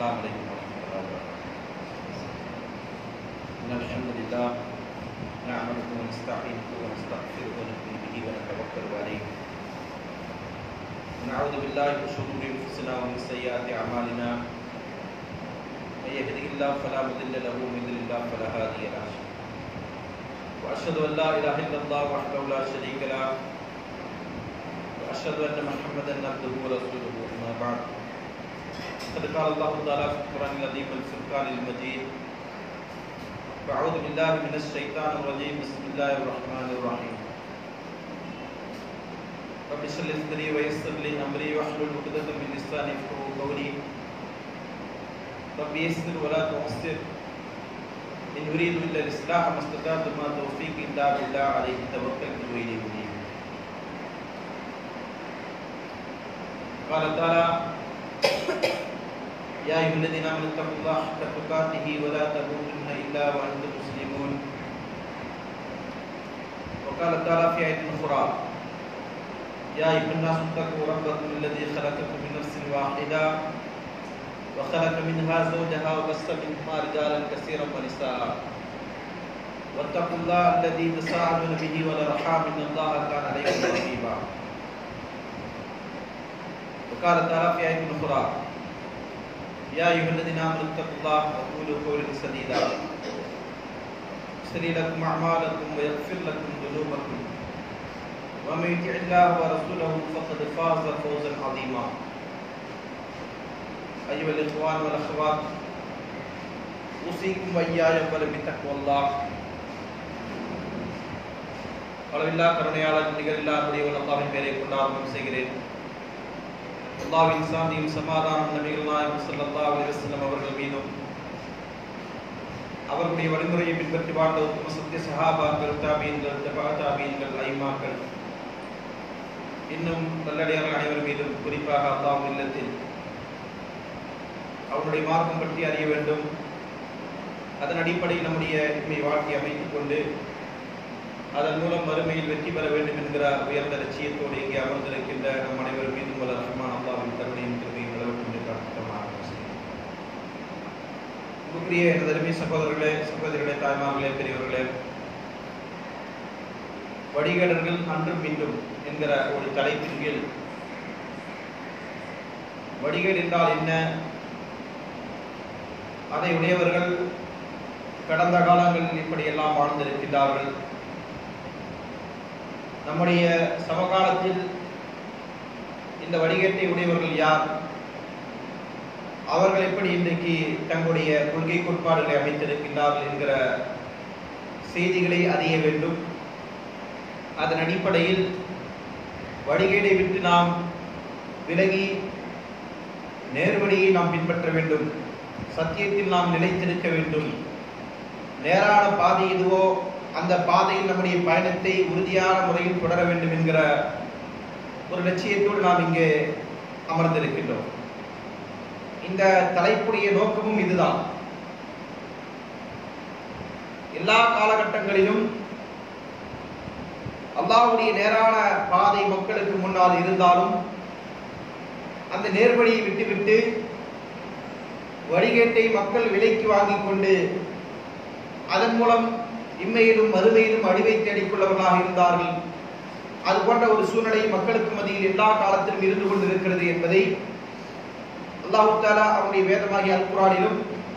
السلام عليكم ورحمة الله وبركاته إن الحمد لله نعمده ونستعينه ونستغفره ونؤمن به ونتوكل عليه ونعوذ بالله من شرور أنفسنا ومن سيئات أعمالنا من يهده الله فلا مضل له ومن يضلل الله فلا هادي له وأشهد أن لا إله إلا الله وحده لا شريك له وأشهد أن محمدا عبده ورسوله أما بعد قد قال الله تعالى في القرآن العظيم والفرقان المجيد فأعوذ بالله من الشيطان الرجيم بسم الله الرحمن الرحيم رب اشرح لي صدري ويسر لي أمري واحلل عقدة من لساني يفقهوا قولي رب يسر ولا تعسر إن أريد إلا الإصلاح ما استطعت ما توفيقي إلا بالله عليه توكلت وإليه أنيب قال تعالى يا أيها الذين آمنوا اتقوا الله حق تقاته ولا تموتن إلا وأنتم مسلمون وقال تعالى في آية أخرى يا أيها الناس اتقوا ربكم الذي خلقكم من نفس واحدة وخلق منها زوجها وبث منهما رجالا كثيرا ونساء واتقوا الله الذي تساءلون به والأرحام إن الله كان عليكم رقيبا وقال تعالى في آية أخرى يا أيها الذين آمنوا اتقوا الله وقولوا قولا سديدا يسر لكم أعمالكم ويغفر لكم ذنوبكم ومن يطع الله ورسوله فقد فاز فوزا عظيما أيها الإخوان والأخوات أوصيكم وإياي أولا بتقوى الله அளவில்லா கருணையாளர் நிகரில்லா முடியவன் அல்லாவின் பேரை கொண்டு ஆரம்பம் செய்கிறேன் அல்லாவின் சாந்தியும் சமாதானம் நபிகள் நாயகம் ஸல்லல்லாஹு அலைஹி வஸல்லம் அவர்கள் மீதும் அவர்களுடைய வழிமுறையை பின்பற்றி வாழ்ந்த உத்தம சத்திய சஹாபாக்கள் தாபீன்கள் தபா தாபீன்கள் ஐமாக்கள் இன்னும் நல்லடியார்கள் அனைவர் மீதும் குறிப்பாக அல்லாஹ் இல்லத்தில் அவருடைய மார்க்கம் பற்றி அறிய வேண்டும் அதன் அடிப்படையில் நம்முடைய இன்மை வாழ்க்கை அமைத்துக் கொண்டு அதன் மூலம் மறுமையில் வெற்றி பெற வேண்டும் என்கிற உயர்ந்த லட்சியத்தோடு இங்கே அமர்ந்திருக்கின்ற நம் அனைவர் மீதும் வல்ல ரஹ்மான் அல்லாவின் கருணையும் திருமையும் நிலவட்டும் என்று பிரார்த்தமாக அன்புக்குரிய எனது அருமை சகோதரர்களே சகோதரிகளே தாய்மார்களே பெரியவர்களே வடிகடர்கள் அன்றும் மீண்டும் என்கிற ஒரு தலைப்பின் கீழ் வடிகேடு என்றால் என்ன அதை உடையவர்கள் கடந்த காலங்களில் இப்படியெல்லாம் வாழ்ந்திருக்கின்றார்கள் நம்முடைய சமகாலத்தில் இந்த வடிகட்டை உடையவர்கள் யார் அவர்கள் எப்படி இன்றைக்கு தங்களுடைய கொள்கை கோட்பாடுகளை அமைத்திருக்கின்றார்கள் என்கிற செய்திகளை அறிய வேண்டும் அதன் அடிப்படையில் வடிகேடை விட்டு நாம் விலகி நேர்வழியை நாம் பின்பற்ற வேண்டும் சத்தியத்தில் நாம் நிலைத்திருக்க வேண்டும் நேரான பாதை எதுவோ அந்த பாதையில் நம்முடைய பயணத்தை உறுதியான முறையில் தொடர வேண்டும் என்கிற ஒரு லட்சியத்தோடு நாம் இங்கே அமர்ந்திருக்கின்றோம் இந்த தலைப்புடைய நோக்கமும் இதுதான் எல்லா காலகட்டங்களிலும் அல்லாவுடைய நேரான பாதை மக்களுக்கு முன்னால் இருந்தாலும் அந்த நேர்வழியை விட்டுவிட்டு வழிகேட்டை மக்கள் விலைக்கு வாங்கிக் கொண்டு அதன் மூலம் இம்மையிலும் மறுமையிலும் அடிவை தேடிக்கொள்ளவர்களாக இருந்தார்கள் அது போன்ற ஒரு சூழ்நிலை மக்களுக்கு மத்தியில் எல்லா காலத்திலும் இருந்து கொண்டிருக்கிறது என்பதை அல்லாஹு தாலா அவருடைய வேதமாகிய அல்குரானிலும்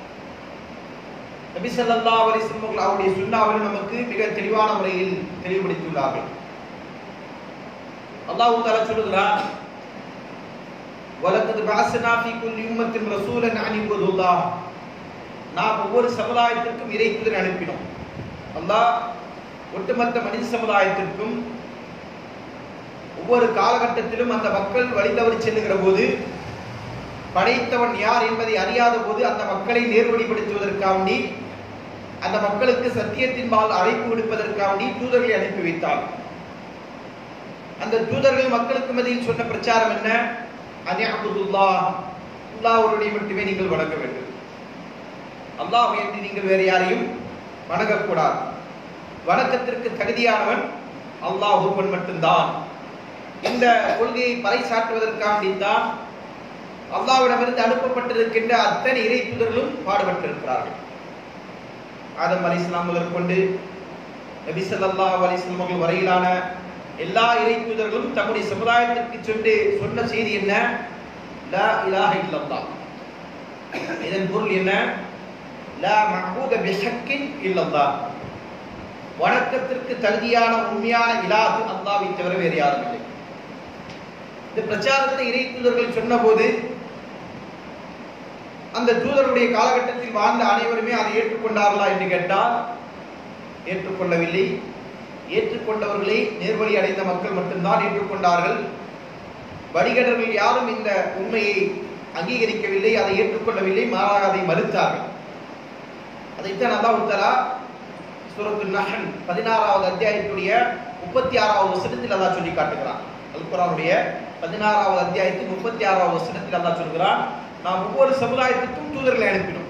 நபி ஸல்லல்லாஹு அலைஹி வஸல்லம் அவருடைய சுன்னாவிலும் நமக்கு மிக தெளிவான முறையில் தெளிவுபடுத்தியுள்ளார்கள் அல்லாஹு தாலா சொல்லுகிறான் வலக்கது பாசனா ஃபீ குல்லி உம்மத்தின் ரசூலன் அன் இபுதுல்லாஹ் நாம் ஒவ்வொரு சமுதாயத்திற்கும் இறைத்துதல் அனுப்பினோம் அல்லாஹ் ஒட்டுமொத்த மனித சமுதாயத்திற்கும் ஒவ்வொரு காலகட்டத்திலும் அந்த மக்கள் வழிதவறி செல்லுகிற போது படைத்தவன் யார் என்பதை அறியாத போது அந்த மக்களை நேர்வழிப்படுத்துவதற்காண்டி அந்த மக்களுக்கு சத்தியத்தின் பால் அழைப்பு விடுப்பதற்காண்டி தூதர்களை அனுப்பி வைத்தார் அந்த தூதர்கள் மக்களுக்கு மத்தியில் சொன்ன பிரச்சாரம் என்ன அனே அபுதுல்லா அல்லாஹ்வுடைய மட்டுமே நீங்கள் வணங்க வேண்டும் அல்லாஹ் என்று நீங்கள் வேறு யாரையும் வணங்கக்கூடாது வணக்கத்திற்கு தகுதியானவன் அல்லாஹ் ஒருவன் மட்டும்தான் இந்த கொள்கையை பறைசாற்றுவதற்காண்டித்தான் அல்லாவிடமிருந்து அனுப்பப்பட்டிருக்கின்ற அத்தனை இறை தூதர்களும் பாடுபட்டிருக்கிறார்கள் ஆதம் அலி இஸ்லாம் முதற்கொண்டு நபி ஸல்லல்லாஹு அலைஹி வஸல்லம் அவர்கள் வரையிலான எல்லா இறை தூதர்களும் தம்முடைய சமுதாயத்திற்கு சென்று சொன்ன செய்தி என்ன லா இலாஹ இல்லல்லாஹ் இதன் பொருள் என்ன லா மஹ்பூத பிஹக்கின் இல்லல்லாஹ் வணக்கத்திற்கு தகுதியான உண்மையான இலாஹு அல்லாஹ்வை தவிர வேறு யாரும் இல்லை இந்த பிரச்சாரத்தை இறை தூதர்கள் சொன்னபோது அந்த தூதருடைய காலகட்டத்தில் வாழ்ந்த அனைவருமே அதை ஏற்றுக்கொண்டார்களா என்று கேட்டால் ஏற்றுக்கொள்ளவில்லை ஏற்றுக்கொண்டவர்களை நேர்வழி அடைந்த மக்கள் மட்டும்தான் ஏற்றுக்கொண்டார்கள் வழிகடர்கள் யாரும் இந்த உண்மையை அங்கீகரிக்கவில்லை அதை ஏற்றுக்கொள்ளவில்லை மாறாக அதை மறுத்தார்கள் அதைத்தான் அல்லாஹ் தஆலா சூரத்துல் நஹல் பதினாறாவது அத்தியாயத்துடைய முப்பத்தி ஆறாவது வசனத்தில் அல்லாஹ் சொல்லி காட்டுகிறான் அல் குர்ஆனுடைய பதினாறாவது அத்தியாயத்தின் முப்பத்தி ஆறாவது வசனத்தில் அல்லாஹ் சொல்கிறான் நாம் ஒவ்வொரு சமுதாயத்துக்கும் தூதர்களை அனுப்பினோம்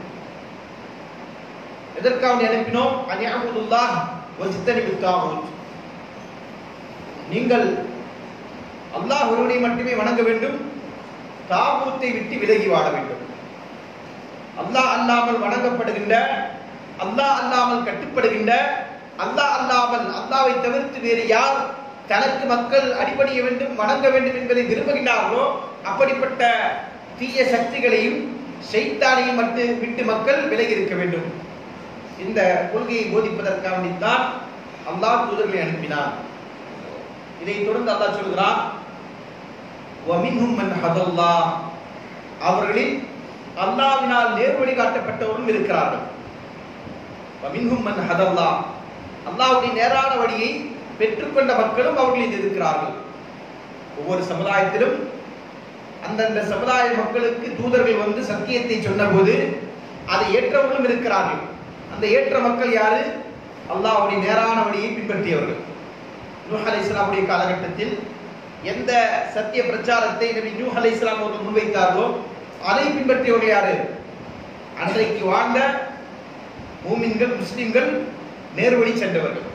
எதற்காக அனுப்பினோம் அனியமுல்லாஹ் வஜ்தனிபு தாகூத் நீங்கள் அல்லாஹ் ஒருவனை மட்டுமே வணங்க வேண்டும் தாகூத்தை விட்டு விலகி வாழ வேண்டும் அல்லாஹ் அல்லாமல் வணங்கப்படுகின்ற அல்லாஹ் அல்லாமல் கட்டுப்படுகின்ற அல்லாஹ் அல்லாமல் அல்லாவை தவிர்த்து வேறு யார் தனக்கு மக்கள் அடிபணிய வேண்டும் வணங்க வேண்டும் என்பதை விரும்புகின்றார்களோ அப்படிப்பட்ட தீய சக்திகளையும் ஷைத்தானையும் மட்டும் விட்டு மக்கள் விலகி இருக்க வேண்டும் இந்த கொள்கையை போதிப்பதற்காக வேண்டித்தான் அல்லாஹ் தூதர்களை அனுப்பினான் இதை தொடர்ந்து அல்லாஹ் சொல்கிறான் வமின்ஹும் மன் ஹதல்லாஹ் அவர்களில் அல்லாஹ்வினால் நேர்வழி காட்டப்பட்டவர்களும் இருக்கிறார்கள் வமின்ஹும் மன் ஹதல்லாஹ் அல்லாஹ்வுடைய நேரான வழியை பெற்றுக்கொண்ட மக்களும் அவர்களில் இருக்கிறார்கள் ஒவ்வொரு சமுதாயத்திலும் அந்தந்த சமுதாய மக்களுக்கு தூதர்கள் வந்து சத்தியத்தை சொன்னபோது அதை ஏற்றவர்களும் இருக்கிறார்கள் அந்த ஏற்ற மக்கள் யாரு அல்லாஹ்வுடைய நேரான வழியை பின்பற்றியவர்கள் நூஹ் அலைஹிஸ்ஸலாமுடைய காலகட்டத்தில் எந்த சத்திய பிரச்சாரத்தை நபி நூஹ் அலைஹிஸ்ஸலாம் அவர்கள் முன்வைத்தார்களோ அதை பின்பற்றியவர்கள் யாரு அன்றைக்கு வாழ்ந்த மூமின்கள் முஸ்லிம்கள் நேர்வழி சென்றவர்கள்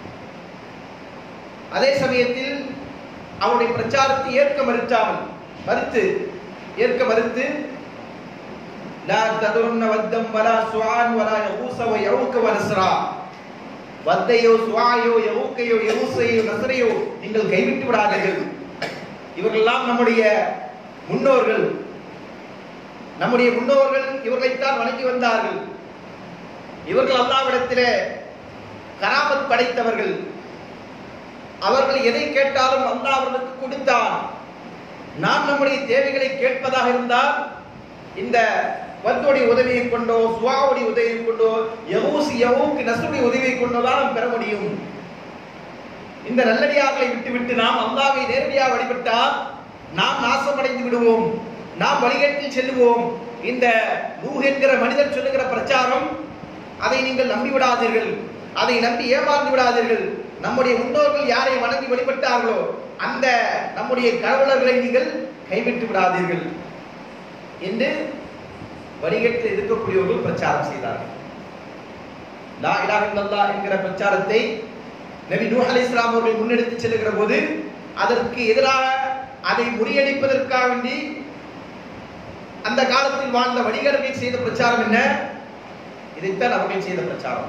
அதே சமயத்தில் அவருடைய பிரச்சாரத்தை ஏற்க மறுத்தாமல் மறுத்து ஏற்க மறுத்து லா ததுருன்ன வத்தம் வலா சுஆன் வலா யகூஸ வ யஊக வ நஸ்ரா வத்தையோ சுவாயோ யவுக்கையோ யவுசையோ நசரையோ நீங்கள் கைவிட்டு விடாதீர்கள் இவர்களெல்லாம் நம்முடைய முன்னோர்கள் நம்முடைய முன்னோர்கள் இவர்களைத்தான் வணங்கி வந்தார்கள் இவர்கள் அல்லாவிடத்திலே கராமத் படைத்தவர்கள் அவர்கள் எதை கேட்டாலும் அல்லாஹ் அவர்களுக்கு கொடுத்தான் நாம் நம்முடைய தேவைகளை கேட்பதாக இருந்தால் இந்த வத்துடைய உதவியை கொண்டோ சுவாவுடைய உதவியை கொண்டோ யகூசி யகூக்கு நசுடைய உதவியை கொண்டோ தான் நாம் பெற முடியும் இந்த நல்லடியார்களை விட்டுவிட்டு நாம் அல்லாவை நேரடியாக வழிபட்டால் நாம் நாசமடைந்து விடுவோம் நாம் வழிகேட்டில் செல்லுவோம் இந்த நூஹ் என்கிற மனிதர் சொல்லுகிற பிரச்சாரம் அதை நீங்கள் நம்பி விடாதீர்கள் அதை நம்பி ஏமாந்து விடாதீர்கள் நம்முடைய முன்னோர்கள் யாரை வணங்கி வழிபட்டார்களோ அந்த நம்முடைய கடவுளர்களை நீங்கள் கைவிட்டு விடாதீர்கள் என்று வடிகட்டில் இருக்கக்கூடியவர்கள் பிரச்சாரம் செய்தார்கள் லா இலாஹ இல்லல்லாஹ் என்கிற பிரச்சாரத்தை நபி நூஹ் அலைஹிஸ்ஸலாம் அவர்கள் முன்னெடுத்து செல்லுகிற போது அதற்கு எதிராக அதை முறியடிப்பதற்காக வேண்டி அந்த காலத்தில் வாழ்ந்த வணிகர்கள் செய்த பிரச்சாரம் என்ன இதைத்தான் அவர்கள் செய்த பிரச்சாரம்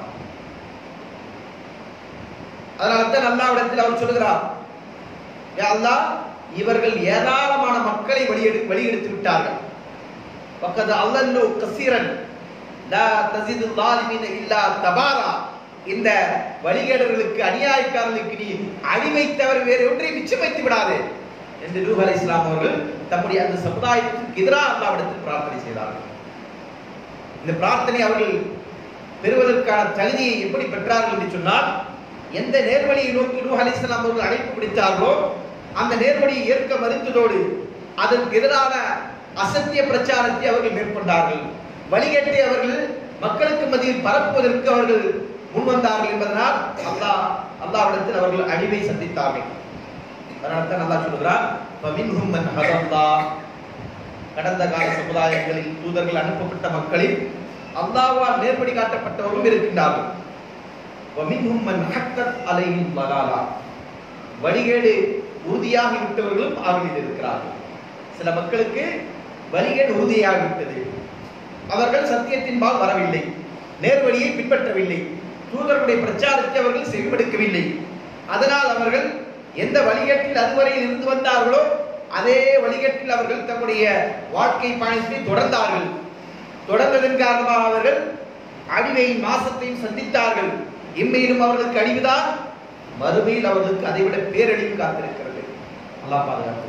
அதனால்தான் அல்லாவிடத்தில் அவர் சொல்லுகிறார் யா அல்லாஹ் இவர்கள் ஏராளமான மக்களை வழியெடு வழியெடுத்து விட்டார்கள் பக்கத்து அல்லல்லு கசீரன் லா தஸிது லாலிமீன இல்லா தபாரா இந்த வழிகேடர்களுக்கு அநியாயக்காரர்களுக்கு நீ அடிமை தவிர வேறு ஒன்றை மிச்சம் வைத்து விடாதே என்று நூஹ் அலைஹிஸ்ஸலாம் அவர்கள் தம்முடைய அந்த சமுதாயத்திற்கு எதிராக அல்லாவிடத்தில் பிரார்த்தனை செய்தார்கள் இந்த பிரார்த்தனை அவர்கள் பெறுவதற்கான தகுதியை எப்படி பெற்றார்கள் என்று சொன்னால் எந்த நேர்வழியை நோக்கி நூஹ் அலைஹிஸ்ஸலாம் அவர்கள் அழைப்பு விடுத்தார்களோ அந்த நேர்வழியை ஏற்க மறுத்ததோடு அதற்கு எதிரான அசத்திய பிரச்சாரத்தை அவர்கள் மேற்கொண்டார்கள் வழிகேட்டை அவர்கள் மக்களுக்கு மத்தியில் பரப்புவதற்கு அவர்கள் முன்வந்தார்கள் என்பதனால் அல்லாஹ் அல்லாவிடத்தில் அவர்கள் அழிவை சந்தித்தார்கள் அதனால தான் அல்லாஹ் சொல்கிறார் "ஃபமின்ஹும் மன் ஹதல்லாஹ்." கடந்த கால சமுதாயங்களில் தூதர்கள் அனுப்பப்பட்ட மக்களில் அல்லாஹ்வால் நேர்படி காட்டப்பட்டவர்களும் இருக்கின்றார்கள் "வமின்ஹும் மன் ஹக்கத் அலைஹில் ضلاலா." வழிகேடு உறுதியாகி விட்டவர்களும் அவர்களில் இருக்கிறார்கள் சில மக்களுக்கு வழிகள் உறுதியாகிவிட்டது அவர்கள் சத்தியத்தின்பால் வரவில்லை நேர்வழியை பின்பற்றவில்லை தூதர்களுடைய பிரச்சாரத்தை அவர்கள் செவிமடுக்கவில்லை அதனால் அவர்கள் எந்த வழிகேட்டில் அதுவரையில் இருந்து வந்தார்களோ அதே வழிகேட்டில் அவர்கள் தம்முடைய வாழ்க்கை பயணத்தை தொடர்ந்தார்கள் தொடர்ந்ததன் காரணமாக அவர்கள் அழிவையும் மாசத்தையும் சந்தித்தார்கள் இம்மையிலும் அவர்களுக்கு அழிவுதான் மறுமையில் அவர்களுக்கு அதைவிட பேரழிவு காத்திருக்கிறது அல்லாஹ் பாதுகாத்து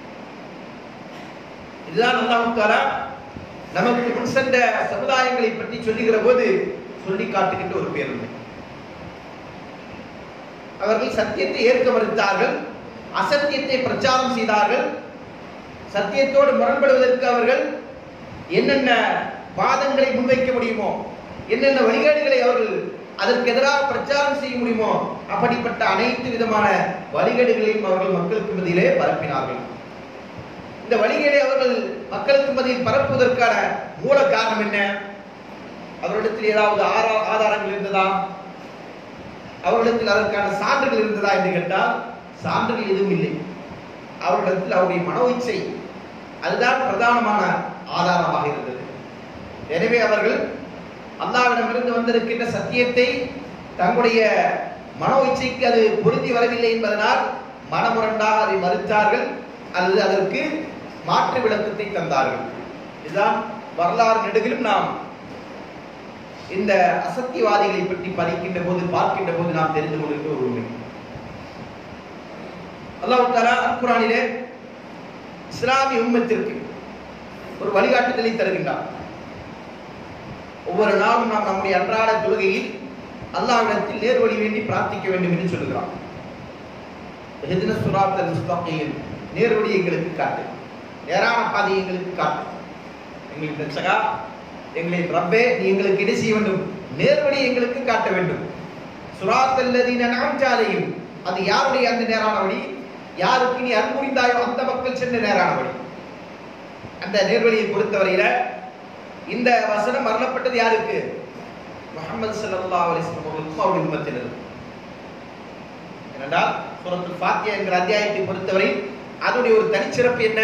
இதுதான் அல்லாஹ் தாலா நமக்கு முன் சென்ற சமுதாயங்களை பற்றி சொல்லுகிற போது சொல்லி காட்டுகின்ற ஒரு பேருமை அவர்கள் சத்தியத்தை ஏற்க மறுத்தார்கள் அசத்தியத்தை பிரச்சாரம் செய்தார்கள் சத்தியத்தோடு முரண்படுவதற்கு அவர்கள் என்னென்ன வாதங்களை முன்வைக்க முடியுமோ என்னென்ன வழிகாடுகளை அவர்கள் அதற்கு எதிராக பிரச்சாரம் செய்ய முடியுமோ அப்படிப்பட்ட அனைத்து விதமான வழிகேடுகளையும் அவர்கள் மக்களுக்கு மத்தியிலே பரப்பினார்கள் இந்த வழிகேடை அவர்கள் மக்களுக்கு மத்தியில் பரப்புவதற்கான மூல காரணம் என்ன அவரிடத்தில் ஏதாவது ஆரா- ஆதாரங்கள் இருந்ததா அவரிடத்தில் அதற்கான சான்றுகள் இருந்ததா என்று கேட்டால் சான்றுகள் எதுவும் இல்லை அவரிடத்தில் அவருடைய மனோ இச்சை அதுதான் பிரதானமான ஆதாரமாக இருந்தது எனவே அவர்கள் அல்லாவிடமிருந்து வந்திருக்கின்ற சத்தியத்தை தங்களுடைய மனோ இச்சைக்கு அது பொருந்தி வரவில்லை என்பதனால் மனமுரண்டாக அதை மறுத்தார்கள் அல்லது அதற்கு மாற்று விளக்கத்தை தந்தார்கள் இதுதான் வரலாறு நெடுகிலும் நாம் இந்த அசத்தியவாதிகளை பற்றி படிக்கின்ற போது பார்க்கின்ற போது நாம் தெரிந்து கொள்கின்ற ஒரு உண்மை அல்லாஹ் தாலா அல்குரானிலே இஸ்லாமிய உம்மத்திற்கு ஒரு வழிகாட்டுதலை தருகின்றார் ஒவ்வொரு நாளும் நாம் நம்முடைய அன்றாட தொழுகையில் அல்லாஹ்விடத்தில் நேர்வழி வேண்டி பிரார்த்திக்க வேண்டும் என்று சொல்கிறான் எதின சுராத்தல் முஸ்தகீம் நேர்வழி எங்களுக்கு காட்டு நேரான பாதை எங்களுக்கு காட்டு எங்களுக்கு ரட்சகா எங்களின் ரப்பே நீ எங்களுக்கு இட செய்ய வேண்டும் நேர்வழி எங்களுக்கு காட்ட வேண்டும் சுராத்தல்லதீன நாம்ஜாலையும் அது யாருடைய அந்த நேரான வழி யாருக்கு நீ அன்புரிந்தாயோ அந்த மக்கள் சென்ற நேரான வழி அந்த நேர்வழியை பொறுத்தவரையில இந்த வசனம் வரலப்பட்டது யாருக்கு முகமது ஸல்லல்லாஹு அலைஹி வஸல்லம் அவர்களுக்கும் அவருடைய உம்மத்தினர் ஏனென்றால் சூரத்துல் ஃபாத்தியா என்கிற அத்தியாயத்தை பொறுத்தவரை அதனுடைய ஒரு தனிச்சிறப்பு என்ன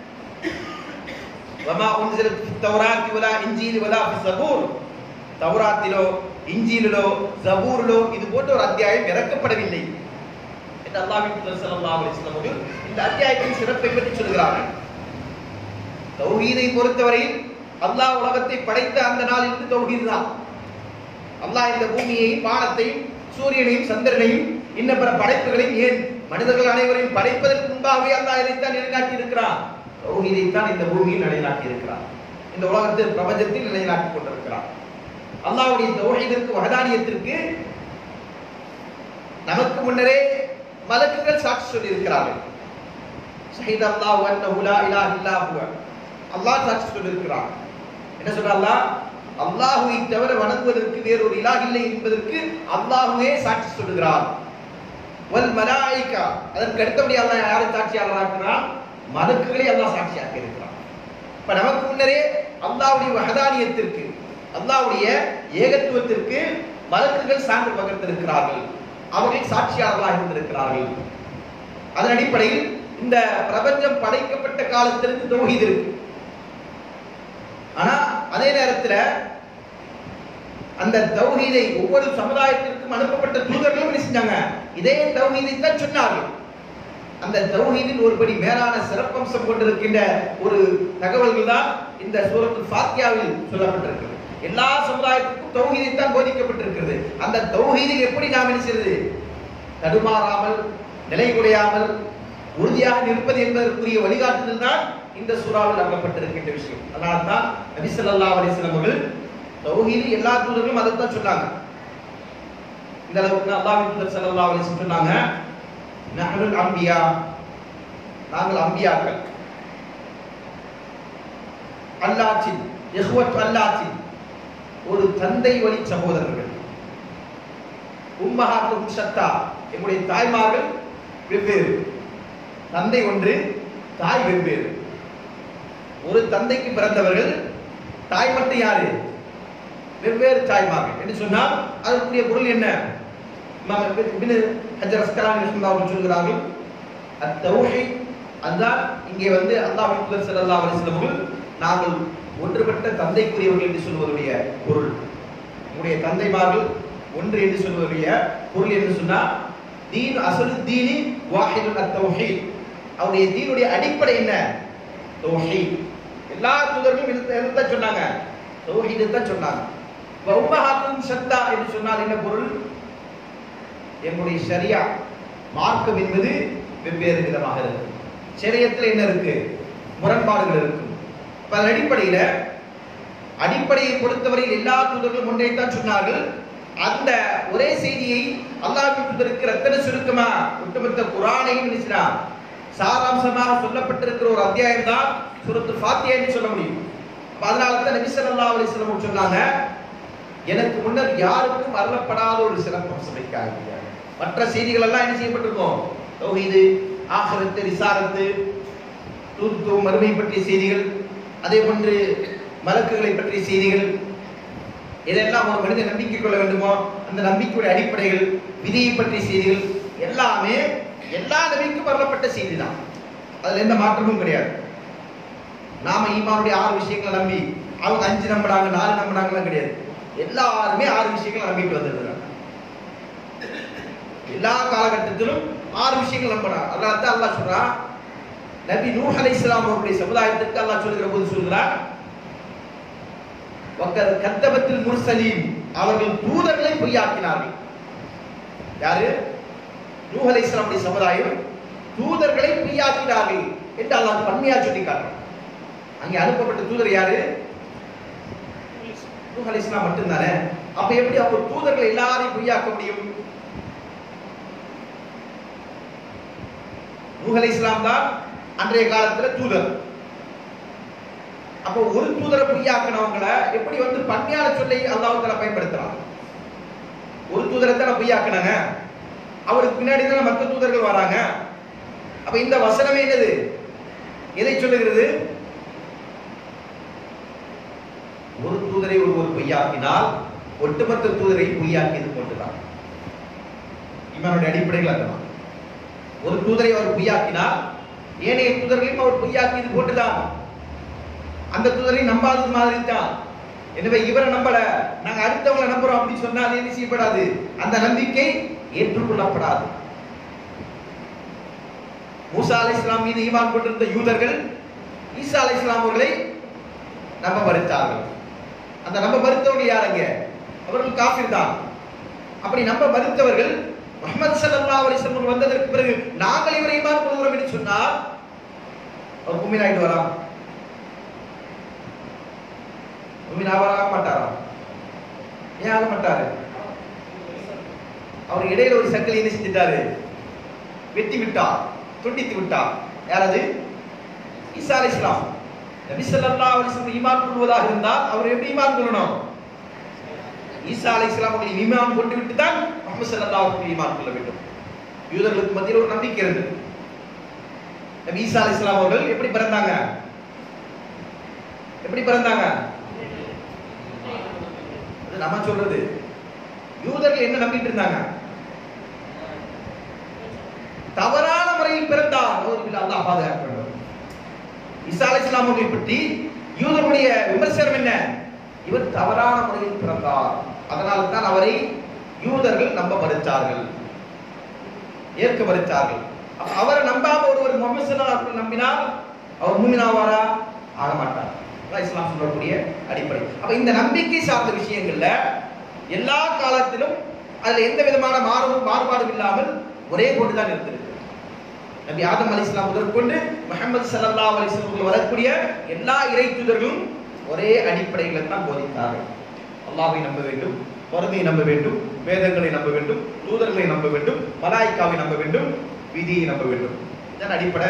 வமா உன்சிலத் ஃபித் தௌராத்தி வலா இன்ஜீல் வலா ஃபிஸ் ஸபூர் தௌராத்திலோ இன்ஜீலிலோ ஜபூரிலோ இது போன்ற ஒரு அத்தியாயம் இறக்கப்படவில்லை என்று அல்லாஹ்வின் தூதர் ஸல்லல்லாஹு அலைஹி வஸல்லம் அவர்கள் இந்த அத்தியாயத்தின் சிறப்பை பற்றி சொல்கிறார்கள் தௌஹீதை பொறுத்தவரையில் அல்லாஹ் உலகத்தை படைத்த அந்த நாளிலிருந்து தௌஹீத் தான் அல்லாஹ் இந்த பூமியையும் வானத்தையும் சூரியனையும் சந்திரனையும் இன்ன பிற படைப்புகளையும் ஏன் மனிதர்கள் அனைவரையும் படைப்பதற்கு முன்பாகவே அல்லாஹ் இதைத்தான் நிலைநாட்டி இருக்கிறான் தௌஹீதைத்தான் இந்த பூமியில் நிலைநாட்டி இருக்கிறான் இந்த உலகத்தில் பிரபஞ்சத்தில் நிலைநாட்டி கொண்டிருக்கிறான் அல்லாஹ்வுடைய தௌஹீதிற்கு வஹதானியத்திற்கு நமக்கு முன்னரே மலக்குகள் சாட்சி சொல்லி இருக்கிறார்கள் ஷஹீத் அல்லாஹ் அன்னஹு லா இலாஹ இல்லா ஹுவ அல்லாஹ் சாட்சி சொல்லி இருக்கிறான் என்ன சொல்ற அல்லாஹ் அல்லாஹுவை தவிர வணங்குவதற்கு வேறொரு இலாஹ் இல்லை என்பதற்கு அல்லாஹுவே சாட்சி சொல்லுகிறான் வல் மலாயிகா அதற்கு அடுத்தபடி அல்லாஹ் யாரை சாட்சியாளராக்கிறான் மலக்குகளை அல்லாஹ் சாட்சியாக்கி இருக்கிறான் இப்ப நமக்கு முன்னரே அல்லாஹ்வுடைய வஹதானியத்திற்கு அல்லாஹ்வுடைய ஏகத்துவத்திற்கு மலக்குகள் சான்று பகர்ந்திருக்கிறார்கள் அவர்கள் சாட்சியாளர்களாக இருந்திருக்கிறார்கள் அதன் அடிப்படையில் இந்த பிரபஞ்சம் படைக்கப்பட்ட காலத்திலிருந்து தௌஹீத் இருக்கு ஆனா அதே நேரத்துல அந்த தௌஹீதை ஒவ்வொரு சமுதாயத்திற்கும் அனுப்பப்பட்ட தூதர்களும் என்ன செஞ்சாங்க இதே தௌஹீதை தான் சொன்னார்கள் அந்த தௌஹீதின் ஒருபடி மேலான சிறப்பம்சம் கொண்டிருக்கின்ற ஒரு தகவல்கள் தான் இந்த சூரத்து ஃபாத்தியாவில் சொல்லப்பட்டிருக்கிறது எல்லா சமுதாயத்துக்கும் தௌஹீதை தான் போதிக்கப்பட்டிருக்கிறது அந்த தௌஹீதை எப்படி நாம் என்ன செய்வது தடுமாறாமல் நிலை குலையாமல் உறுதியாக நிற்பது என்பதற்குரிய வழிகாட்டுதல் தான் இந்த சூறாவில் அகப்பட்டிருக்கின்ற விஷயம் அதனால தான் நபி ஸல்லல்லாஹு அலைஹி வஸல்லம் அவர்கள் தௌஹீது எல்லா தூதர்களும் அதை தான் சொன்னாங்க இந்த அளவுக்கு அல்லாஹ்வின் தூதர் ஸல்லல்லாஹு அலைஹி வஸல்லம் சொன்னாங்க நஹ்னுல் அம்பியா நாங்கள் அம்பியாக்கள் அல்லாச்சின் இஹ்வத் அல்லாச்சின் ஒரு தந்தை வழி சகோதரர்கள் உம்மஹாத்தும் சத்தா எங்களுடைய தாய்மார்கள் வெவ்வேறு தந்தை ஒன்று தாய் வெவ்வேறு ஒரு தந்தைக்கு பிறந்தவர்கள் தாய் மட்டும் யாரு வெவ்வேறு தாய்மார்கள் என்று சொன்னால் அதற்குரிய பொருள் என்ன இமாம் இப்னு ஹஜர் அஸ்கலானி ரஹ்மத்துல்லாஹி அவர்கள் சொல்கிறார்கள் அத்தௌஹீத் அதுதான் இங்கே வந்து அல்லாஹ் தூதர் ஸல்லல்லாஹு அலைஹி வஸல்லம் அவர்கள் நாங்கள் ஒன்றுபட்ட தந்தைக்குரியவர்கள் என்று சொல்வதுடைய பொருள் உங்களுடைய தந்தைமார்கள் ஒன்று என்று சொல்வதுடைய பொருள் என்று சொன்னா தீன் அசலு தீனி வாஹிதுல் அத்தௌஹீத் அவருடைய தீனுடைய அடிப்படை என்ன தௌஹீத் எல்லா தூதர்களும் இதை தான் சொன்னாங்க தௌஹீது தான் சொன்னாங்க உம்மஹாத்தும் சத்தா என்று சொன்னால் என்ன பொருள் எங்களுடைய ஷரியா மார்க்கம் என்பது வெவ்வேறு விதமாக இருக்கு ஷரியத்தில் என்ன இருக்கு முரண்பாடுகள் இருக்கும் அப்ப அதன் அடிப்படையில அடிப்படையை பொறுத்தவரையில் எல்லா தூதர்களும் ஒன்றைத்தான் சொன்னார்கள் அந்த ஒரே செய்தியை அல்லாஹ் தூதருக்கு ரத்தன சுருக்கமா ஒட்டுமொத்த குரானையும் நினைச்சினா சாராம்சமாக சொல்லப்பட்டிருக்கிற ஒரு அத்தியாயம் தான் சுரத்து ஃபாத்தியா என்று சொல்ல முடியும் அப்ப அதனால தான் நபி ஸல்லல்லாஹு அலைஹி வஸல்லம் சொன்னாங்க எனக்கு முன்னர் யாருக்கும் அருளப்படாத ஒரு சிறப்பம்சம் வைக்காங்க மற்ற செய்திகள் எல்லாம் என்ன செய்யப்பட்டிருக்கும் தௌஹீது ஆகிரத்து ரிசாரத்து தூத்து மறுமை பற்றிய செய்திகள் அதே போன்று மலக்குகளை பற்றிய செய்திகள் எதெல்லாம் ஒரு மனிதன் நம்பிக்கை கொள்ள வேண்டுமோ அந்த நம்பிக்கையுடைய அடிப்படைகள் விதியை பற்றிய செய்திகள் எல்லாமே எல்லா நபிக்கும் வரப்பட்ட செய்தி தான் அதுல எந்த மாற்றமும் கிடையாது நாம ஈமானுடைய ஆறு விஷயங்களை நம்பி அவங்க அஞ்சு நம்பினாங்க நாலு நம்பினாங்கலாம் கிடையாது எல்லாருமே ஆறு விஷயங்களை நம்பிட்டு வந்துருக்காங்க எல்லா காலகட்டத்திலும் ஆறு விஷயங்கள் நம்பினாங்க அதனால தான் அல்லாஹ் சொல்றான் நபி நூஹ் அலைஹிஸ்ஸலாம் அவருடைய சமுதாயத்திற்கு அல்லாஹ் சொல்லுகிற போது சொல்கிறார் வக்கர் கத்தபத்தில் முர்சலீன் அவர்கள் தூதர்களை பொய்யாக்கினார்கள் யாரு நூஹ் அலைஹிஸ்ஸலாமுடைய சமுதாயம் தூதர்களை பொய்யாக்கினார்கள் என்று அல்லாஹ் பன்மையா சொல்லி காட்டுறான் அங்கே அனுப்பப்பட்ட தூதர் யாரு நூஹ் அலைஹிஸ்ஸலாம் மட்டும்தானே அப்ப எப்படி அப்போ தூதர்கள் எல்லாரையும் பொய்யாக்க முடியும் நூஹ் அலைஹிஸ்ஸலாம் தான் அன்றைய காலத்துல தூதர் அப்போ ஒரு தூதரை பொய்யாக்கினவங்கள எப்படி வந்து பன்மையான சொல்லை அல்லாஹ் தஆலா பயன்படுத்துறான் ஒரு தூதரை தான் பொய்யாக்கினாங்க அவருக்கு பின்னாடி தான் மற்ற தூதர்கள் வராங்க அப்ப இந்த வசனமே என்னது எதை சொல்லுகிறது ஒரு தூதரை ஒருவர் பொய்யாக்கினால் ஒட்டுமொத்த தூதரை பொய்யாக்கியது போன்றுதான் இவனுடைய அடிப்படையில் அதுதான் ஒரு தூதரை அவர் பொய்யாக்கினால் ஏனைய தூதர்களையும் அவர் பொய்யாக்கியது போன்றுதான் அந்த தூதரை நம்பாதது மாதிரி தான் எனவே இவரை நம்பல நாங்க அடுத்தவங்களை நம்புறோம் அப்படி சொன்னா அது என்ன செய்யப்படாது அந்த நம்பிக்கை ஏற்றுக்கொள்ளப்படாது மூசா அலை இஸ்லாம் மீது ஈமான் கொண்டிருந்த யூதர்கள் ஈசா அலை இஸ்லாம் அவர்களை நம்ப மறுத்தார்கள் அந்த நம்ப மறுத்தவர்கள் யாருங்க அவர்கள் காஃபிர் தான் அப்படி நம்ப மறுத்தவர்கள் முகமது ஸல்லல்லாஹு அலைஹி வஸல்லம் வந்ததற்கு பிறகு நாங்கள் இவரை ஈமான் கொள்கிறோம் என்று சொன்னால் அவர் முமின் ஆயிட்டு வரா முமின் ஆக மாட்டாரா ஏன் ஆக மாட்டாரு அவர் இடையில ஒரு சங்கிலி என்ன செஞ்சிட்டாரு வெட்டி விட்டார் துண்டித்து விட்டார் யாரது ஈசா அலைஹிஸ் ஸலாம் நபி ஸல்லல்லாஹு அலைஹி வஸல்லம் ஈமான் கொள்வதாக இருந்தால் அவர் எப்படி ஈமான் கொள்ளணும் ஈசா அலைஹிஸ்ஸலாம் அவர்கள் ஈமான் கொண்டு விட்டு தான் முஹம்மது ஸல்லல்லாஹு அலைஹி ஈமான் கொள்ள வேண்டும் யூதர்களுக்கு மத்தியில் ஒரு நம்பிக்கை இருந்தது நபி ஈசா அலைஹிஸ்ஸலாம் அவர்கள் எப்படி பிறந்தாங்க எப்படி பிறந்தாங்க அது நம்ம சொல்றது யூதர்கள் என்ன நம்பிட்டு இருந்தாங்க தவறான முறையில் பிறந்தார் அவர் அல்லாஹ் பாதுகாக்க வேண்டும் ஈசா அலைஹிஸ்ஸலாம் அவர்களை பற்றி யூதருடைய விமர்சனம் என்ன இவர் தவறான முறையில் பிறந்தார் அதனால தான் அவரை யூதர்கள் நம்ப மறுத்தார்கள் ஏற்க மறுத்தார்கள் அப்ப அவரை நம்பாம ஒருவர் முகமது ஸல்லல்லாஹு அலைஹி நம்பினால் அவர் மூமினாவாரா ஆக மாட்டார் அதான் இஸ்லாம் சொல்லக்கூடிய அடிப்படை அப்ப இந்த நம்பிக்கை சார்ந்த விஷயங்கள்ல எல்லா காலத்திலும் அதுல எந்த விதமான மாறு மாறுபாடும் இல்லாமல் ஒரே கொண்டுதான் இருந்திருக்கு நபி ஆதம் அலைஹிஸ்ஸலாம் முதற்கொண்டு முஹம்மது ஸல்லல்லாஹு அலைஹி வஸல்லம் வரக்கூடிய எல்லா இறை தூதர்களும் ஒரே அடிப்படைகளை தான் போதித்தார்கள் அல்லாஹ்வை நம்ப வேண்டும் மறுமையை நம்ப வேண்டும் வேதங்களை நம்ப வேண்டும் தூதர்களை நம்ப வேண்டும் மலாய்க்காவை நம்ப வேண்டும் விதியை நம்ப வேண்டும் இதன் அடிப்படை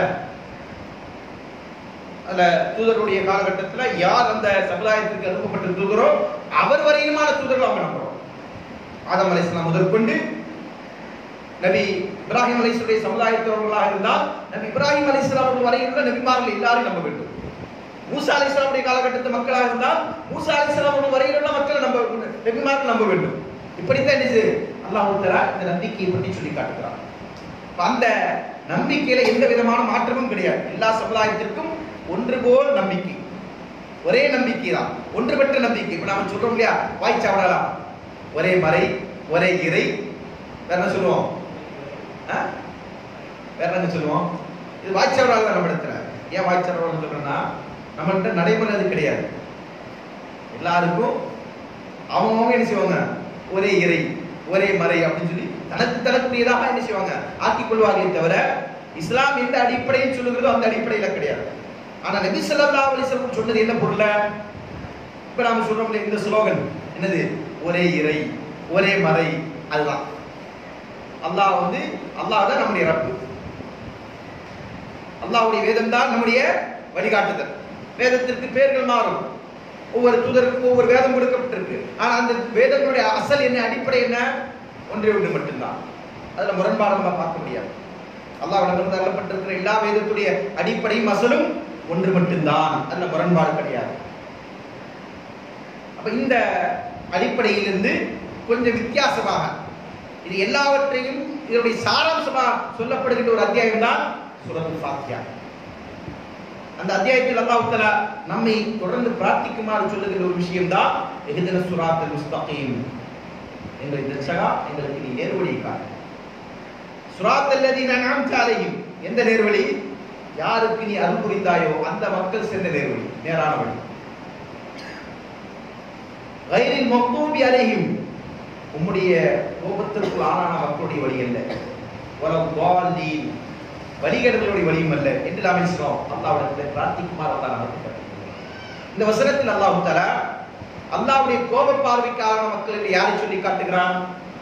அதுல தூதருடைய காலகட்டத்துல யார் அந்த சமுதாயத்திற்கு அனுப்பப்பட்ட தூதரோ அவர் வரையிலுமான தூதர்கள் அவங்க நம்புறோம் ஆதம் அலைஹிஸ்ஸலாம் முதற்கொண்டு நபி இப்ராஹிம் அலைஹிஸ்ஸலாமுடைய சமுதாயத்தவர்களாக இருந்தால் நபி இப்ராஹிம் அலைஹிஸ்ஸலாம் அவர்கள் வரையிலுள்ள நபிமார்கள் எல்லாரும் நம்ப வேண்டும் மூசா அலைஹிஸ்ஸலாமுடைய காலகட்டத்து மக்களாக இருந்தால் மூசா அலைஹிஸ்ஸலாம் அவர்கள் வரையிலுள்ள மக்களை நம்ப நபிமார்கள் நம்ப வேண்டும் இப்படித்தான் என்ன செய்யுது? அல்லாஹ் தஆலா இந்த நம்பிக்கையை பற்றி சொல்லி காட்டுகிறார் அப்ப அந்த நம்பிக்கையில எந்த விதமான மாற்றமும் கிடையாது எல்லா சமுதாயத்திற்கும் ஒன்று போல் நம்பிக்கை ஒரே நம்பிக்கை தான் ஒன்றுபட்ட நம்பிக்கை இப்ப நாம சொல்றோம் இல்லையா வாய்ச்சாவடலாம் ஒரே மறை ஒரே இறை வேற என்ன சொல்லுவோம் ஆ? வேற என்ன சொல்லுவோம் இது வாய்ச்சாவடால் நம்ம இடத்துல ஏன் வாய்ச்சாவடால் சொல்றேன்னா நம்மள்ட்ட நடைமுறை அது கிடையாது எல்லாருக்கும் அவங்கவுங்க என்ன செய்வாங்க ஒரே இறை ஒரே மறை அப்படின்னு சொல்லி தனக்கு தனக்குரியதாக என்ன செய்வாங்க ஆக்கிக் கொள்வார்களே தவிர இஸ்லாம் எந்த அடிப்படையில் சொல்லுகிறதோ அந்த அடிப்படையில கிடையாது ஆனா நபி ஸல்லல்லாஹு அலைஹி வஸல்லம் சொன்னது என்ன பொருள இப்ப நாம சொல்றோம்ல இந்த ஸ்லோகன் என்னது ஒரே இறை ஒரே மறை அதுதான் அல்லாஹ் வந்து அல்லாஹ் தான் நம்முடைய ரப்பு அல்லாஹ்வுடைய வேதம் தான் நம்முடைய வழிகாட்டுதல் வேதத்திற்கு பேர்கள் மாறும் ஒவ்வொரு தூதருக்கும் ஒவ்வொரு வேதம் கொடுக்கப்பட்டிருக்கு ஆனா அந்த வேதங்களுடைய அசல் என்ன அடிப்படை என்ன ஒன்றே ஒன்று மட்டும்தான் அதுல முரண்பாடு நம்ம பார்க்க முடியாது அல்லாஹ்விடமிருந்து அருளப்பட்டிருக்கிற எல்லா வேதத்துடைய அடிப்படையும் அசலும் ஒன்று மட்டும்தான் அதுல முரண்பாடு கிடையாது அப்ப இந்த அடிப்படையிலிருந்து கொஞ்சம் வித்தியாசமாக இது எல்லாவற்றையும் இதனுடைய சாராம்சமாக சொல்லப்படுகின்ற ஒரு அத்தியாயம் தான் சுரத்து ஃபாத்தியா அந்த அத்தியாயத்தில் அல்லாஹ் தஆலா நம்மை தொடர்ந்து பிரார்த்திக்குமாறு சொல்லுகிற ஒரு விஷயம் தான் எஹ்தின சுராத்தல் முஸ்தகீம் எங்கள் தர்சகா எங்களுக்கு நீ நேர்வழியை காட்டு சுராத்தல் லதீன அன்அம்த அலைஹிம் எந்த நேர்வழி யாருக்கு நீ அருள் புரிந்தாயோ அந்த மக்கள் சென்ற நேர்வழி நேரான வழி கைரில் மக்தூபி அலைஹிம் உம்முடைய கோபத்திற்கு ஆளான மக்களுடைய வழி அல்ல வலம் தாலீன் வழிகேடுகளுடைய வழியும் அல்ல என்று நாம் பேசுகிறோம் அல்லாஹ்விடத்தில் பிரார்த்திக்குமாறு அல்லாஹ் நமக்கு கற்பிக்கிறான். இந்த வசனத்தில் அல்லாஹ் தஆலா அல்லாஹ்வுடைய கோப பார்வைக்கான மக்கள் என்று யாரை சொல்லி காட்டுகிறான்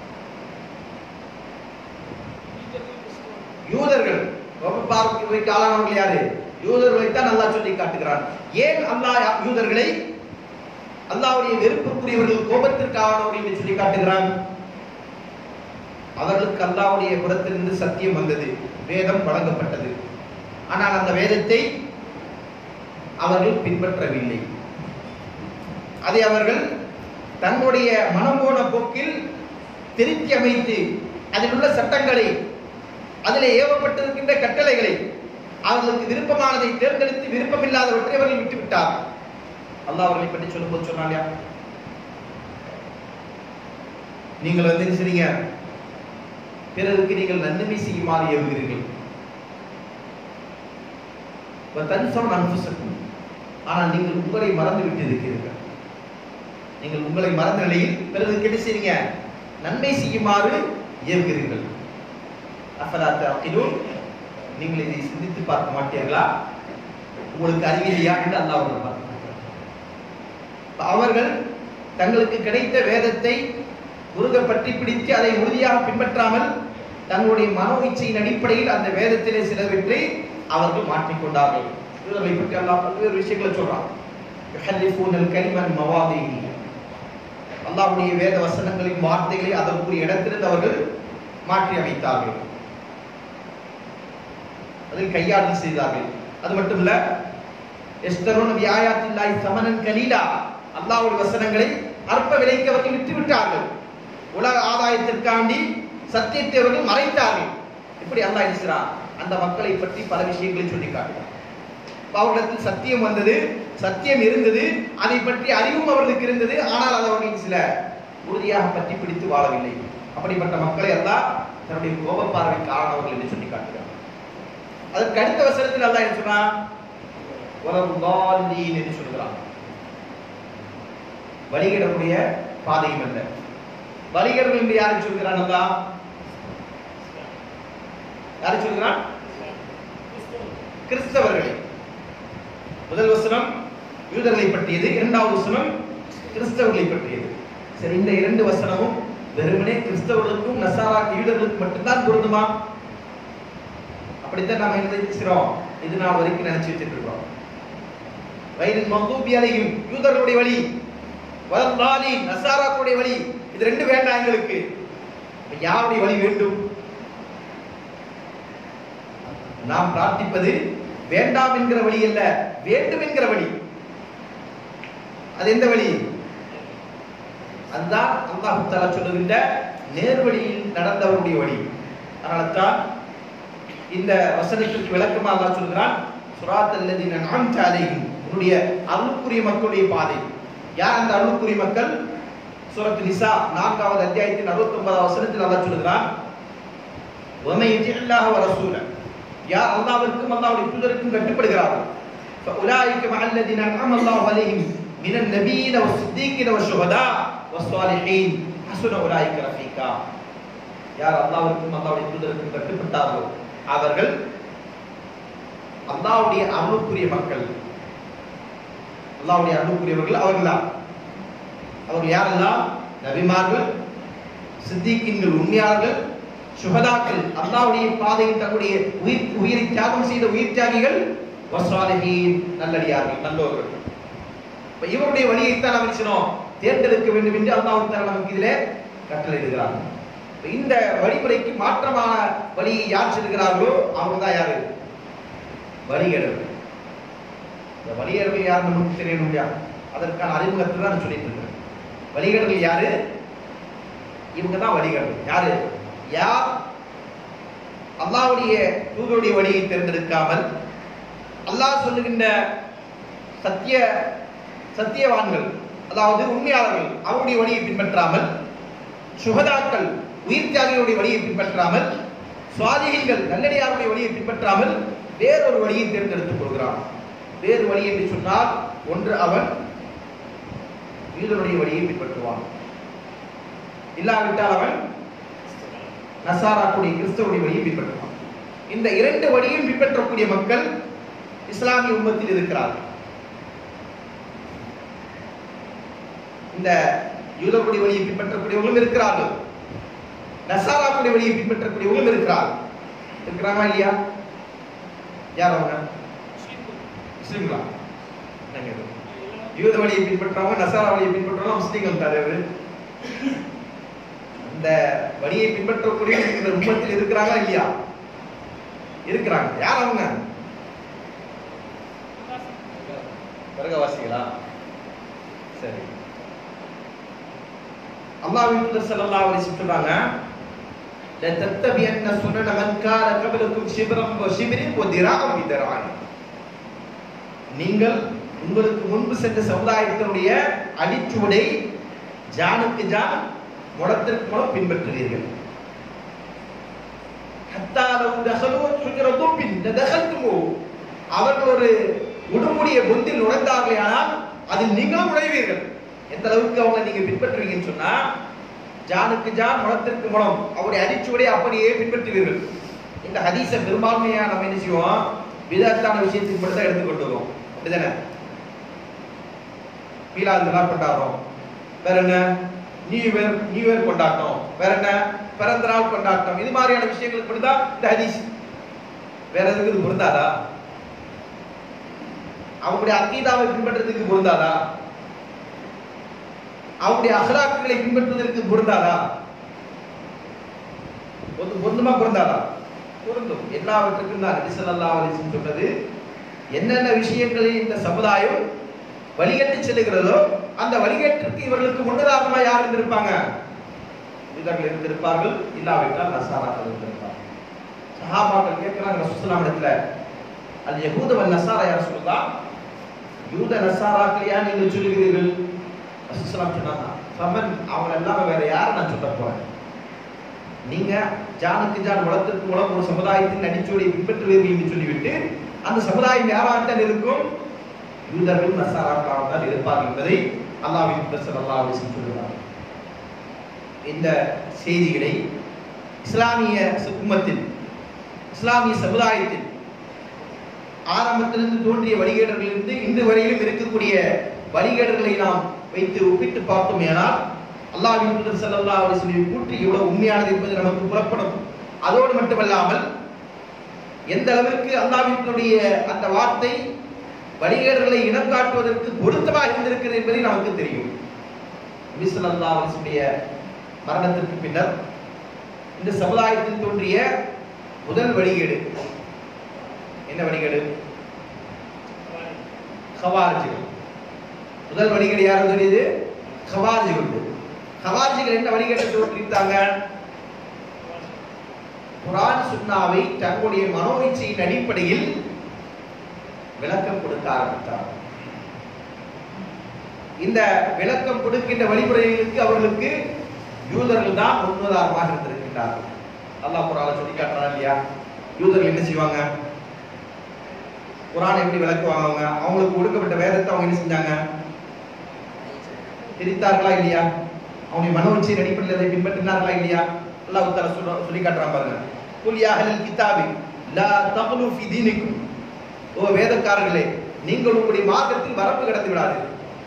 யூதர்கள் கோப பார்வைக்கு ஆளானவர்கள் யாரு யூதர்களை தான் அல்லாஹ் சொல்லி காட்டுகிறான் ஏன் அல்லாஹ் யூதர்களை அல்லாஹ்வுடைய வெறுப்புக்குரியவர்கள் கோபத்திற்கு ஆளானவர்கள் என்று சொல்லி காட்டுகிறான் அவர்களுக்கு அல்லாஹ்வுடைய புறத்திலிருந்து சத்தியம் வந்தது வேதம் வழங்கப்பட்டது ஆனால் அந்த வேதத்தை அவர்கள் பின்பற்றவில்லை அதை அவர்கள் தங்களுடைய மனம் போன போக்கில் திருத்தி அமைத்து அதில் உள்ள சட்டங்களை அதில் ஏவப்பட்டிருக்கின்ற கட்டளைகளை அவர்களுக்கு விருப்பமானதை தேர்ந்தெடுத்து விருப்பமில்லாதவற்றை அவர்கள் விட்டுவிட்டார் அல்லாஹ் அவர்களை பற்றி சொல்லும்போது சொன்னாங்க நீங்கள் வந்து என்ன செய்றீங்க பிறருக்கு நீங்கள் நன்மை செய்யுமாறு ஏவுகிறீர்கள் தன்சம் அன்புசக்கும் ஆனால் நீங்கள் உங்களை மறந்து விட்டு இருக்கிறீர்கள் நீங்கள் உங்களை மறந்த நிலையில் பிறருக்கு என்ன செய்றீங்க நன்மை செய்யுமாறு ஏவுகிறீர்கள் அஃபலா தஅகிலூன் நீங்கள் இதை சிந்தித்து பார்க்க மாட்டீர்களா உங்களுக்கு அறிவில்லையா என்று அல்லாஹ் அவர்கள் பார்க்கிறார். அவர்கள் தங்களுக்கு கிடைத்த வேதத்தை முருக பற்றி பிடித்து அதை உறுதியாக பின்பற்றாமல் தங்களுடைய மனோ இச்சையின் அடிப்படையில் அந்த வேதத்திலே சிலவற்றை அவர்கள் மாற்றிக்கொண்டார்கள் இவர்களை பற்றி அல்லாஹ் பல்வேறு விஷயங்களை சொல்றான் யுஹல்லிஃபூனல் கலிமன் மவாதிஹி அல்லாஹ்வுடைய வேத வசனங்களின் வார்த்தைகளை அதற்குரிய இடத்திலிருந்து அவர்கள் மாற்றி அமைத்தார்கள் அதில் கையாடல் செய்தார்கள் அது மட்டும் இல்ல எஸ்தரோன் வியாயாத்தில்லாய் சமனன் கலீலா அல்லாஹ்வுடைய வசனங்களை அற்ப விலைக்கு அவர்கள் விட்டு விட்டார்கள் உலக ஆதாயத்திற்காண்டி சத்தியத்தை அவர்கள் மறைத்தார்கள் இப்படி அல்லாஹ் இருக்கிறார் அந்த மக்களை பற்றி பல விஷயங்களை சொல்லி காட்டுகிறார் அப்ப அவர்களிடத்தில் சத்தியம் வந்தது சத்தியம் இருந்தது அதை பற்றி அறிவும் அவர்களுக்கு இருந்தது ஆனால் அது அவர்கள் சில உறுதியாக பற்றி பிடித்து வாழவில்லை அப்படிப்பட்ட மக்களை அல்லாஹ் தன்னுடைய கோப பார்வை காரணவர்கள் என்று சொல்லி காட்டுகிறார் அதற்கு அடுத்த வசனத்தில் அல்லாஹ் என்ன சொன்னான் வலல்லாலீன் என்று சொல்கிறான் வழிகிடக்கூடிய பாதையும் அல்ல வழிகர்கள் என்று யாரை சொல்கிறான் அல்லாஹ் யாரை சொல்கிறான் கிறிஸ்தவர்களை முதல் வசனம் யூதர்களை பற்றியது இரண்டாவது வசனம் கிறிஸ்தவர்களை பற்றியது சரி இந்த இரண்டு வசனமும் வெறுமனே கிறிஸ்தவர்களுக்கும் நசாரா யூதர்களுக்கும் மட்டும்தான் பொருந்துமா அப்படித்தான் நாம என்ன நினைச்சுக்கிறோம் இது நாள் வரைக்கும் நினைச்சு வச்சுட்டு இருக்கோம் வயதின் மகூபியாலையும் யூதர்களுடைய வழி வலந்தாலி நசாராக்குடைய வழி இது ரெண்டு வேண்டாம் எங்களுக்கு இப்ப யாருடைய வழி வேண்டும் நாம் பிரார்த்திப்பது வேண்டாம் என்கிற வழி அல்ல வேண்டும் என்கிற வழி அது எந்த வழி அதுதான் அல்லாஹ் தஆலா சொல்லுகின்ற நேர்வழியில் நடந்தவருடைய வழி அதனால தான் இந்த வசனத்திற்கு விளக்கமா அல்லாஹ் சொல்கிறான் சுராத் அல்லதீன அன்அம்த அலைஹிம் உன்னுடைய அருளுக்குரிய மக்களுடைய பாதை யார் அந்த அருளுக்குரிய மக்கள் சூரத்து நிசா நான்காவது அத்தியாயத்தின் அறுபத்தி ஒன்பதாவது வசனத்தில் அல்லாஹ் சொல்கிறான் وَمَن يُطِعِ اللَّهَ وَرَسُولَهُ யார் அல்லாஹ்விற்கும் அல்லாஹ்வுடைய தூதருக்கும் கட்டுப்படுகிறார்கள் فأولئك مع الذين أنعم الله عليهم من النبيين والصديقين والشهداء والصالحين حسن أولئك رفيقا யார் அல்லாஹ்விற்கும் அல்லாஹ்வுடைய தூதருக்கும் கட்டுப்பட்டார்களோ அவர்கள் அல்லாஹ்வுடைய அருளுக்குரிய மக்கள் அல்லாஹ்வுடைய அருளுக்குரியவர்கள் அவர்கள்தான் அவர்கள் யாரெல்லாம் நபிமார்கள் சித்திக்கின்கள் உண்மையாளர்கள் சுகதாக்கள் அல்லாஹ்வுடைய பாதையில் தன்னுடைய உயிர் உயிரை தியாகம் செய்த உயிர் தியாகிகள் வஸ்வாலிஹீன் நல்லடியார்கள் நல்லோர்கள் இப்ப இவருடைய வழியைத்தான் நாம் நினைச்சோம் தேர்ந்தெடுக்க வேண்டும் என்று அல்லாஹ் தஆலா நமக்கு இதிலே கட்டளையிடுகிறார் இப்ப இந்த வழிமுறைக்கு மாற்றமான வழியை யார் செல்கிறார்களோ அவங்க தான் யாரு வழிகேடர்கள் இந்த வழிகேடர்கள் யார் நமக்கு தெரியணும் இல்லையா அதற்கான அறிமுகத்தை தான் நான் சொல்லிட்டு இருக்கிறேன் வழிகேடர்கள் யாரு இவங்க தான் வழிகேடர்கள் யாரு யார் அல்லாஹ்வுடைய தூதருடைய வழியை தேர்ந்தெடுக்காமல் அல்லாஹ் சொல்லுகின்ற சத்திய சத்தியவான்கள் அதாவது உண்மையாளர்கள் அவருடைய வழியை பின்பற்றாமல் சுகதாக்கள் உயிர் தியாகிகளுடைய வழியை பின்பற்றாமல் சுவாதிகள் நல்லடியாருடைய வழியை பின்பற்றாமல் வேறொரு வழியை தேர்ந்தெடுத்துக் கொள்கிறான் வேறு வழி என்று சொன்னால் ஒன்று அவன் யூதனுடைய வழியை பின்பற்றுவான் இல்லாவிட்டால் அவன் நசாராக்குடைய கிறிஸ்தவனுடைய வழியை பின்பற்றுவான் இந்த இரண்டு வழியும் பின்பற்றக்கூடிய மக்கள் இஸ்லாமிய உம்மத்தில் இருக்கிறார்கள் இந்த யூதர்களுடைய வழியை பின்பற்றக்கூடியவர்களும் இருக்கிறார்கள் நசாராக்குடைய வழியை பின்பற்றக்கூடியவர்களும் இருக்கிறார்கள் இருக்கிறாங்களா இல்லையா யார் அவங்க முஸ்லிம்களா என்னங்க இது? யூத வழியை பின்பற்றவங்க நசாரா வழியை பின்பற்றவங்க முஸ்லீம்கள் தலைவர் இந்த வழியை பின்பற்றக்கூடிய இந்த உம்மத்தில் இருக்கிறாங்களா இல்லையா இருக்கிறாங்க யார் அவங்க வரகவாசிகளா சரி அல்லாஹ்வின் தூதர் ஸல்லல்லாஹு அலைஹி வஸல்லம் சொல்றாங்க ல தத்தபியன்ன சுனன மன் கான கபலக்கும் ஷிப்ரம் வ ஷிப்ரின் வ திராஅம் பி திராஅன் நீங்கள் உங்களுக்கு முன்பு சென்ற சமுதாயத்தினுடைய அடிச்சுவடை ஜானுக்கு ஜான் முடத்திற்கு முடம் பின்பற்றுவீர்கள் ஹத்தா லவ் தஹலு சுஜரத்தும் பின் தஹல்துமு அவர்கள் ஒரு உடுமுடிய பொந்தில் நுழைந்தார்களே ஆனால் அதில் நீங்களும் நுழைவீர்கள் எந்த அளவுக்கு அவங்க நீங்க பின்பற்றுவீங்கன்னு சொன்னா ஜானுக்கு ஜான் முளத்திற்கு முளம் அவருடைய அடிச்சுவடை அப்படியே பின்பற்றுவீர்கள் இந்த ஹதீஸை பெரும்பான்மையா நம்ம என்ன செய்வோம் விதத்தான விஷயத்துக்கு மட்டும் தான் எடுத்துக்கொண்டு வரோம் அப்படிதானே மீலாது விழா கொண்டாடுறோம் வேற என்ன நியூ இயர் நியூ இயர் கொண்டாட்டம் வேற என்ன பிறந்த நாள் கொண்டாட்டம் இது மாதிரியான விஷயங்களுக்கு மட்டும் தான் இந்த ஹதீஸ் வேற எதுக்கு இது பொருந்தாதா அவங்களுடைய அக்கீதாவை பின்பற்றதுக்கு பொருந்தாதா அவருடைய அகலாக்குகளை பின்பற்றுவதற்கு பொருந்தாதா பொருந்தும் பொருந்துமா பொருந்தாதா பொருந்தும் எல்லாவற்றுக்கும் தான் நபி ஸல்லல்லாஹு அலைஹி வஸல்லம் சொன்னது என்னென்ன விஷயங்களில் இந்த சமுதாயம் வழிகட்டு செல்லுகிறதோ அந்த வழிகேட்டிற்கு இவர்களுக்கு முன்னுதாரணமா யார் இருந்திருப்பாங்க யூதர்கள் இருந்திருப்பார்கள் இல்லாவிட்டால் நசாராக்கள் இருந்திருப்பார்கள் சஹாபாக்கள் கேட்கிறாங்க ரசூலுல்லாஹ் இடத்துல அது யகூத வல் நசாரா யார் சொல்லலாம் யூத நசாராக்கள் யார் நீங்கள் சொல்லுகிறீர்கள் ரசூலுல்லாஹ் சொன்னாங்க ஃபமன் அவங்க எல்லாம் வேற யாரை நான் சொல்ல போறேன் நீங்க ஜானுக்கு ஜான் வளத்திற்கு மூலம் ஒரு சமுதாயத்தின் அடிச்சோடி பின்பற்றுவீர்கள் என்று சொல்லிவிட்டு அந்த சமுதாயம் யாராகத்தான் இருக்கும் யூதர்கள் நசாராக்களாக தான் இருப்பார்கள் என்பதை அல்லாஹ்வின் தூதர் ஸல்லல்லாஹு அலைஹி வஸல்லம் சொல்கிறார் இந்த செய்திகளை இஸ்லாமிய உம்மத்தில் இஸ்லாமிய சமுதாயத்தில் ஆரம்பத்திலிருந்து தோன்றிய வழிகேடர்களிலிருந்து இன்று வரையிலும் இருக்கக்கூடிய வழிகேடர்களை நாம் வைத்து ஒப்பிட்டு பார்த்தோம் ஆனால் அல்லாஹ்வின் தூதர் ஸல்லல்லாஹு அலைஹி வஸல்லம் கூற்று எவ்வளவு உண்மையானது என்பது நமக்கு புலப்படும் அதோடு மட்டுமல்லாமல் எந்த அளவிற்கு அல்லாஹ்வினுடைய அந்த வார்த்தை வழிகேடர்களை இனம் காட்டுவதற்கு பொருத்தமாக இருந்திருக்கிறது என்பதை நமக்கு தெரியும் நபி ஸல்லல்லாஹு அலைஹி வஸல்லம் மரணத்திற்கு பின்னர் இந்த சமுதாயத்தில் தோன்றிய முதல் வழிகேடு என்ன வழிகேடு ஹவாரிஜிகள் முதல் வழிகேடு யாரும் தெரியுது ஹவாரிஜிகள் ஹவாரிஜிகள் என்ன வழிகேட்டை தோற்றுவித்தாங்க குரான் சுன்னாவை தங்களுடைய மனோ இச்சையின் அடிப்படையில் விளக்கம் கொடுக்க ஆரம்பித்தார் இந்த விளக்கம் கொடுக்கின்ற வழிமுறைகளுக்கு அவர்களுக்கு யூதர்கள் தான் முன்னுதாரணமாக இருந்திருக்கின்றார்கள் அல்லாஹ் குரான சொல்லி காட்டுறான் இல்லையா யூதர்கள் என்ன செய்வாங்க குரானை எப்படி விளக்குவாங்க அவங்க அவங்களுக்கு கொடுக்கப்பட்ட வேதத்தை அவங்க என்ன செஞ்சாங்க திரித்தார்களா இல்லையா அவங்களுடைய மன உச்சியின் அடிப்படையில் அதை பின்பற்றினார்களா இல்லையா அல்லாஹ் தஆலா சொல்ல சொல்லி காட்டுறான் பாருங்க குல் யா அஹ்லல் கிதாபி லா தக்லு ஃபி தீனிக்கும் ஓ வேதக்காரர்களே நீங்கள் உங்களுடைய மார்க்கத்தில் வரம்பு கடந்து விடாதீர்கள்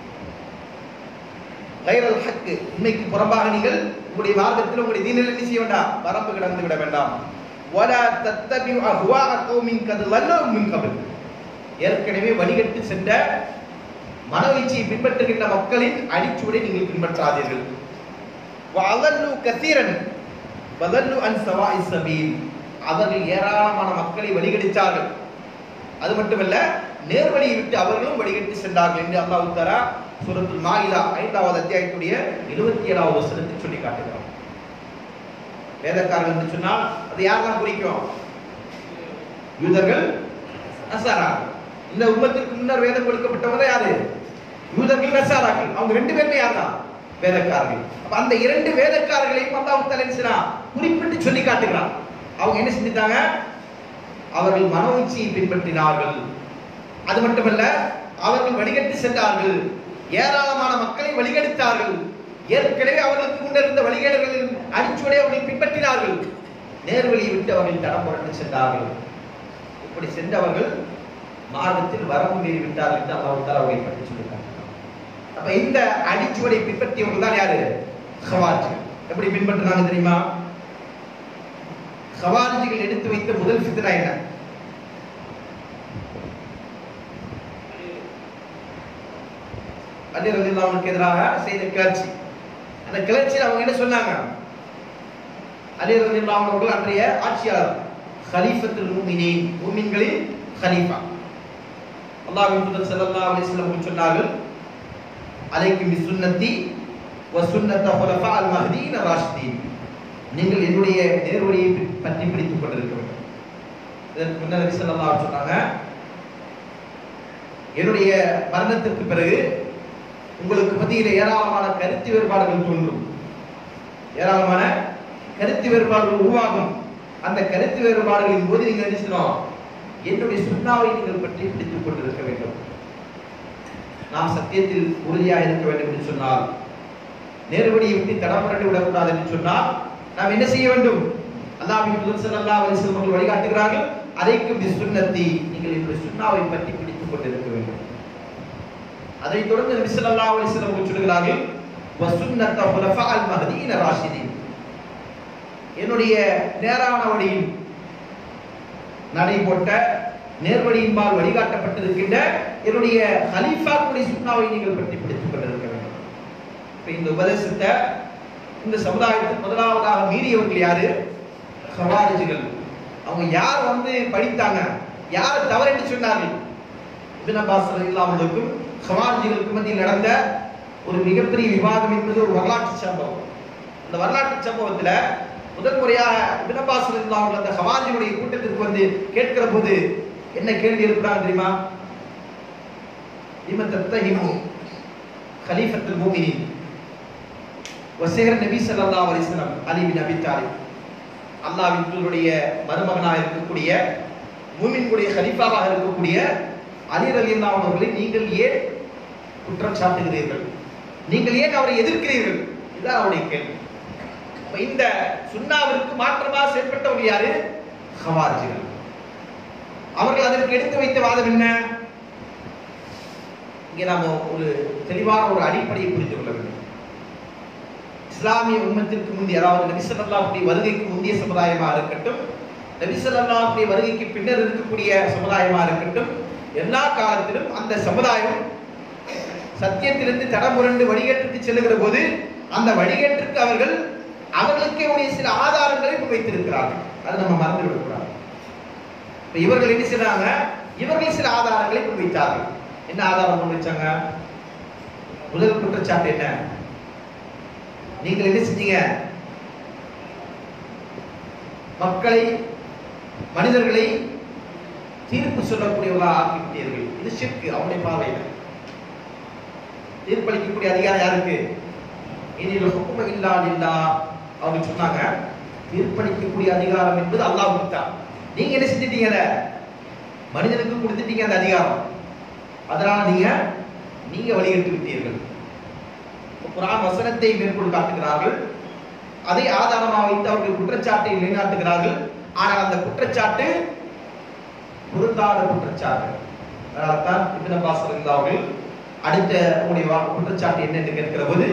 கைரல் ஹக்கு உண்மைக்கு புறம்பாக நீங்கள் உங்களுடைய மார்க்கத்தில் உங்களுடைய தீனில் என்ன செய்ய வேண்டாம் வரம்பு கடந்து விட வேண்டாம் வலா தத்தபிஉ அஹ்வாஅ கௌமின் கத் லல்லு மின் கபில் ஏற்கனவே வழிகட்டு சென்ற மனவீழ்ச்சியை பின்பற்றுகின்ற மக்களின் அடிச்சுவடை நீங்கள் பின்பற்றாதீர்கள் வஅல்லு கசீரன் வதல்லு அன் சவாஇ சபீல் அவர்கள் ஏராளமான மக்களை வழிகெடுத்தார்கள் அது மட்டுமல்ல நேர்வழியை விட்டு அவர்களும் வழிகட்டு சென்றார்கள் என்று அல்லாஹ் தஆலா சூரத்துல் மாயிதா ஐந்தாவது அத்தியாயத்துடைய இருபத்தி ஏழாவது வசனத்தை சொல்லி காட்டுகிறார் வேதக்காரர்கள் என்று சொன்னால் அது யாரெல்லாம் குறிக்கும் யூதர்கள் நசாரா இந்த உம்மத்திற்கு முன்னர் வேதம் கொடுக்கப்பட்டவங்க யாரு யூதர்கள் நசாராக்கள் அவங்க ரெண்டு பேருமே யார் தான் வேதக்காரர்கள் அப்ப அந்த இரண்டு வேதக்காரர்களையும் அல்லாஹ் தலைன்சினா குறிப்பிட்டு சொல்லி காட்டுகிறான் அவங்க என்ன செஞ்சிட்டாங்க அவர்கள் மனோச்சியை பின்பற்றினார்கள் அது மட்டுமல்ல அவர்கள் வழிகட்டு சென்றார்கள் ஏராளமான மக்களை வழிகெடுத்தார்கள் ஏற்கனவே அவர்களுக்கு முன்னிருந்த வழிகேடுகளின் அடிச்சுவடை அவர்கள் பின்பற்றினார்கள் நேர்வழியை விட்டு அவர்கள் தடம் புரண்டு சென்றார்கள் இப்படி சென்றவர்கள் மார்க்கத்தில் வரம்பு மீறி விட்டார்கள் என்று அல்லாஹ் தஆலா அவர்களை பற்றி சொல்லியிருக்காங்க அப்ப இந்த அடிச்சுவடை பின்பற்றியவங்க தான் யாரு ஹவார்ஜ் எப்படி பின்பற்றினாங்க தெரியுமா ஹவாரிஜிகள் எடுத்து வைத்த முதல் ஃபித்னா என்ன அலி ரலியல்லாஹுவுக்கு எதிராக செய்த கிளர்ச்சி அந்த கிளர்ச்சியில் அவங்க என்ன சொன்னாங்க அலி ரலியல்லாஹு அவர்கள் அன்றைய ஆட்சியாளர் ஹலீஃபத்துல் மூமினீன் மூமின்களின் ஹலீஃபா அல்லாஹ்வின் தூதர் ஸல்லல்லாஹு அலைஹி வஸல்லம் அவர்கள் சொன்னார்கள் அலைக்கும் பிசுன்னத்தி வ சுன்னத்த ஹுலஃபா அல் மஹ்தீன் ராஷிதீன் நீங்கள் என்னுடைய நேர்வழியை பற்றி பிடித்துக் கொண்டிருக்க வேண்டும் இதற்கு முன்னர் நபி ஸல்லல்லாஹு அலைஹி சொன்னாங்க என்னுடைய மரணத்திற்கு பிறகு உங்களுக்கு மத்தியில் ஏராளமான கருத்து வேறுபாடுகள் தோன்றும் ஏராளமான கருத்து வேறுபாடுகள் உருவாகும் அந்த கருத்து வேறுபாடுகளின் போது நீங்கள் என்ன செய்யணும் என்னுடைய சுண்ணாவை நீங்கள் பற்றி பிடித்துக் கொண்டிருக்க வேண்டும் நாம் சத்தியத்தில் உறுதியாக இருக்க வேண்டும் என்று சொன்னால் நேர்வழியை விட்டு தடப்பட்டு விடக்கூடாது என்று சொன்னால் நாம் என்ன செய்ய வேண்டும் அல்லாஹ்வின் தூதர் ஸல்லல்லாஹு அலைஹி வஸல்லம் அவர்கள் வழிகாட்டுகிறார்கள் அதைக்கு பிசுன்னத்தி நீங்கள் என்னுடைய சுண்ணாவை பற்றி பிடித்துக் கொண்டிருக்க வேண்டும் அதைத் தொடர்ந்து நபி ஸல்லல்லாஹு அலைஹி வஸல்லம் அவர்கள் சொல்கிறார்கள் வசுன்னத்த ஹுலஃபா அல் மஹ்தீன் ராஷிதீன் என்னுடைய நேரான வழியில் நடைபோட்ட நேர்வழியின்பால் வழிகாட்டப்பட்டிருக்கின்ற என்னுடைய ஹலீஃபாக்குடைய சுண்ணாவை நீங்கள் பற்றி பிடித்துக் கொண்டிருக்க வேண்டும் இப்ப இந்த உபதேசத்தை இந்த சமுதாயத்தில் முதலாவதாக மீறியவர்கள் யாரு ஹவாரிஜிகள் அவங்க யார் வந்து படித்தாங்க யார் தவறு என்று சொன்னார்கள் இபின் அப்பாஸ் இல்லாமலுக்கும் ஹவாரிஜிகளுக்கும் மத்தியில் நடந்த ஒரு மிகப்பெரிய விவாதம் என்பது ஒரு வரலாற்று சம்பவம் அந்த வரலாற்று சம்பவத்துல முதல் முறையாக இபின் அப்பாஸ் இல்லாமல் அந்த ஹவாரிஜினுடைய கூட்டத்திற்கு வந்து கேட்கிற போது என்ன கேள்வி எழுப்புறாங்க தெரியுமா லிம தத்தஹிமு خليفة المؤمنين وسير النبي صلى الله عليه وسلم علي بن ابي طالب அல்லாஹ்வின் தூதருடைய மருமகனாக இருக்கக்கூடிய மூமின்களுடைய கலீஃபாவாக இருக்கக்கூடிய அலி ரலியல்லாஹு அவர்களை நீங்கள் ஏன் குற்றம் சாட்டுகிறீர்கள் நீங்கள் ஏன் அவரை எதிர்க்கிறீர்கள் இதுதான் அவருடைய கேள்வி அப்ப இந்த சுன்னாவிற்கு மாற்றமாக செயல்பட்டவங்க யாரு ஹவாரிஜிகள் அவர்கள் அதற்கு எடுத்து வைத்த வாதம் என்ன இங்கே நாம ஒரு தெளிவான ஒரு அடிப்படையை புரிந்து கொள்ள வேண்டும் இஸ்லாமிய உம்மத்திற்கு முந்தைய அதாவது நபி ஸல்லல்லாஹுடைய வருகைக்கு முந்தைய சமுதாயமா இருக்கட்டும் நபி ஸல்லல்லாஹுடைய வருகைக்கு பின்னர் இருக்கக்கூடிய சமுதாயமா இருக்கட்டும் எல்லா காலத்திலும் அந்த சமுதாயம் சத்தியத்திலிருந்து தடமுரண்டு வழிகேட்டுக்கு செல்லுகிற போது அந்த வழிகேட்டிற்கு அவர்கள் அவர்களுக்கே உடைய சில ஆதாரங்களை முன்வைத்திருக்கிறார்கள் அதை நம்ம மறந்து விடக்கூடாது இப்ப இவர்கள் என்ன செய்றாங்க இவர்கள் சில ஆதாரங்களை முன்வைத்தார்கள் என்ன ஆதாரம் முன்வைச்சாங்க முதல் குற்றச்சாட்டு என்ன நீங்கள் என்ன செஞ்சீங்க மக்களை மனிதர்களை தீர்ப்பு சொல்லக்கூடியவர்களா ஆக்கிவிட்டீர்கள் இது ஷிர்க்கு அவனுடைய பார்வையில் தீர்ப்பளிக்கக்கூடிய அதிகாரம் யாருக்கு இனில் ஹுக்கும இல்லா இல்லா அவங்க சொன்னாங்க தீர்ப்பளிக்கக்கூடிய அதிகாரம் என்பது அல்லாஹ் தான் நீங்க என்ன செஞ்சிட்டீங்க அதை மனிதனுக்கு கொடுத்துட்டீங்க அந்த அதிகாரம் அதனால நீங்க நீங்க வழிகட்டு விட்டீர்கள் குரான் வசனத்தை மேற்கொள் காட்டுகிறார்கள் அதை ஆதாரமாக வைத்து அவர்கள் குற்றச்சாட்டை நிலைநாட்டுகிறார்கள் ஆனால் அந்த குற்றச்சாட்டு பொருந்தாத குற்றச்சாட்டு அதனால்தான் இப்னு அப்பாஸ் ரலியல்லாஹு அவர்கள் அடுத்த உங்களுடைய வா- குற்றச்சாட்டு என்ன என்று கேட்கிற போது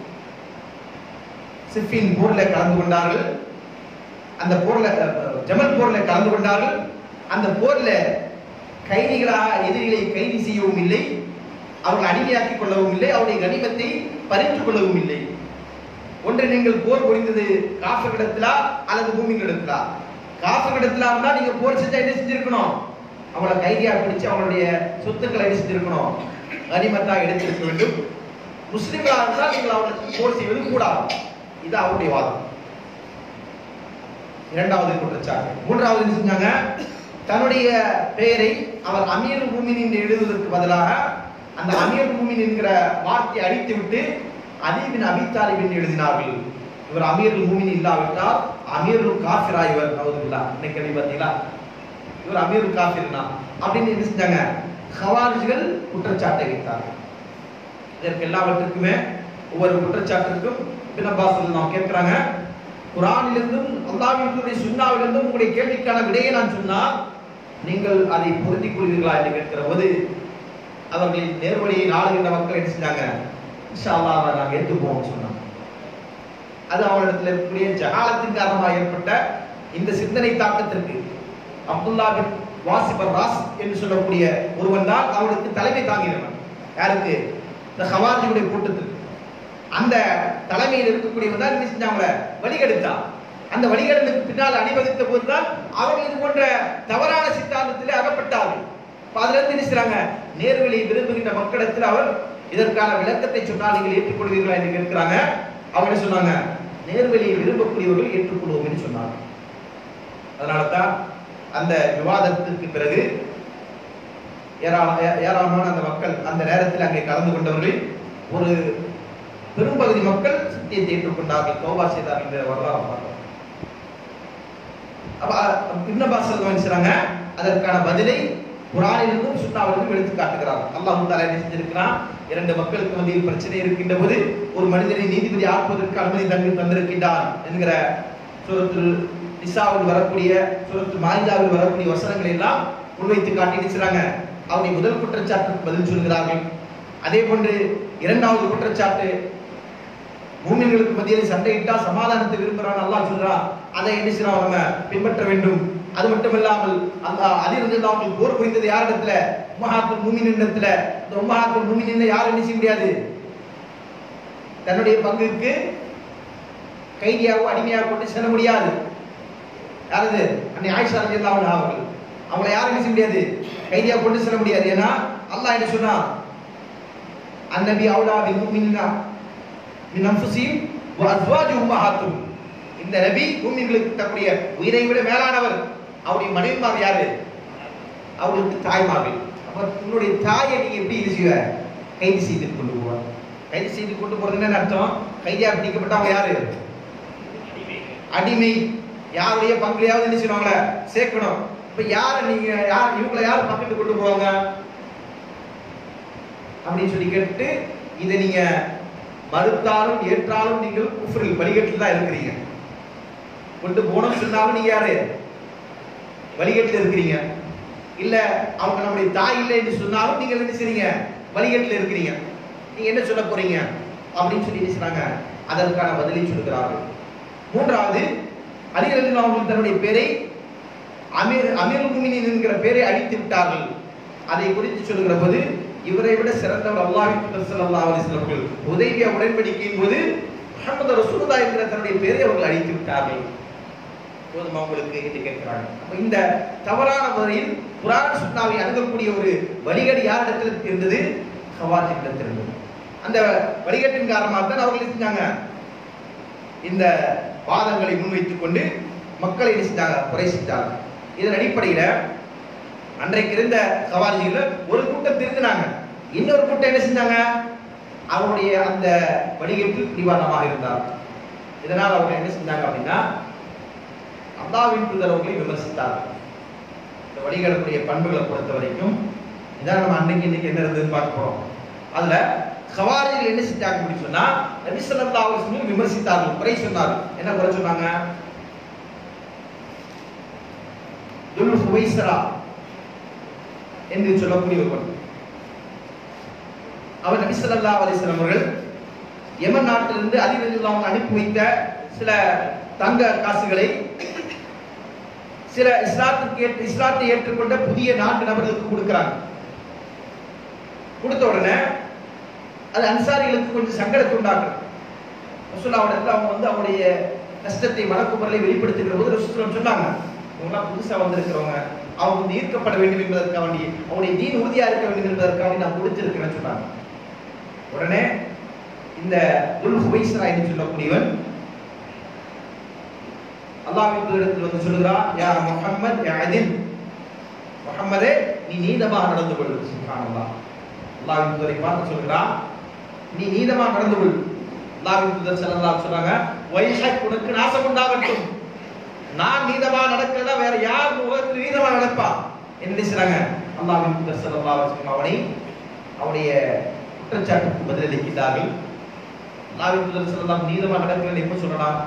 சிஃபின் போர்ல கலந்து கொண்டார்கள் அந்த போர்ல அஹ், ஜமல் போர்ல கலந்து கொண்டார்கள் அந்த போர்ல கைதிகளாக எதிரிகளை கைது செய்யவும் இல்லை அவர்கள் அடிமையாக்கிக் கொள்ளவும் இல்லை அவருடைய கனிமத்தை பறித்துக் கொள்ளவும் இல்லை ஒன்று நீங்கள் போர் புரிந்தது காஃபர்களிடத்திலா அல்லது பூமிகளிடத்திலா காஃபர்களிடத்திலா இருந்தா நீங்க போர் செஞ்சா என்ன செஞ்சிருக்கணும் அவங்கள கைதியா பிடிச்சு அவங்களுடைய சொத்துக்களை என்ன செஞ்சிருக்கணும் கனிமத்தா எடுத்திருக்க வேண்டும் முஸ்லிம்களா இருந்தால் நீங்கள் அவர்களுக்கு போர் செய்வது கூடாது இது அவருடைய வாதம் இரண்டாவது குற்றச்சாட்டு மூன்றாவது என்ன செஞ்சாங்க தன்னுடைய பெயரை அவர் அமீர் பூமின் என்று எழுதுவதற்கு பதிலாக அந்த அமீர் பூமின் என்கிற வார்த்தையை அடித்து விட்டு அதீபின் அபித்தாலிபின் எழுதினார்கள் இவர் அமீர் மூமின் இல்லாவிட்டால் அமீர் காஃபிரா இவர் நவதுல்லா இன்னைக்கு கேள்வி பார்த்தீங்களா இவர் அமீர் காஃபிர்னா அப்படின்னு என்ன செஞ்சாங்க ஹவாரிஜிகள் குற்றச்சாட்டை வைத்தார்கள் இதற்கு எல்லாவற்றுக்குமே ஒவ்வொரு குற்றச்சாட்டிற்கும் பின் அப்பாஸ் நாம் கேட்கிறாங்க குரானிலிருந்தும் அல்லாஹ்வினுடைய சுன்னாவிலிருந்தும் உங்களுடைய கேள்விக்கான விடையை நான் சொன்னால் நீங்கள் அதை பொருத்திக் கொள்வீர்களா என்று கேட்கிற போது அவர்களின் நேர்வழியை நாடுகின்ற மக்கள் என்ன செஞ்சாங்க இன்ஷா அல்லாஹ் அதை நாங்கள் ஏற்றுப்போம்னு சொன்னாங்க அது அவனிடத்தில் இருக்கக்கூடிய ஜகாலத்தின் காரணமாக ஏற்பட்ட இந்த சிந்தனை தாக்கத்திற்கு அப்துல்லா பின் வாசிபர் ராஸ் என்று சொல்லக்கூடிய ஒருவன் தான் அவனுக்கு தலைமை தாங்கினவன் யாருக்கு இந்த ஹவாரிஜியுடைய கூட்டத்துக்கு அந்த தலைமையில் இருக்கக்கூடியவன் தான் என்ன செஞ்சாங்கள வழிகெடுத்தான் அந்த வழிகடலுக்கு பின்னால் அணிவகுத்த போதுதான் அவர்கள் இது போன்ற தவறான சித்தாந்தத்திலே அகப்பட்டார்கள் அப்ப அதுல இருந்து என்ன செய்றாங்க நேர்வழியை விரும்புகின்ற மக்களிடத்தில் அவர் இதற்கான விளக்கத்தை சொன்னால் நீங்கள் ஏற்றுக்கொள்வீர்களா என்று கேட்கிறாங்க அவங்க என்ன சொன்னாங்க நேர்வழியை விரும்பக்கூடியவர்கள் ஏற்றுக்கொள்வோம் என்று சொன்னாங்க அதனால தான் அந்த விவாதத்திற்கு பிறகு ஏராள- ஏ- ஏராளமான அந்த மக்கள் அந்த நேரத்தில் அங்கே கலந்து கொண்டவர்கள் ஒரு பெரும்பகுதி மக்கள் சத்தியத்தை ஏற்றுக்கொண்டார்கள் தௌபா செய்தார்கள் என்ற வரலாறு பார்க்கிறோம் அப்ப இப்னு அப்பாஸ் கவனிச்சாங்க அதற்கான பதிலை குரானிலிருந்தும் சுன்னாவிலிருந்தும் எடுத்து காட்டுகிறார் அல்லாஹ் தாலா என்ன செஞ்சிருக்கிறான் இரண்டு மக்களுக்கு மத்தியில் பிரச்சனை இருக்கின்ற போது ஒரு மனிதனை நீதிபதி ஆக்குவதற்கு அனுமதி தங்கி தந்திருக்கின்றான் என்கிற சூரத்துல் நிசாவில் வரக்கூடிய சூரத்துல் மாரிதாவில் வரக்கூடிய வசனங்களை எல்லாம் முன்வைத்து காட்டி நினைச்சாங்க அவருடைய முதல் குற்றச்சாட்டுக்கு பதில் சொல்கிறார்கள் அதே போன்று இரண்டாவது குற்றச்சாட்டு மூமின்களுக்கு மத்தியில் சண்டையிட்டா சமாதானத்தை விரும்புறான் அல்லாஹ் சொல்றான் அதை என்ன செய்யணும் அவங்க பின்பற்ற வேண்டும் அது மட்டுமல்லாமல் அந்த அதிலிருந்து அவர்கள் போர் புரிந்தது யாரிடத்துல உம்மஹாத்துல் மூமின் இடத்துல இந்த உம்மஹாத்துல் மூமின் யாரும் என்ன செய்ய முடியாது தன்னுடைய பங்குக்கு கைதியாகவோ அடிமையாக கொண்டு செல்ல முடியாது யாரது அன்னை ஆயிஷா ரலியல்லாஹு அன்ஹா அவர்கள் அவங்கள யாரும் என்ன செய்ய முடியாது கைதியாக கொண்டு செல்ல முடியாது ஏன்னா அல்லாஹ் என்ன சொன்னான் அன்னபி அவுலா பில் முஃமினினா மின் அன்ஃபுசிஹிம் வ அஸ்வாஜுஹும் உம்மஹாத்துஹும் இந்த நபி மூமின்களுக்கு தன்னுடைய உயிரை விட மேலானவர் அவருடைய மனைவிமார் யாரு அவர்களுக்கு தாய்மார்கள் அப்ப உன்னுடைய தாயை நீங்க எப்படி இது செய்வ கைது செய்து கொண்டு போவ கைது செய்து கொண்டு போறது என்ன அர்த்தம் கைதியா பிடிக்கப்பட்டவங்க யாரு அடிமை யாருடைய பங்குலையாவது என்ன செய்வாங்கள சேர்க்கணும் இப்ப யார நீங்க யார் இவங்களை யார் பக்கத்து கொண்டு போவாங்க அப்படின்னு சொல்லி கேட்டு இதை நீங்க மறுத்தாலும் ஏற்றாலும் நீங்கள் குஃப்ரில் வழிகட்டில் தான் இருக்கிறீங்க கொண்டு போனோம் சொன்னாலும் நீங்க யாரு வழிகட்டில் இருக்கிறீங்க இல்ல அவங்க நம்முடைய தாய் இல்லை என்று சொன்னாலும் நீங்கள் என்ன செய்றீங்க வழிகட்டில் இருக்கிறீங்க நீங்க என்ன சொல்ல போறீங்க அப்படின்னு சொல்லி என்ன செய்றாங்க அதற்கான பதிலை சொல்கிறார்கள் மூன்றாவது அலிரலின் அவர்கள் தன்னுடைய பேரை அமீர் அமீர் முமினின் என்கிற பேரை அழித்து விட்டார்கள் அதை குறித்து சொல்லுகிற போது இவரை விட சிறந்தவர் அல்லாஹ் ஸல்லல்லாஹு அலைஹி வஸல்லம் அவர்கள் உதவிய உடன்படிக்கையின் போது முஹம்மது ரசூலுல்லாஹ் என்கிற தன்னுடைய பேரை அவர்கள் அழித்து விட்டார்கள் போதுமா உங்களுக்கு என்று கேட்கிறாங்க அப்ப இந்த தவறான முறையில் குரான் சுன்னாவை அணுகக்கூடிய ஒரு வழிகேடு யாரிடத்தில் இருந்தது ஹவாரிஜிடத்தில் இருந்தது அந்த வழிகேட்டின் காரணமாக தான் அவர்கள் என்ன செஞ்சாங்க இந்த வாதங்களை முன்வைத்துக் கொண்டு மக்களை என்ன செஞ்சாங்க குறை செஞ்சாங்க இதன் அடிப்படையில அன்றைக்கு இருந்த சவாரிகள் ஒரு கூட்டம் திருந்தினாங்க இன்னொரு கூட்டம் என்ன செஞ்சாங்க அவருடைய அந்த வழிகேட்டில் பிடிவாதமாக இருந்தார் இதனால் அவங்க என்ன செஞ்சாங்க அப்படின்னா அல்லாவின் தூதர் அவர்களை விமர்சித்தார்கள் இந்த வழிகாடக்கூடிய பண்புகளை பொறுத்த வரைக்கும் இதான் நம்ம அன்னைக்கு இன்னைக்கு என்ன இருந்ததுன்னு பார்க்க போறோம் அதுல ஹவாரிகள் என்ன செஞ்சாங்க அப்படின்னு சொன்னா நபி ஸல்லல்லாஹு அலைஹி வஸல்லம் விமர்சித்தார்கள் குறை சொன்னார்கள் என்ன குறை சொன்னாங்க துல் ஹுவைசரா என்று சொல்லக்கூடிய ஒருவன் அவர் நபி ஸல்லல்லாஹு அலைஹி வஸல்லம் அவர்கள் யமன் நாட்டிலிருந்து அதிபதிகள் அனுப்பி வைத்த சில தங்க காசுகளை சில இஸ்லாத்துக்கு ஏற்று இஸ்லாத்தை ஏற்றுக்கொண்ட புதிய நாட்டு நபர்களுக்கு கொடுக்கிறாங்க கொடுத்த உடனே அது அன்சாரிகளுக்கு கொஞ்சம் சங்கடத்தை உண்டாக்குறது ரசூல்லாவிடத்துல அவங்க வந்து அவருடைய கஷ்டத்தை மனக்குமரலை வெளிப்படுத்துகிற போது ரசூலம் சொன்னாங்க இவங்கெல்லாம் புதுசா வந்திருக்கிறவங்க அவங்க வந்து ஈர்க்கப்பட வேண்டும் என்பதற்காக வேண்டி அவங்களுடைய தீன் உறுதியா இருக்க வேண்டும் என்பதற்காக வேண்டி நான் கொடுத்திருக்கிறேன்னு சொன்னாங்க உடனே இந்த துல் ஹுவைசரா என்று சொல்லக்கூடியவன் அல்லாஹ்வின் இடத்தில் வந்து சொல்லுகிறான் யா முஹம்மத் யா அதில் முஹம்மதே நீ நீதமாக நடந்து கொள் சுப்ஹானல்லாஹ் அல்லாஹ்வின் தூதரை பார்த்து சொல்கிறான் நீ நீதமாக நடந்து கொள் அல்லாஹ்வின் தூதர் ஸல்லல்லாஹு அலைஹி சொன்னாங்க வைஹக் உனக்கு நாசம் உண்டாகட்டும் நான் நீதமா நடக்கிறதா வேற யார் உலகத்தில் நீதமா நடப்பா என்ன செய்றாங்க அல்லாஹ்வின் தூதர் ஸல்லல்லாஹு அலைஹி வஸல்லம் அவனை அவனுடைய குற்றச்சாட்டுக்கு பதிலளிக்கிறார்கள் அல்லாஹ்வின் தூதர் ஸல்லல்லாஹு நீதமா நடக்கிறேன்னு எப்ப சொல்லலாம்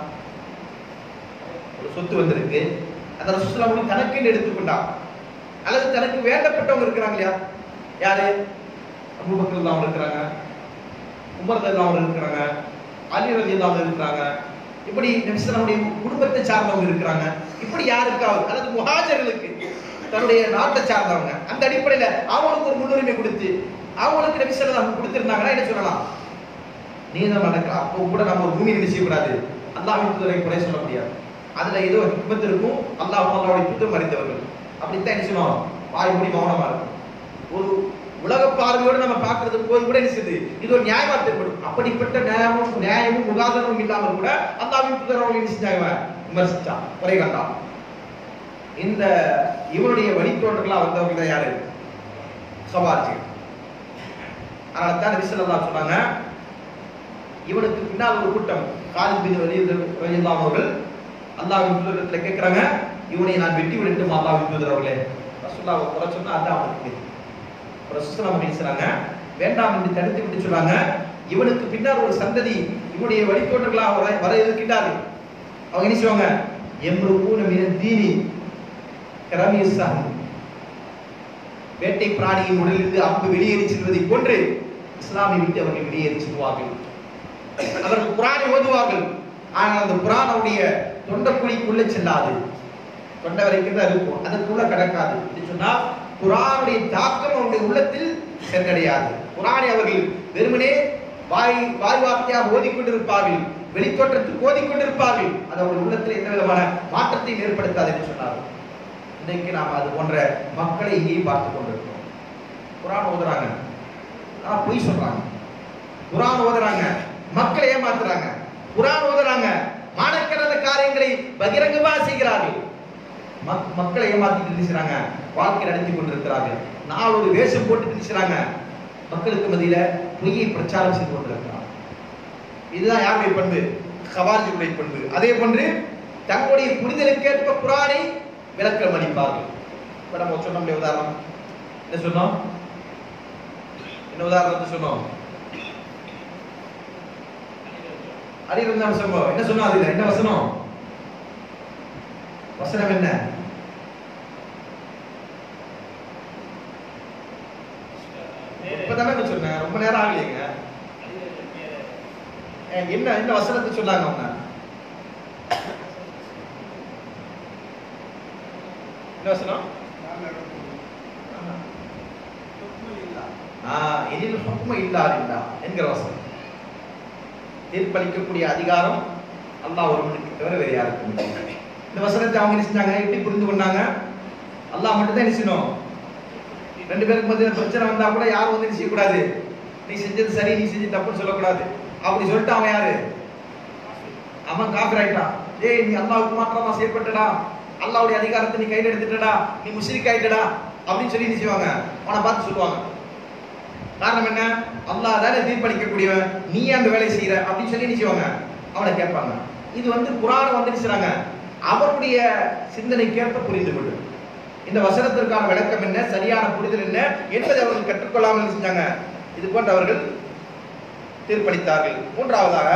ஒரு சொத்து வந்திருக்கு அந்த ரசூலுல்லாஹ் தனக்கு எடுத்துக்கொண்டான் அல்லது தனக்கு வேண்டப்பட்டவங்க இருக்கிறாங்க இல்லையா யாரு அபூபக்கர் தான் இருக்கிறாங்க உமர் தான் இருக்கிறாங்க அலி ரலியல்லாஹு இருக்கிறாங்க இப்படி நபிசல்லாவுடைய குடும்பத்தை சார்ந்தவங்க இருக்கிறாங்க இப்படி யாருக்காவது அல்லது முஹாஜர்களுக்கு தன்னுடைய நாட்டை சார்ந்தவங்க அந்த அடிப்படையில அவங்களுக்கு ஒரு முன்னுரிமை கொடுத்து அவங்களுக்கு நபிசல்லாம் கொடுத்திருந்தாங்கன்னா என்ன சொல்லலாம் நீதம் நடக்கலாம் அப்போ கூட நம்ம ஒரு பூமி என்ன செய்யக்கூடாது அல்லாஹ்வின் தூதரை குறை சொல்ல முடியாது அதுல ஏதோ ஹிக்மத் இருக்கும் அல்லாஹ் அல்லாஹ்வுடைய புத்தம் அறிந்தவர்கள் அப்படித்தான் என்ன செய்யணும் வாய் மூடி மௌனமா இருக்கும் ஒரு உலக பார்வையோடு நம்ம பார்க்கறது போது கூட என்ன செய்யுது இது ஒரு நியாயமா தென்படும் அப்படிப்பட்ட நியாயமும் நியாயமும் உதாரணமும் இல்லாமல் கூட அல்லாஹ்வின் தூதர் அவர்கள் என்ன செஞ்சாங்க விமர்சிச்சான் குறை கண்டான் இந்த இவனுடைய வழித்தோன்றர்களா வந்தவங்க தான் யாரு சவார்ஜிகள் அதனால தான் நபி ஸல்லல்லாஹு அலைஹி சொன்னாங்க இவனுக்கு பின்னால் ஒரு கூட்டம் காலித் பின் வலீத் ரலியல்லாஹு அவர்கள் அல்லாஹ்வின் தூதரிடத்துல கேட்கறாங்க இவனை நான் வெட்டி விடட்டும் அல்லாஹ்வின் தூதர் அவர்களே ரசூலுல்லாஹ் குறை சொன்னா அதான் அவனுக்கு ரசூலுல்லாஹ் பேசுறாங்க வேண்டாம் என்று தடுத்து விட்டு சொல்றாங்க இவனுக்கு பின்னால் ஒரு சந்ததி இவனுடைய வழித்தோன்றர்களாக வர வர இருக்கின்றார்கள் அவங்க என்ன செய்வாங்க எம்ருகூன மின தீனி கரமியசாஹி வேட்டை பிராணியின் உடலிலிருந்து அம்பு வெளியேறி செல்வதை போன்று இஸ்லாமை விட்டு அவர்கள் வெளியேறி செல்வார்கள் அவர்கள் குரானை ஓதுவார்கள் ஆனால் அந்த குரான் அவருடைய தொண்டக்குழிக்குள்ள செல்லாது தொண்டை வரைக்கும் தான் இருக்கும் அதற்குள்ள கடக்காது என்று சொன்னா குரானுடைய தாக்கம் அவருடைய உள்ளத்தில் சென்றடையாது குரானை அவர்கள் வெறுமனே வாய் வாய் வார்த்தையாக ஓதிக்கொண்டிருப்பார்கள் வெளித்தோற்றத்துக்கு ஓதிக்கொண்டிருப்பார்கள் அது அவருடைய உள்ளத்தில் எந்த விதமான மாற்றத்தையும் ஏற்படுத்தாது என்று சொன்னார்கள் இன்றைக்கு நாம் அது போன்ற மக்களை இங்கேயும் பார்த்து கொண்டிருக்கிறோம் குரான் ஓதுறாங்க ஆனா பொய் சொல்றாங்க குரான் ஓதுறாங்க மக்களை ஏமாத்துறாங்க குரான் ஓதுறாங்க மானக்கடந்த காரியங்களை பகிரங்கமா செய்கிறார்கள் மக்- மக்களை ஏமாத்திட்டு நினைச்சாங்க வாழ்க்கை நடத்தி கொண்டிருக்கிறார்கள் நாளொரு வேஷம் போட்டு நினைச்சாங்க மக்களுக்கு மத்தியில பொய்யை பிரச்சாரம் செய்து கொண்டிருக்கிறார் இதுதான் யாருடைய பண்பு ஹவாரிஜுடைய பண்பு அதே போன்று தங்களுடைய புரிதலுக்கேற்ப குரானை விளக்கம் அளிப்பார்கள் இப்ப நம்ம சொன்னோம் உதாரணம் என்ன சொன்னோம் என்ன உதாரணத்தை சொன்னோம் அறிவிருந்த வசனம் என்ன சொன்னோம் அதுல என்ன வசனம் வசனம் என்ன இப்பதானே சொன்னேன் ரொம்ப நேரம் ஆகலைங்க அஹ் என்ன என்ன வசனத்தை சொன்னாங்க அவங்க என்ன வசனம் ஆஹ் இதில் ஹுக்ம இல்லாதில்லா என்கிற வசனம் தீர்ப்பளிக்கக்கூடிய அதிகாரம் அல்லாஹ் ஒருவனுக்கு தவிர வேறு யாருக்கும் இல்லை. இந்த வசனத்தை அவங்க என்ன செஞ்சாங்க எப்படி புரிந்து கொண்டாங்க அல்லாஹ் மட்டும் தான் என்ன செய்யணும் ரெண்டு பேருக்கு மத்திய பிரச்சனை வந்தா கூட யாரும் வந்து என்ன செய்யக்கூடாது நீ செஞ்சது சரி நீ செஞ்சது தப்புன்னு சொல்லக்கூடாது அப்படி சொல்லிட்டு அவன் யாரு அவன் காஃபிர் ஆயிட்டான் ஏய் நீ அல்லாஹ்வுக்கு மாத்திரமா செயல்பட்டடா அல்லாஹ்வுடைய அதிகாரத்தை நீ கையில எடுத்துட்டடா நீ முஸ்லிக் ஆயிட்டடா அப்படின்னு சொல்லி என்ன செய்வாங்க அவனை பார்த்து சொல்லுவாங்க காரணம் என்ன அல்லாஹ் தானே தீர்ப்பளிக்கக்கூடியவன் நீ அந்த வேலை செய்யற அப்படின்னு சொல்லி என்ன செய்வாங்க அவனை கேட்பாங்க இது வந்து குரான் வந்து என்ன செய்றாங்க அவருடைய சிந்தனைக்கேற்ப புரிந்து கொண்டு இந்த வசனத்திற்கான விளக்கம் என்ன சரியான புரிதல் என்ன என்பதை அவர்கள் கற்றுக்கொள்ளாமல் என்ன செஞ்சாங்க இது போன்று அவர்கள் தீர்ப்பளித்தார்கள் மூன்றாவதாக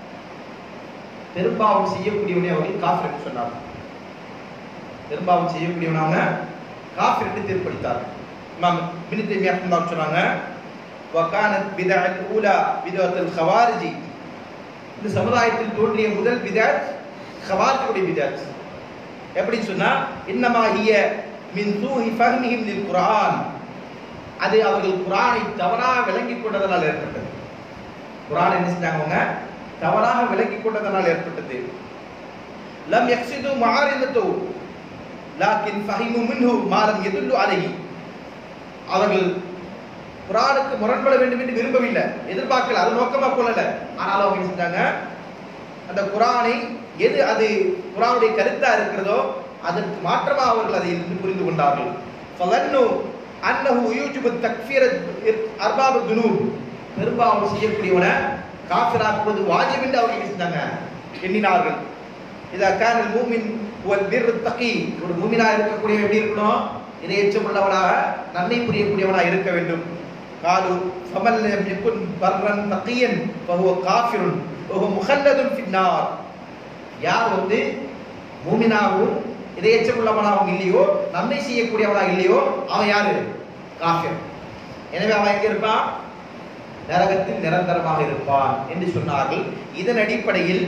பெரும்பாவம் செய்யக்கூடியவனே அவர்கள் காஃபிர் என்று சொன்னார்கள் பெரும்பாவம் செய்யக்கூடியவனாக காஃபிர் என்று தீர்ப்பளித்தார்கள் இமாம் இப்னு தய்மிய்யா ரஹ்மத்துல்லாஹி சொன்னாங்க வகானத் பிதஅத் ஊலா பிதஅத்துல் ஹவாரிஜி இந்த சமுதாயத்தில் தோன்றிய முதல் பிதஅத் ஹவாரிஜுடைய பிதஅத் எப்படி சொன்னா இன்னமா ஹிய மின் சூஹி ஃபஹ்மிஹிம் லில் குர்ஆன் அது அவர்கள் குர்ஆனை தவறாக விளங்கிக் கொண்டதனால் ஏற்பட்டது குர்ஆன் என்ன செஞ்சாங்க அவங்க தவறாக விளங்கிக் கொண்டதனால் ஏற்பட்டது லம் யக்ஸிது மஆரிதத்து லாக்கின் ஃபஹிமு மின்ஹு மா லம் யதுல்லு அலைஹி அவர்கள் குர்ஆனுக்கு முரண்பட வேண்டும் என்று விரும்பவில்லை எதிர்பார்க்கல அது நோக்கமா கொள்ளல ஆனால் அவங்க என்ன செஞ்சாங்க அந்த குர்ஆனை எது அது குர்ஆனுடைய கருத்தா இருக்கிறதோ அதற்கு மாற்றமா அவர்கள் அதை இருந்து புரிந்து கொண்டார்கள் ஃபலன்னு அன்னஹு யூஜிபு தக்ஃபீர அர்பாபு துனூப் பெரும்பாவம் செய்யக்கூடியவன காஃபிராக்குவது வாஜிப் என்று அவர்கள் என்ன செஞ்சாங்க எண்ணினார்கள் இதா கான மூமின் வல் பிர் தகி ஒரு மூமினா இருக்கக்கூடியவன் எப்படி இருக்கணும் இரையச்சம் உள்ளவனாக நன்மை புரியக்கூடியவனாக இருக்க வேண்டும் காலு ஃபமல் லம் யகுன் பர்ரன் தகியன் ஃபஹுவ காஃபிருன் வஹுவ முஹல்லதுன் ஃபின்னார் யார் வந்து மூமினாகவும் இரையச்சம் உள்ளவனாகவும் இல்லையோ நன்மை செய்யக்கூடியவனாக இல்லையோ அவன் யாரு காஃபிர் எனவே அவன் எங்க இருப்பான் நரகத்தில் நிரந்தரமாக இருப்பான் என்று சொன்னார்கள் இதன் அடிப்படையில்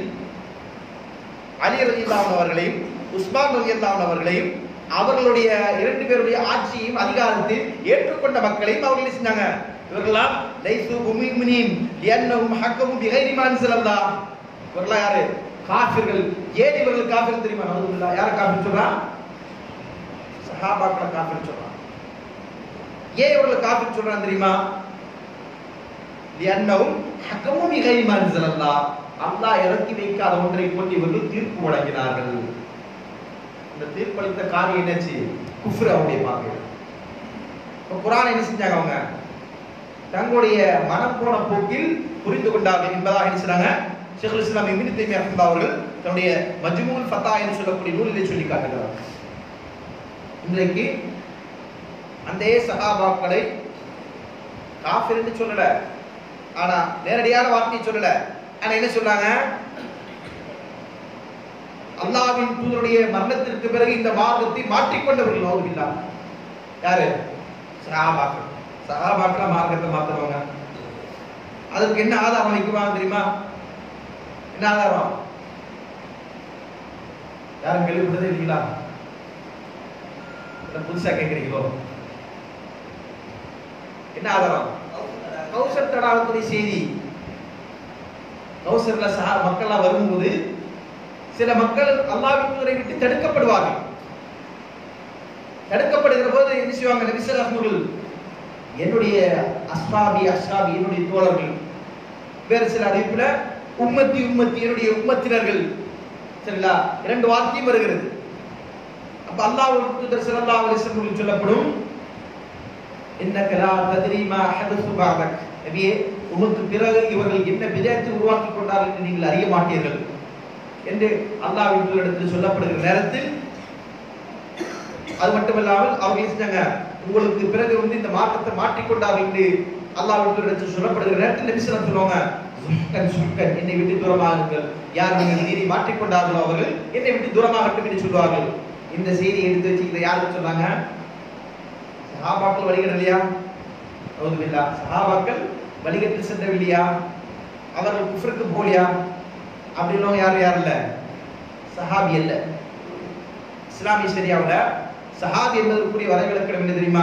அலி ரலியல்லாஹு அவர்களையும் உஸ்மான் ரலியல்லாஹு அவர்களையும் அவர்களுடைய இரண்டு பேருடைய ஆட்சியையும் அதிகாரத்தையும் ஏற்றுக்கொண்ட மக்களையும் அவர்கள் என்ன செஞ்சாங்க இவர்களாம் லைசு முமினின் லியன்னஹும் ஹக்கமு பிகைரி மா அன்ஸலல்லாஹ் இவர்களாம் யாரு காஃபிர்கள் ஏன் இவர்கள் காஃபிர் தெரியுமா நவுதுல்லாஹ் யார காஃபிர் சொல்றான் சஹாபாக்களை காஃபிர் சொல்றான் ஏன் இவர்கள் காஃபிர் சொல்றான் தெரியுமா லியன்னஹும் ஹக்கமு பிகைரி மா அன்ஸலல்லாஹ் அல்லாஹ் இறக்கி வைக்காத ஒன்றை கொண்டு இவர்கள் தீர்ப்பு வழங்கினார்கள் இந்த தீர்ப்பளித்த காரியம் என்னாச்சு குஃப்ர் அவருடைய பார்வை இப்போ குரான் என்ன செஞ்சாங்க அவங்க தங்களுடைய மனம் போன போக்கில் புரிந்து கொண்டார்கள் என்பதாக என்ன செய்றாங்க ஷேகுல் இஸ்லாம் இப்னு தைமியா ரஹ்மத்துல்லாஹி அவர்கள் தன்னுடைய மஜ்முல் ஃபதா என்று சொல்லக்கூடிய நூலிலே சொல்லி காட்டுகிறார் இன்றைக்கு அந்த சஹாபாக்களை காஃபிர் என்று சொல்லல ஆனா நேரடியான வார்த்தையை சொல்லல ஆனா என்ன சொல்றாங்க அல்லாஹ்வின் தூதருடைய மரணத்திற்கு பிறகு இந்த மார்க்கத்தை மாற்றிக்கொண்டவர்கள் நோவில்லா யாரு சஹாபாக்கள் சஹாபாக்கள் மார்க்கத்தை மாத்துறவங்க அதுக்கு என்ன ஆதாரம் வைக்குவாங்க தெரியுமா என்ன ஆதாரம் யாரும் கேள்விப்பட்டதே இல்லைங்களா இல்ல புதுசா கேக்குறீங்களோ என்ன ஆதாரம் கௌசர் தடாகத்துடைய செய்தி கௌசர்ல சஹா மக்கள்லாம் வரும்போது சில மக்கள் அல்லாஹ்வின் தூதரை விட்டு தடுக்கப்படுவார்கள் தடுக்கப்படுகிற போது என்ன செய்வாங்க நபிசல்லாஹர்கள் என்னுடைய அஸ்ராபி அஸ்ராபி என்னுடைய தோழர்கள் வேறு சில அறிவிப்புல உம்மத்தி உம்மத்தி என்னுடைய உம்மத்தினர்கள் சரிங்களா இரண்டு வார்த்தையும் வருகிறது அப்ப அல்லாஹ் தூதர் ஸல்லல்லாஹு அலைஹி வஸல்லம் சொல்லப்படும் இன்னக லா தத்ரி மா ஹதஸு பஅதக் நபியே உமக்கு பிறகு இவர்கள் என்ன விதத்தை உருவாக்கி கொண்டார்கள் என்று நீங்கள் அறிய மாட்டீர்கள் என்று அல்லாஹ்வின் தூதரிடத்தில் சொல்லப்படுகிற நேரத்தில் அது மட்டுமல்லாமல் அவங்க என்ன செஞ்சாங்க உங்களுக்கு பிறகு வந்து இந்த மாற்றத்தை மாற்றிக்கொண்டார்கள் என்று அல்லாஹ்வின் தூதரிடத்தில் சொல்லப்படுகிற நேரத்தில் நபி ஸல்லல்லாஹு சொல்லுவாங்க சுஹ்கன் சுஹ்கன் என்னை விட்டு தூரமாகுங்கள் யார் நீங்கள் நீதி மாற்றிக்கொண்டார்களோ அவர்கள் என்னை விட்டு தூரமாகட்டும் என்று சொல்வார்கள் இந்த செய்தியை எடுத்து வச்சுக்கிற யாருக்கு சொன்னாங்க சஹாபாக்கள் வழிகட இல்லையா நவுதுபில்லா சஹாபாக்கள் வழிகட்டு சென்றவில்லையா அவர்கள் குஃப்ருக்கு போலியா அப்படின்னும் யாரும் யாரும் இல்ல சஹாபி அல்ல இஸ்லாமிய சரியாவுல சஹாபி என்பதற்குரிய வரைவிலக்கணம் என்ன தெரியுமா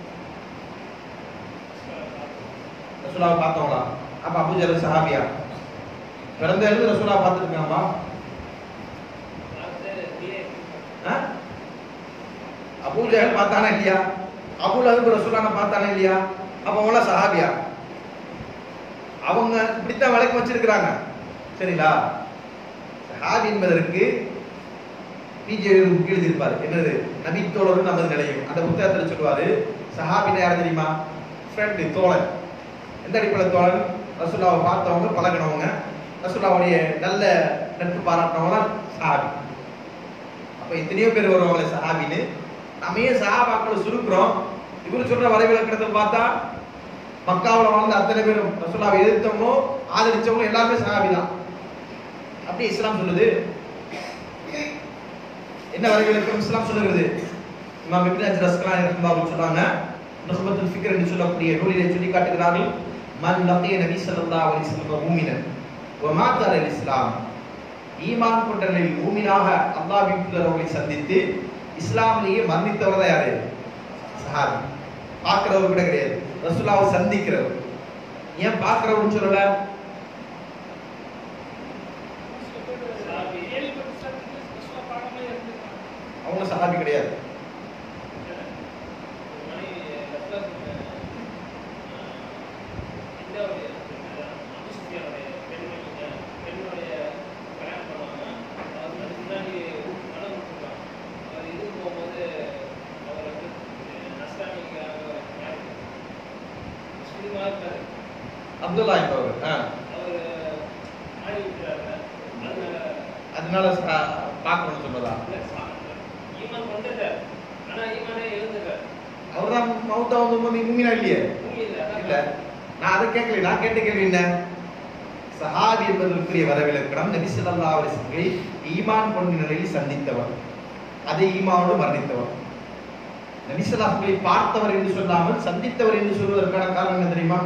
ரசூலாவை பார்த்தவங்களா அப்ப அபூஜர் சஹாபியா பிறந்த எழுந்து ரசூலா பார்த்துருக்காமா அபூஜஹல் பார்த்தானா இல்லையா அபு லஹப் ரசூலான பார்த்தானா இல்லையா அப்ப அவங்கள சஹாபியா அவங்க இப்படித்தான் விளக்கம் வச்சிருக்கிறாங்க சரிங்களா சஹாபி என்பதற்கு பிஜே எழுதியிருப்பாரு என்னது நபித்தோழரும் நமது நிலையும் அந்த புத்தகத்தில் சொல்லுவாரு சஹாபினா யார் தெரியுமா ஃப்ரெண்டு தோழன் எந்த அடிப்படையில் தோழன் ரசூல்லாவை பார்த்தவங்க பழகினவங்க ரசூல்லாவுடைய நல்ல நட்பு பாராட்டினவங்க தான் சஹாபி அப்ப எத்தனையோ பேர் வருவாங்களே சஹாபின்னு நம்ம ஏன் சஹாபாக்களை சுருக்குறோம் இவர் சொல்ற வரைவிலக்கணத்தை பார்த்தா மக்காவுல வாழ்ந்த அத்தனை பேரும் ரசூல்லாவை எதிர்த்தவங்க ஆதரிச்சவங்க எல்லாருமே சஹாபி தான் அப்படி இஸ்லாம் சொல்லுது என்ன வரைவிலக்கணம் இஸ்லாம் சொல்லுகிறது இமாம் இப்னு அஜர் அஸ்கலானி ரஹ்மத்துல்லாஹி சொன்னாங்க நுஹ்பத்துல் ஃபிக்ர் என்று சொல்லக்கூடிய நூலிலே சொல்லி காட்டுகிறார்கள் மன் லqiய நபி ஸல்லல்லாஹு அலைஹி வஸல்லம் மூமினன் வ மாத்த அல் இஸ்லாம் ஈமான் கொண்ட நிலையில் மூமினாக அல்லாஹ்வின் தூதர் அவர்களை சந்தித்து இஸ்லாமிலேயே மரணித்தவர் தான் யாரு சஹாபி பார்க்கிறவர் கூட கிடையாது ரசூலாவை சந்திக்கிறவர் ஏன் பார்க்கிறவர்னு சொல்லல அவங்க சஹாபி கிடையாது அப்துல்லா என்பவர் ஆ. அதனால ச- பார்க்கணும்னு சொல்றதா அவர்தான் மௌத்தா வந்து முமினா இல்லையே இல்ல நான் அதை கேட்கல நான் கேட்ட கேள்வி என்ன சஹாபி என்பதற்குரிய வரவிலக்கணம் நபி ஸல்லல்லாஹு அலைஹி வஸல்லம் ஈமான் கொண்ட நிலையில் சந்தித்தவர் அதை ஈமானோடு மரணித்தவர் நபி ஸல்லல்லாஹு அலைஹி வஸல்லம் பார்த்தவர் என்று சொல்லாமல் சந்தித்தவர் என்று சொல்வதற்கான காரணம் என்ன தெரியுமா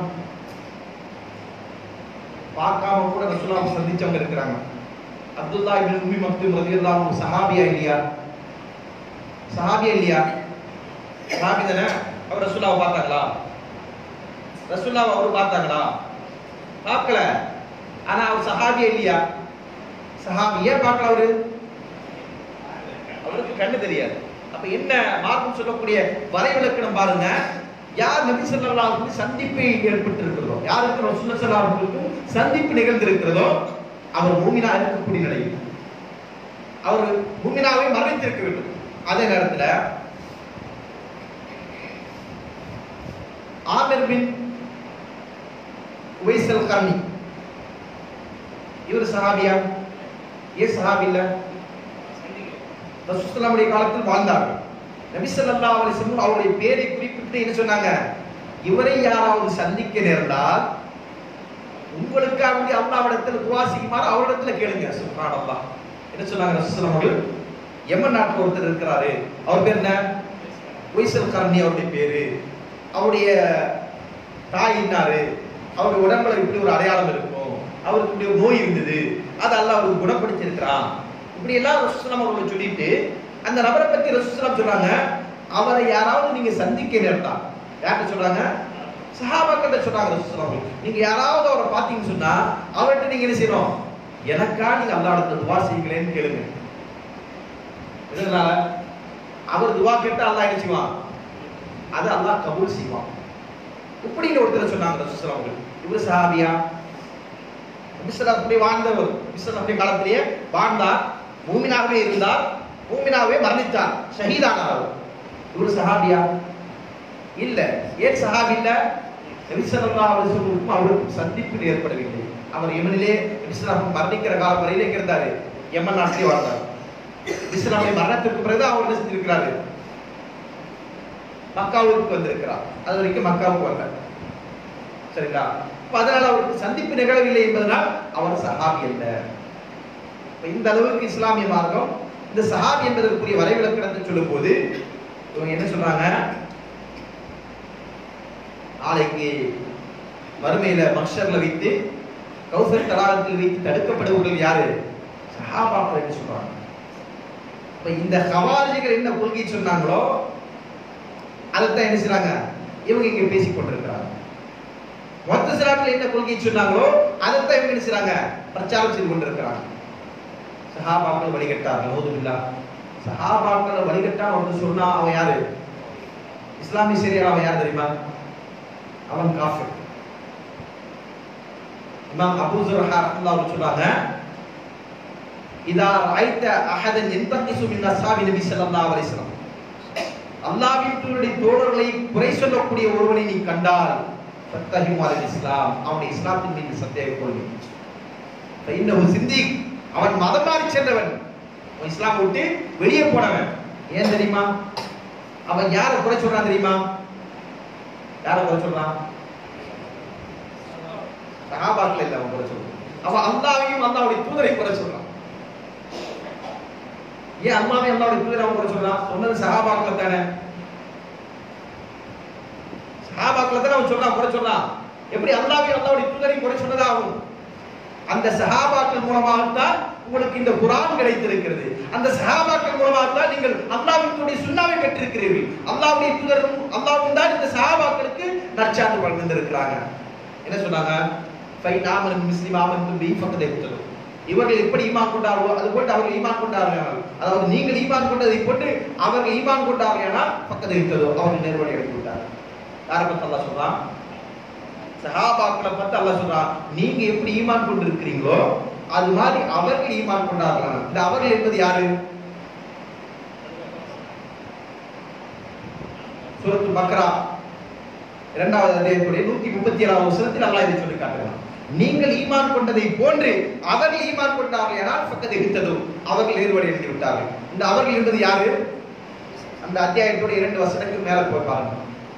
பார்க்காம கூட ரசூலுல்லாஹ் சந்திச்சவங்க இருக்கிறாங்க அப்துல்லா இப்னு உம்மி மக்தூம் ரலியல்லாஹு அன்ஹு சஹாபியா இல்லையா சஹாபியா இல்லையா சஹாபி தானே அவர் ரசூலுல்லாஹ் பார்த்தாங்களா ரசூலுல்லாஹ் அவர் பார்த்தாங்களா பார்க்கல ஆனா அவர் சஹாபியா இல்லையா சஹாபி ஏன் பார்க்கல அவரு அவருக்கு கண்ணு தெரியாது அப்ப என்ன மார்க்கம் சொல்லக்கூடிய வரைவிலக்கணம் பாருங்க யார் நபி ஸல்லல்லாஹு அலைஹி வஸல்லம் சந்திப்பு ஏற்பட்டு இருக்கிறதோ யாருக்கு ரசூலுல்லாஹி ஸல்லல்லாஹு அலைஹி வஸல்லம் சந்திப்பு நிகழ்ந்திருக்கிறதோ அவர் மூமினா இருக்கக்கூடிய நிலையில் அவர் மூமினாவை மரணித்திருக்க வேண்டும் அதே நேரத்துல ஆமிர் பின் உவைசல் கர்ணி இவர் சஹாபியா ஏன் சஹாபி இல்ல ரசூலுல்லாஹுடைய காலத்தில் வாழ்ந்தார்கள் நபி ஸல்லல்லாஹு அலைஹி வஸல்லம் அவருடைய பேரை குறிப்பிட்டு என்ன சொன்னாங்க இவரை யாராவது சந்திக்க நேர்ந்தால் உங்களுக்காக வேண்டி அல்லாஹ்விடத்தில் துஆ செய்யுமாறு அவரிடத்துல கேளுங்க சுப்ஹானல்லாஹ் என்ன சொன்னாங்க ரசூலுல்லாஹ் அவர்கள் யமன் நாட்டில் ஒருத்தர் இருக்கிறாரு அவர் பேர் என்ன உய்சல் கர்ணி அவருடைய பேரு அவருடைய தாய் இன்னாரு அவருடைய உடம்புல இப்படி ஒரு அடையாளம் இருக்கும் அவருக்கு இப்படி ஒரு நோய் இருந்தது அது அல்லாஹ் அவருக்கு குணப்படுத்தி இருக்கிறான் இப்படி எல்லாம் ரசூலுல்லாஹ் அவர்கள் சொல்லிட்டு அந்த நபரை பத்தி ரசூலுல்லாஹ் சொல்றாங்க அவரை யாராவது நீங்க சந்திக்க நேர்ந்தா யார்கிட்ட சொல்றாங்க சஹாபாக்கிட்ட சொல்றாங்க ரசூலுல்லாஹ் அவர்கள். நீங்க யாராவது அவரை பார்த்தீங்கன்னு சொன்னா அவர்கிட்ட நீங்க என்ன செய்யணும் எனக்கா நீங்க அல்லாஹ்விடத்துல துவா செய்யுங்களேன்னு கேளுங்க இதனால அவர் துவா கேட்டா அல்லாஹ் என்ன செய்வான் அதை அல்லாஹ் கபூல் செய்வான் இப்படின்னு ஒருத்தர் சொன்னாங்க ரசூலுல்லாஹ் அவர்கள் இவர் சஹாபியா நபிசல்லா அப்படி வாழ்ந்தவர் நபிசல்லா அப்படி காலத்திலேயே வாழ்ந்தார் மூமினாகவே இருந்தார் மூமினாகவே மரணித்தார் ஷஹீதானார் அவர் இவர் சஹாபியா இல்ல ஏன் சஹாபி இல்ல நபிசல்லா அவர்களுக்கும் அவருக்கும் சந்திப்பு ஏற்படவில்லை அவர் யமனிலே நபிசல்லா மரணிக்கிற காலம் வரையிலே எங்க இருந்தாரு யமன் நாட்டிலே வாழ்ந்தார் நபிசல்லாவுடைய மரணத்திற்கு பிறகு அவர் என்ன செஞ்சிருக்கிறாரு மக்காவுக்கு வந்திருக்கிறார் அது வரைக்கும் மக்காவுக்கு வரல சரிங்களா அப்ப அதனால அவருக்கு சந்திப்பு நிகழவில்லை என்பதனால் அவர் சஹாபி அல்ல இப்ப இந்த அளவுக்கு இஸ்லாமிய மார்க்கம் இந்த சஹாபி என்பதற்குரிய வரைவிலக்கணத்தை சொல்லும் போது இவங்க என்ன சொல்றாங்க நாளைக்கு மறுமையில மக்ஷர்ல வைத்து கௌசர் தடாகத்தில் வைத்து தடுக்கப்படுவர்கள் யாரு சஹாபாக்கள் என்று சொல்றாங்க இப்ப இந்த ஹவாரிஜிகள் என்ன கொள்கை சொன்னாங்களோ அதைத்தான் என்ன செய்றாங்க இவங்க இங்க பேசிக் கொண்டிருக்கிறாங்க மொத்த சிலாட்டில் என்ன கொள்கை சொன்னாங்களோ அதைத்தான் இவங்க என்ன செய்றாங்க பிரச்சாரம் செய்து கொண்டிருக்கிறாங்க சஹாபாக்கள் வழிகட்டார்கள் நவுதுபில்லா சஹாபாக்கள் வழிகட்டான் ஒன்று சொன்னா அவன் யாரு இஸ்லாமிய சரியா அவன் யார் தெரியுமா அவன் காஃபிர் இமாம் அபூ ஜுர்ஹா ரஹ்மத்துல்லாஹி சொல்றாங்க இதா ராய்த அஹதன் யந்தகிசு மின் அஸ்ஹாபி நபி ஸல்லல்லாஹு அலைஹி வஸல்லம் அல்லாஹ்வின் தூதருடைய தோழர்களை குறை சொல்லக்கூடிய ஒருவனை நீ கண்டால் ஃபத்தஹிமால் இஸ்லாம் அவனை இஸ்லாத்தின் மீது சந்தேகம் கொள்வி இன்னும் சிந்தி அவன் மதம் மாறி சென்றவன் அவன் இஸ்லாம் விட்டு வெளியே போனவன் ஏன் தெரியுமா அவன் யாரை குறை சொல்றான் தெரியுமா யாரை குறை சொல்றான் சகாபாக்கள் இல்ல அவன் குறை சொல்றான் அவன் அல்லாவையும் அல்லாவுடைய தூதரை குறை சொல்றான் ஏன் அல்லாவையும் அல்லாவுடைய தூதரை அவன் குறை சொல்றான் சொன்னது சகாபாக்களை தானே சஹாபாக்களை தான் அவன் சொல்றான் குறை சொல்றான் எப்படி அல்லாஹ்வையும் அல்லாஹ்வுடைய தூதரையும் குறை சொன்னதாகும் அந்த சஹாபாக்கள் மூலமாகத்தான் உங்களுக்கு இந்த குரான் கிடைத்திருக்கிறது அந்த சஹாபாக்கள் மூலமாகத்தான் நீங்கள் அல்லாஹ்வினுடைய சுண்ணாவை பெற்றிருக்கிறீர்கள் அல்லாஹ்வுடைய தூதரும் அல்லாஹ்வும் தான் இந்த சஹாபாக்களுக்கு நற்சான்று வழங்கியிருக்கிறாங்க என்ன சொன்னாங்க ஃபை நாமன் முஸ்லிம் ஆமன் தும்பி ஃபக்கதை புத்தகம் இவர்கள் எப்படி ஈமான் கொண்டார்களோ அது போட்டு அவர்கள் ஈமான் கொண்டார்கள் அதாவது நீங்கள் ஈமான் கொண்டதை போட்டு அவர்கள் ஈமான் கொண்டார்கள் பக்கத்தில் இருக்கிறதோ அவர்கள் நேர்வழி எடுத்து விட்டார்கள் யாரை பத்தி அல்லாஹ் சொல்றான் சஹாபாக்களை பத்தி அல்லாஹ் சொல்றான் நீங்க எப்படி ஈமான் கொண்டு இருக்கிறீங்களோ அது மாதிரி அவர்கள் ஈமான் கொண்டார்களாம் இந்த அவர்கள் என்பது யாரு சூரத்து பக்ரா இரண்டாவது அத்தியாயத்துடைய நூத்தி முப்பத்தி ஏழாவது வசனத்தில் அல்லாஹ் இதை சொல்லி காட்டுகிறான் நீங்கள் ஈமான் கொண்டதை போன்று அவர்கள் ஈமான் கொண்டார்கள் ஆனால் பக்கத்து இருந்ததும் அவர்கள் நேர்வழி எழுதி விட்டார்கள் இந்த அவர்கள் என்பது யாரு அந்த அத்தியாயத்துடைய இரண்டு வசனத்துக்கு மேல போய் பாருங்க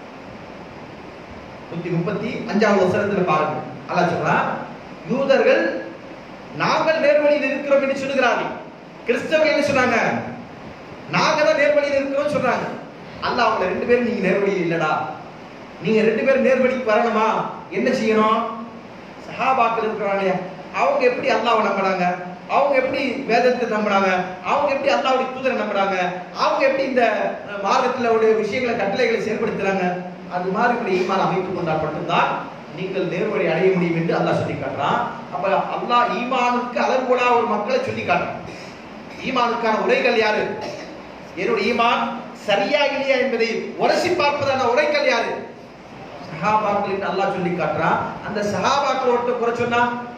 நூத்தி முப்பத்தி அஞ்சாவது வசனத்துல பாருங்க அல்லாஹ் சொல்றான் யூதர்கள் நாங்கள் நேர்வழியில் இருக்கிறோம் என்று சொல்லுகிறார்கள் கிறிஸ்தவர்கள் என்ன சொன்னாங்க நாங்க தான் நேர்வழியில் இருக்கிறோம் சொல்றாங்க அல்லாஹ் அவங்க ரெண்டு பேரும் நீங்க நேர்வழியில் இல்லடா நீங்க ரெண்டு பேரும் நேர்வழிக்கு வரணுமா என்ன செய்யணும் சஹாபாக்கள் இருக்கிறாங்க அவங்க எப்படி அல்லாஹ்வை நம்பினாங்க அவங்க எப்படி வேதத்தை நம்பினாங்க அவங்க எப்படி அல்லாஹ்வுடைய தூதரை நம்பினாங்க அவங்க எப்படி இந்த அஹ், மார்க்கத்துல உடைய விஷயங்களை கட்டளைகளை செயல்படுத்துறாங்க அது மாதிரி இப்படி ஈமான் அமைத்துக் கொண்டால் மட்டும்தான் நீங்கள் நேர்வழி அடைய முடியும் என்று அல்லாஹ் சொல்லி காட்டுறான் அப்ப அல்லாஹ் ஈமானுக்கு அளவுகோலா ஒரு மக்களை சொல்லி காட்டுறான் ஈமானுக்கான உரைகள் யாரு என்னுடைய ஈமான் சரியா இல்லையா என்பதை உரசி பார்ப்பதான உரைகள் யாரு சஹாபாக்கள் என்று அல்லாஹ் சொல்லி காட்டுறான் அந்த சஹாபாக்கள் ஒருத்தர் குறை சொன்னா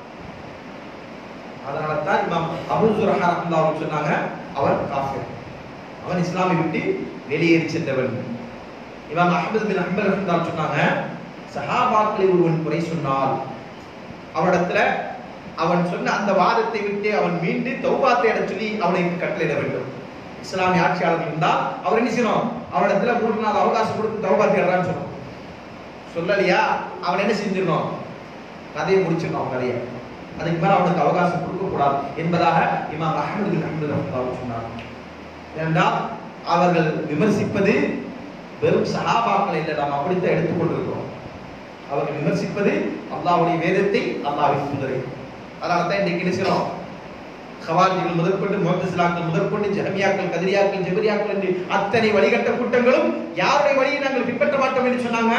அதனால தான் இமாம் அபூ சுரஹா ரஹ்மத்துல்லாஹி சொன்னாங்க அவன் காஃபிர் அவன் இஸ்லாமை விட்டு வெளியேறி சென்றவன் இமாம் அஹ்மது பின் ஹம்பல் ரஹ்மத்துல்லாஹி சொன்னாங்க சஹாபாக்களை ஒருவன் குறை சொன்னால் அவனிடத்துல அவன் சொன்ன அந்த வாதத்தை விட்டு அவன் மீண்டு தௌபாத்தை அட சொல்லி அவனுக்கு கட்டளையிட வேண்டும் இஸ்லாமிய ஆட்சியாளர் இருந்தால் அவர் என்ன செய்யணும் அவனிடத்துல மூணு நாள் அவகாசம் கொடுத்து தௌபாத்தை இடறான்னு சொல்லணும் சொல்லலையா அவன் என்ன செஞ்சிடணும் கதையை முடிச்சிடணும் அவன் கதையை அதுக்கு மேல அவனுக்கு அவகாசம் கொடுக்க கூடாது என்பதாக இமாம் அஹமது பின் அஹமது ரஹ்மத்துல்லாஹி சொன்னார் ஏனென்றால் அவர்கள் விமர்சிப்பது வெறும் சஹாபாக்களை இல்லை நாம் அப்படித்தான் எடுத்துக்கொண்டிருக்கிறோம் அவர்கள் விமர்சிப்பது அல்லாஹ்வுடைய வேதத்தை அல்லாஹ்வின் தூதரை அதனால தான் இன்னைக்கு என்ன செய்யறோம் ஹவாரிஜிகள் முதற்கொண்டு முகத்தசிலாக்கள் முதற்கொண்டு ஜஹமியாக்கள் கதிரியாக்கள் ஜெபரியாக்கள் என்று அத்தனை வழிகட்ட கூட்டங்களும் யாருடைய வழியை நாங்கள் பின்பற்ற மாட்டோம் என்று சொன்னாங்க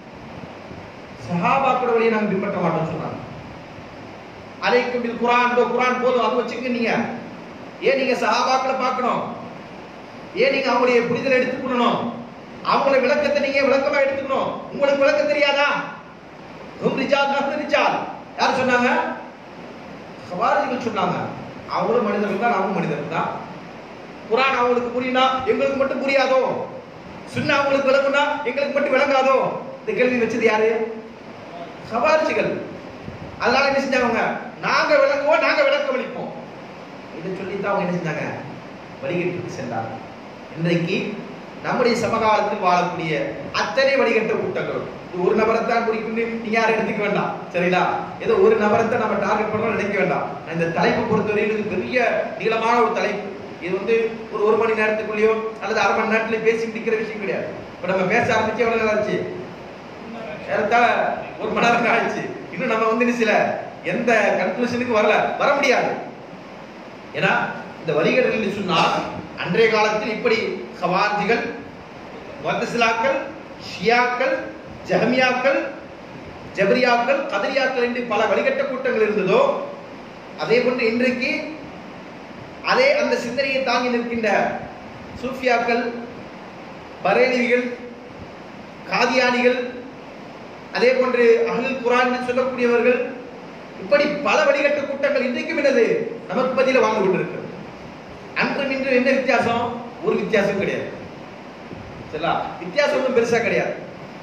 சஹாபாக்களோட வழியை நாங்கள் பின்பற்ற மாட்டோம் சொன்னாங்க அலைக்கும் பில் குரான் இதோ குரான் போதும் அது வச்சுக்க நீங்க ஏன் நீங்க சஹாபாக்களை பார்க்கணும் ஏன் நீங்க அவங்களுடைய புரிதலை எடுத்துக்கணும் அவங்களுடைய விளக்கத்தை நீங்க விளக்கமா எடுத்துக்கணும் உங்களுக்கு விளக்கம் தெரியாதா ஹும் ரிஜால் நஹ்னு ரிஜால் யார் சொன்னாங்க ஹவாரிஜிகள் சொன்னாங்க அவங்களும் மனிதர்கள் தான் நாமும் மனிதர்கள் தான் குரான் அவங்களுக்கு புரியுனா எங்களுக்கு மட்டும் புரியாதோ சுன்னா அவங்களுக்கு விளங்குனா எங்களுக்கு மட்டும் விளங்காதோ இந்த கேள்வி வச்சது யாரு ஹவாரிஜிகள் அதனால என்ன செஞ்சாங்க நாங்க விளங்குவோம் நாங்க விளக்க வலிப்போம் இதை சொல்லி தான் அவங்க என்ன செஞ்சாங்க வழிகட்டுக்கு சென்றாங்க இன்றைக்கு நம்முடைய சமகாலத்தில் வாழக்கூடிய அத்தனை வழிகட்ட கூட்டங்களும் இது ஒரு நபரை தான் குறிக்கொண்டு நீங்க யாரும் எடுத்துக்க வேண்டாம் சரிங்களா ஏதோ ஒரு நபரை தான் நம்ம டார்கெட் பண்ணணும் நினைக்க வேண்டாம் நான் இந்த தலைப்பை பொறுத்தவரையில் இது பெரிய நீளமான ஒரு தலைப்பு இது வந்து ஒரு ஒரு மணி நேரத்துக்குள்ளேயோ அல்லது அரை மணி நேரத்துல பேசி முடிக்கிற விஷயம் கிடையாது இப்ப நம்ம பேச ஆரம்பிச்சு எவ்வளவு நேரம் ஆச்சு ஏறத்தாழ ஒரு மணி நேரம் ஆயிடுச்சு இன்னும் நம்ம வந்து சில எந்த கன்க்ளூஷனுக்கு வரல வர முடியாது ஏன்னா இந்த வரிகள் என்று சொன்னால் அன்றைய காலத்தில் இப்படி ஹவார்ஜிகள் முத்தசிலாக்கள் ஷியாக்கள் ஜஹமியாக்கள் ஜபரியாக்கள் கதரியாக்கள் என்று பல வழிகட்ட கூட்டங்கள் இருந்ததோ அதே போன்று இன்றைக்கு அதே அந்த சிந்தனையை தாங்கி நிற்கின்ற சூஃபியாக்கள் பரேலிகள் காதியானிகள் அதே போன்று அகல் குரான் என்று சொல்லக்கூடியவர்கள் இப்படி பல வழிகட்ட கூட்டங்கள் இன்றைக்கும் என்னது நமக்கு பதில வாழ்ந்து கொண்டிருக்கிறது அன்றும் இன்று என்ன வித்தியாசம் ஒரு வித்தியாசம் கிடையாது சரிங்களா வித்தியாசம் ஒன்றும் பெருசா கிடையாது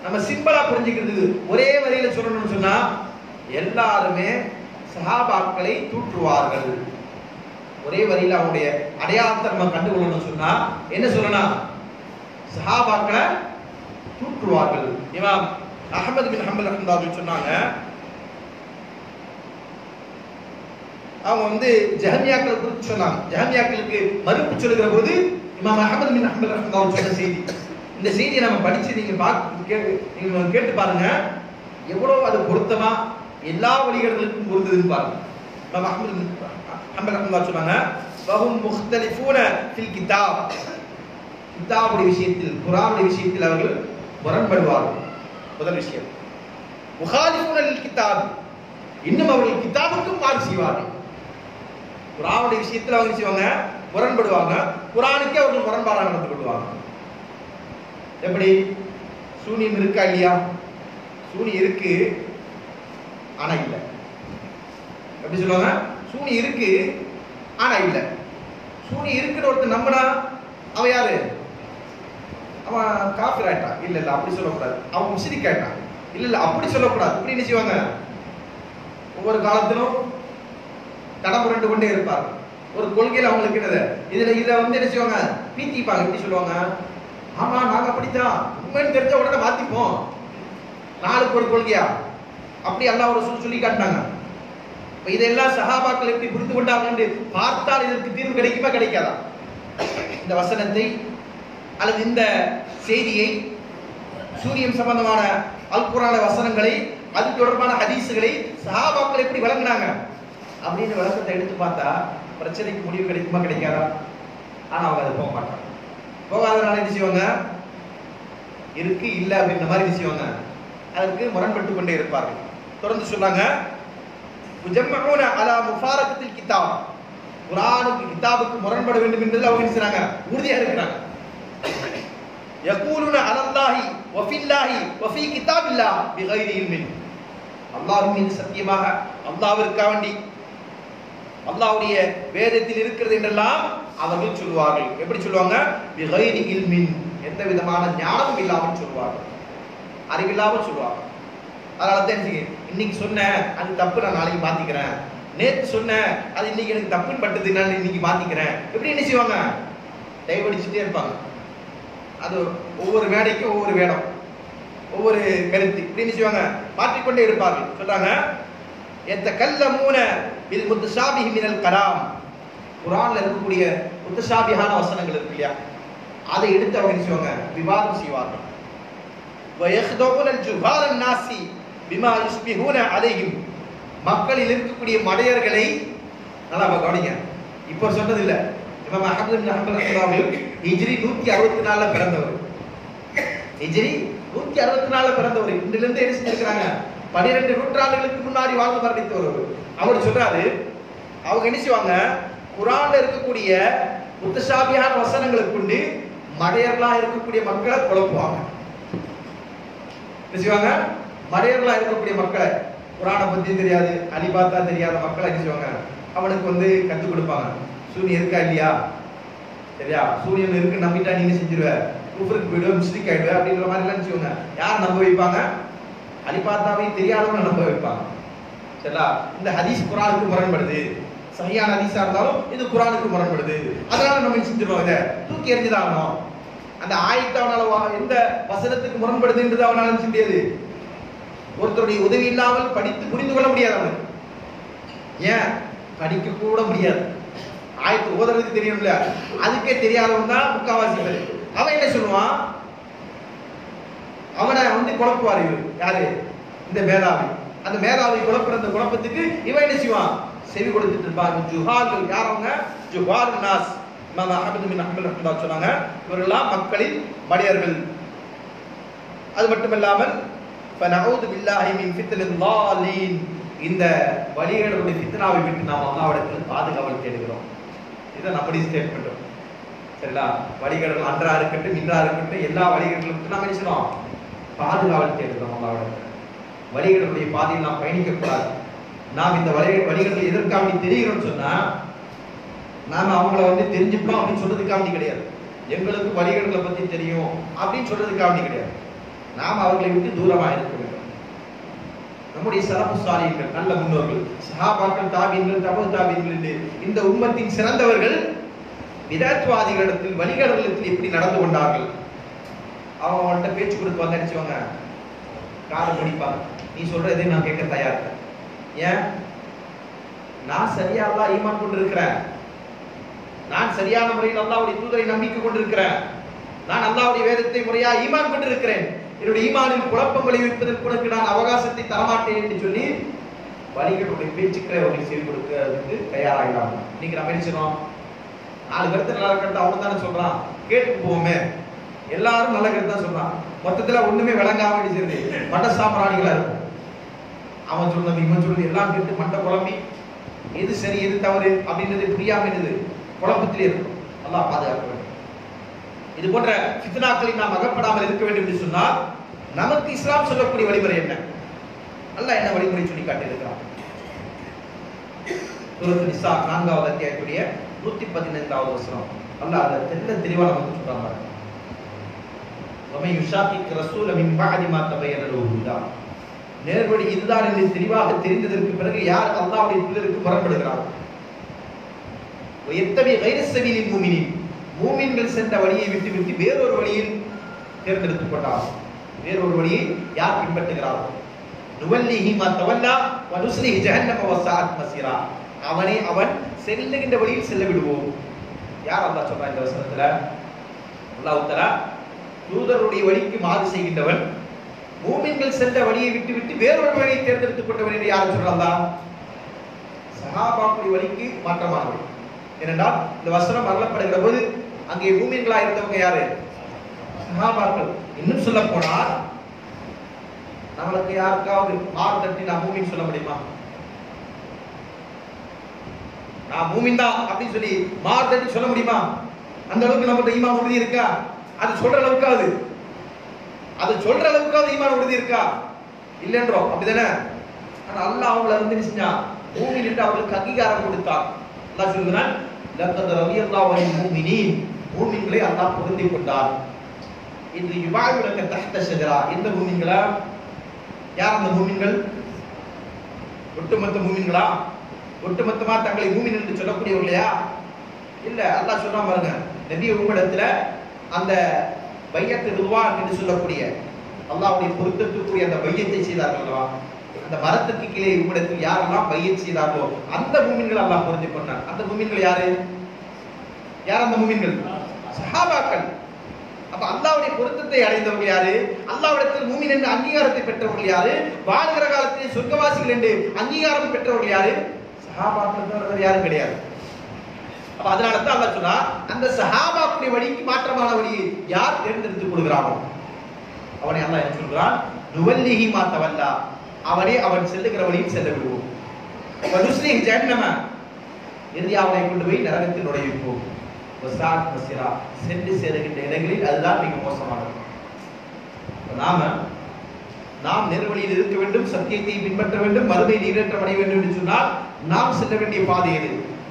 நம்ம சிம்பிளா புரிஞ்சுக்கிறதுக்கு ஒரே வரியில சொல்லணும்னு சொன்னா எல்லாருமே சஹாபாக்களை தூற்றுவார்கள் ஒரே வரியில அவனுடைய அடையாளத்தை நம்ம கண்டுகொள்ளணும்னு சொன்னா என்ன சொல்லணும் சஹாபாக்களை தூற்றுவார்கள் இமாம் அகமது பின் ஹம்பல் ரஹ்மத்துல்லாஹி சொன்னாங்க அவங்க வந்து ஜஹமியாக்களை குறித்து சொன்னாங்க ஜஹமியாக்களுக்கு மறுப்பு சொல்லுகிற போது இமாம் அகமது பின் ஹம்பல் ரஹ்மத்துல்லாஹி சொன்ன செய்தி இந்த செய்தியை நம்ம படிச்சு நீங்க பார்க்க கேட்டு நீங்க கேட்டு பாருங்க எவ்வளவு அது பொருத்தமா எல்லா வழிகளுக்கும் பொருந்ததுன்னு பாருங்க இமாம் அகமது பின் ஹம்பல் ரஹ்மத்துல்லாஹி சொன்னாங்க வஹும் முக்தலிஃபூன ஃபில் கிதாப் கிதாபுடைய விஷயத்தில் குரானுடைய விஷயத்தில் அவர்கள் முரண்படுவார்கள் முதல் விஷயம் முகாலிஃபுனல் கிதாப் இன்னும் அவர்கள் கிதாபுக்கும் மாறு செய்வார்கள் குரானுடைய விஷயத்தில் அவங்க என்ன செய்வாங்க முரண்படுவாங்க குரானுக்கே அவர்கள் முரண்பாடாக நடந்து கொள்வாங்க எப்படி சூனியம் இருக்கா இல்லையா சூனி இருக்கு ஆனா இல்லை எப்படி சொல்லுவாங்க சூனி இருக்கு ஆனா இல்லை சூனி இருக்குன்னு ஒருத்தர் நம்பினா அவன் யாரு அவன் காஃபிர் ஆயிட்டான் இல்ல இல்ல அப்படி சொல்லக்கூடாது அவன் முஸ்லிக் ஆயிட்டான் இல்ல இல்ல அப்படி சொல்லக்கூடாது இப்படி என்ன செய்வாங்க ஒவ்வொரு காலத்திலும் தடமுரண்டு கொண்டே இருப்பாங்க ஒரு கொள்கையில அவங்களுக்கு என்னது இதுல இத வந்து என்ன செய்வாங்க பீத்திப்பாங்க எப்படி சொல்லுவாங்க ஆமா நாங்க அப்படித்தான் உண்மைன்னு தெரிஞ்ச உடனே மாத்திப்போம் நாளுக்கு ஒரு கொள்கையா அப்படி அல்லாஹ் ஒரு சொல்லி சொல்லி காட்டினாங்க இப்ப இதெல்லாம் சஹாபாக்கள் எப்படி புரிந்து கொண்டாங்க என்று பார்த்தால் இதற்கு தீர்வு கிடைக்குமா கிடைக்காதா இந்த வசனத்தை அல்லது இந்த செய்தியை சூரியன் சம்பந்தமான அல் குரான வசனங்களை அது தொடர்பான ஹதீஸுகளை சஹாபாக்கள் எப்படி வழங்கினாங்க அப்படின்னு விளக்கத்தை எடுத்து பார்த்தா பிரச்சனைக்கு முடிவு கிடைக்குமா கிடைக்காதா ஆனா அவங்க அதை போக மாட்டாங்க போகாதனால என்ன செய்வாங்க இருக்கு இல்ல அப்படின்ற மாதிரி என்ன செய்வாங்க அதற்கு முரண்பட்டு கொண்டே இருப்பார்கள் தொடர்ந்து சொன்னாங்க முஜம்மஊன அலா முஃபாரகத்தில் கிதாப் குரானுக்கு கிதாபுக்கு முரண்பட வேண்டும் என்பதில் அவங்க என்ன செய்றாங்க உறுதியா இருக்கிறாங்க யகூலுன அலல்லாஹி வஃபில்லாஹி வஃபி கிதாபில்லாஹ் பிகைரி இல்மின் அல்லாஹ் மீது சத்தியமாக அல்லாஹ்விற்காக வேண்டி அல்லாஹ்வுடைய வேதத்தில் இருக்கிறது என்றெல்லாம் அவர்கள் சொல்வார்கள் எப்படி சொல்லுவாங்க பிகைரி இல்மின் எந்த விதமான ஞானமும் இல்லாமல் சொல்வார்கள் அறிவில்லாமல் சொல்லுவாங்க அதனால தான் என்ன செய்யுங்க, இன்னைக்கு சொன்னேன் அது தப்பு நான் நாளைக்கு மாத்திக்கிறேன் நேத்து சொன்னேன் அது இன்னைக்கு எனக்கு தப்புன்னு பட்டது நான் இன்னைக்கு மாத்திக்கிறேன் எப்படி என்ன செய்வாங்க டைவடிச்சுட்டே இருப்பாங்க அது ஒவ்வொரு வேலைக்கும் ஒவ்வொரு வேடம் ஒவ்வொரு கருத்து இப்படி என்ன செய்வாங்க மாற்றிக்கொண்டே இருப்பார்கள் சொல்றாங்க எத்த கல்ல மூன bil முத்தஷாபிஹி மினல் கலாம் குர்ஆன்ல இருக்கக்கூடிய முத்தஷாபிஹான வசனங்கள் இருக்கு இல்லையா அதை எடுத்து அவங்க என்ன செய்வாங்க விவாதம் செய்வார்கள் ويخدعون الجهال الناس بما يشبهون عليهم மக்களில் இருக்கக்கூடிய மடையர்களை நல்லா அப்ப கவனிங்க இப்போ சொன்னது இல்ல இமாம் அஹமது பின் ஹம்பல் ரஹ்மத்துல்லாஹி ஹிஜ்ரி 164 ல பிறந்தவர் ஹிஜ்ரி 164 ல பிறந்தவர் இன்றிலிருந்து இருந்து என்ன செஞ்சிருக்காங்க 12 நூற்றாண்டுகளுக்கு முன்னாடி வாழ்ந்து மரணித்தவர் அவர் அவர் சொல்றாரு அவங்க என்ன செய்வாங்க குர்ஆன்ல இருக்கக்கூடிய முத்தஷாபியான வசனங்களை கொண்டு மடையர்களா இருக்கக்கூடிய மக்களை குழப்புவாங்க என்ன செய்வாங்க மடையர்களா இருக்கக்கூடிய மக்களை குரானை பத்தி தெரியாது அலிபாத்தா தெரியாத மக்களை என்ன செய்வாங்க அவனுக்கு வந்து கத்துக் கொடுப்பாங்க சூரியன் இருக்கா இல்லையா சரியா சூரியன் இருக்கு நம்பிட்டா நீங்க செஞ்சிருவ குஃபருக்கு போயிடுவ முஸ்லிக் ஆயிடுவ அப்படிங்கிற மாதிரி எல்லாம் செய்வாங்க யார் நம்ப வைப்பாங்க அலிபாத்தாவை தெரியாதவங்க நம்ப வைப்பாங்க சரியா இந்த ஹதீஸ் குரானுக்கு முரண்படுது சரியான ஹதீஸா இருந்தாலும் இது குரானுக்கு முரண்படுது அதனால நம்ம என்ன செஞ்சிருவோம் இதை தூக்கி எறிஞ்சுதான் ஆகணும் அந்த ஆயத்தை அவனால வா- எந்த வசனத்துக்கு முரண்படுதுன்றது அவனால என்ன செய்ய முடியாது ஒருத்தருடைய உதவி இல்லாமல் படித்து புரிந்து கொள்ள முடியாது அவனுக்கு ஏன் படிக்க கூட முடியாது ஆயத்து ஓதுறதுக்கு தெரியும்ல அதுக்கே தெரியாதவன் தான் முக்காவாசி பேர் அவன் என்ன சொல்லுவான் அவனை வந்து குழப்புவார் இவர் யாரு இந்த மேதாவி அந்த மேதாவி குழப்புற அந்த குழப்பத்துக்கு இவன் என்ன செய்வான் செவி கொடுத்துட்டு இருப்பாங்க ஜுஹால் யாரவங்க ஜுஹால் நாஸ் இமாம் அஹமது பின் அஹ்மல் ரஹ்மத்துல்லாஹி சொன்னாங்க இவர்கள்லாம் மக்களின் மடியர்கள் அது மட்டுமில்லாமல் ஃபனஊது பில்லாஹி மின் ஃபித்னில் லாலீன் இந்த வழிகளுடைய ஃபித்னாவை விட்டு நாம் அல்லாஹ்விடத்தில் பாதுகாவல் தேடுகிறோம் இதை நம்முடைய ஸ்டேட்மெண்ட் சரிங்களா வழிகடல் அன்றா இருக்கட்டும் இன்றா இருக்கட்டும் எல்லா வழிகளுக்கும் நாம் என்ன செய்யணும் பாதுகாவல் தேடுகிறோம் அல்லாஹ்விடத்தில் வழிகளுடைய பாதையில் நாம் பயணிக்க கூடாது நாம் இந்த வழி வழிகளில் எதற்காக வேண்டி தெரிகிறோம்னு சொன்னா நாம அவங்கள வந்து தெரிஞ்சுக்கணும் அப்படின்னு சொல்றதுக்காக வேண்டி கிடையாது எங்களுக்கு வழிகளை பத்தி தெரியும் அப்படின்னு சொல்றதுக்காக வேண்டி கிடையாது நாம் அவர்களை விட்டு தூரமாக இருக்க வேண்டும் நம்முடைய சரப்பு சாலியங்கள் நல்ல முன்னோர்கள் சஹாபாக்கள் தாபீன்கள் தபு தாபீன்கள் என்று இந்த உம்மத்தின் சிறந்தவர்கள் விதத்வாதிகளிடத்தில் வழிகடலத்தில் எப்படி நடந்து கொண்டார்கள் அவங்க அவன்கிட்ட பேச்சு கொடுத்து வந்து அடிச்சவங்க காதை பிடிப்பாங்க நீ சொல்ற எதையும் நான் கேட்க தயார் இல்லை. ஏன் நான் சரியா அல்லாஹ் ஈமான் கொண்டிருக்கிறேன் நான் சரியான முறையில் அல்லாஹ்வுடைய தூதரை நம்பிக்கை கொண்டிருக்கிறேன் நான் அல்லாஹ்வுடைய வேதத்தை முறையா ஈமான் கொண்டிருக்கிறேன் என்னுடைய ஈமானில் குழப்பம் விளைவிப்பதற்கு உனக்கு நான் அவகாசத்தை தரமாட்டேன் என்று சொல்லி வழிகளுடைய பேச்சுக்களை அவர்களுக்கு செய்து கொடுக்கிறதுக்கு தயாராகிடாங்க இன்னைக்கு நம்ம என்ன செய்றோம்? நாலு கருத்து நல்லா இருக்கிறது அவனு தானே சொல்றான் கேட்டு போவோமே எல்லாரும் நல்ல கருத்து தான் சொல்றான் மொத்தத்துல ஒண்ணுமே விளங்காம அடிச்சிருது மண்ட சாம்பிராணிகளா இருக்கும் அவன் சொல்றது இவன் சொல்றது எல்லாம் கேட்டு மண்டை குழம்பி எது சரி எது தவறு அப்படின்றது புரியாம என்னது குழப்பத்திலே இருக்கும் அல்லாஹ் பாதுகாக்க வேண்டும் இது போன்ற ஃபித்னாக்களில் நாம் அகப்படாமல் இருக்க வேண்டும் என்று சொன்னால் நமக்கு இஸ்லாம் சொல்லக்கூடிய வழிமுறை என்ன அல்லாஹ் என்ன வழிமுறை சொல்லி காட்டியிருக்கிறான் சூரத்து நிசா நான்காவது அத்தியாயத்துடைய நூத்தி பதினைந்தாவது வசனம் அல்லாஹ் அதை தெல்ல தெளிவா நமக்கு சொல்றான் பாருங்க ومن يشاقق الرسول من بعد ما تبين له الهدى நேர்வழி இதுதான் என்று தெளிவாக தெரிந்ததற்கு பிறகு யார் அல்லாஹ்வுடைய தூதருக்கு புறப்படுகிறார் எத்தவி கைர சபீலில் மூமினின் மூமின்கள் சென்ற வழியை விட்டு விட்டு வேறொரு வழியில் தேர்ந்தெடுத்துக் கொண்டார் வேறொரு வழியை யார் பின்பற்றுகிறார்கள் நுவல்லிஹி மா தவல்லா வ நுஸ்லிஹி ஜஹன்னம வ ஸாஅத் மஸீரா அவனை அவன் செல்லுகின்ற வழியில் செல்ல விடுவோம் யார் அல்லாஹ் சொல்றான் இந்த வசனத்துல அல்லாஹ் தஆலா தூதருடைய வழிக்கு மாறு செய்கின்றவன் மூமின்கள் சென்ற வழியை விட்டு விட்டு வேறொரு வழியை தேர்ந்தெடுத்துக் கொண்டவன் என்று யார் சொல்றாங்களா சஹாபாக்குடைய வழிக்கு மாற்றமானவன் ஏனென்றால் இந்த வசனம் அருளப்படுகிற போது அங்கே மூமின்களா இருந்தவங்க யாரு சஹாபாக்கள் இன்னும் சொல்ல போனால் நம்மளுக்கு யாருக்காவது மாறு தட்டி நான் மூமின் சொல்ல முடியுமா நான் மூமின் தான் அப்படின்னு சொல்லி மாறு தட்டி சொல்ல முடியுமா அந்த அளவுக்கு நம்மகிட்ட ஈமான் உறுதி இருக்கா அது சொல்ற அளவுக்காவது அது சொல்ற அளவுக்காவது ஈமான் உறுதி இருக்கா இல்லைன்றோம் அப்படிதானே ஆனா அல்லாஹ் அவங்கள வந்து என்ன செஞ்சான் மூமின் என்று அவர்களுக்கு அங்கீகாரம் கொடுத்தான் அல்லாஹ் சொல்கிறான் லக்கத் ரலியல்லாஹு அனில் மூமினீன் மூமின்களை அல்லாஹ் பொருந்திக் கொண்டார் இது யுபாயுலக தஹ்த ஷஜரா எந்த மூமின்களா யார் அந்த மூமின்கள் ஒட்டுமொத்த மூமின்களா ஒட்டுமொத்தமா தங்களை மூமின் என்று சொல்லக்கூடியவர்களையா இல்ல அல்லாஹ் சொல்றான் பாருங்க நபி உங்களிடத்துல அந்த பையத்து ருவான் என்று சொல்லக்கூடிய அல்லாஹ்வுடைய பொருத்தத்துக்குரிய அந்த பையத்தை செய்தார்கள் அல்லவா அந்த மரத்துக்கு கீழே உங்களிடத்தில் யாரெல்லாம் பையத் செய்தார்களோ அந்த மூமின்கள் அல்லாஹ் பொருந்தி கொண்டான் அந்த மூமின்கள் யாரு யார் அந்த மூமின்கள் சஹாபாக்கள் அப்ப அல்லாஹ்வுடைய பொருத்தத்தை அடைந்தவர்கள் யாரு அல்லாஹ்விடத்தில் மூமின் என்று அங்கீகாரத்தை பெற்றவர்கள் யாரு வாழ்கிற காலத்தில் சொர்க்கவாசிகள் என்று அங்கீகாரம் பெற்றவர்கள் யாரு சஹாபாக்கள் தவிர வேறு யாரும் கிடையாது அப்ப அதனால தான் அல்லாஹ் சொன்னா அந்த சஹாபாக்குடைய வழிக்கு மாற்றமான வழியை யார் தேர்ந்தெடுத்துக் கொள்கிறானோ அவனை அல்லாஹ் என்ன சொல்றான் நுவல்லிஹி மா தவல்லா அவனே அவன் செல்லுகிற வழியில் செல்ல விடுவோம் வனுஸ்லிஹி ஜஹன்னம இறுதி அவனை கொண்டு போய் நரகத்தில் நுழைவிப்போம் வசாத் மசிரா சென்று சேருகின்ற இடங்களில் அதுதான் மிக மோசமானது அப்ப நாம நாம் நேர்வழியில் இருக்க வேண்டும் சத்தியத்தை பின்பற்ற வேண்டும் மறுமை நீரேற்றம் அடைய வேண்டும் என்று சொன்னால் நாம் செல்ல வேண்டிய பாதை எது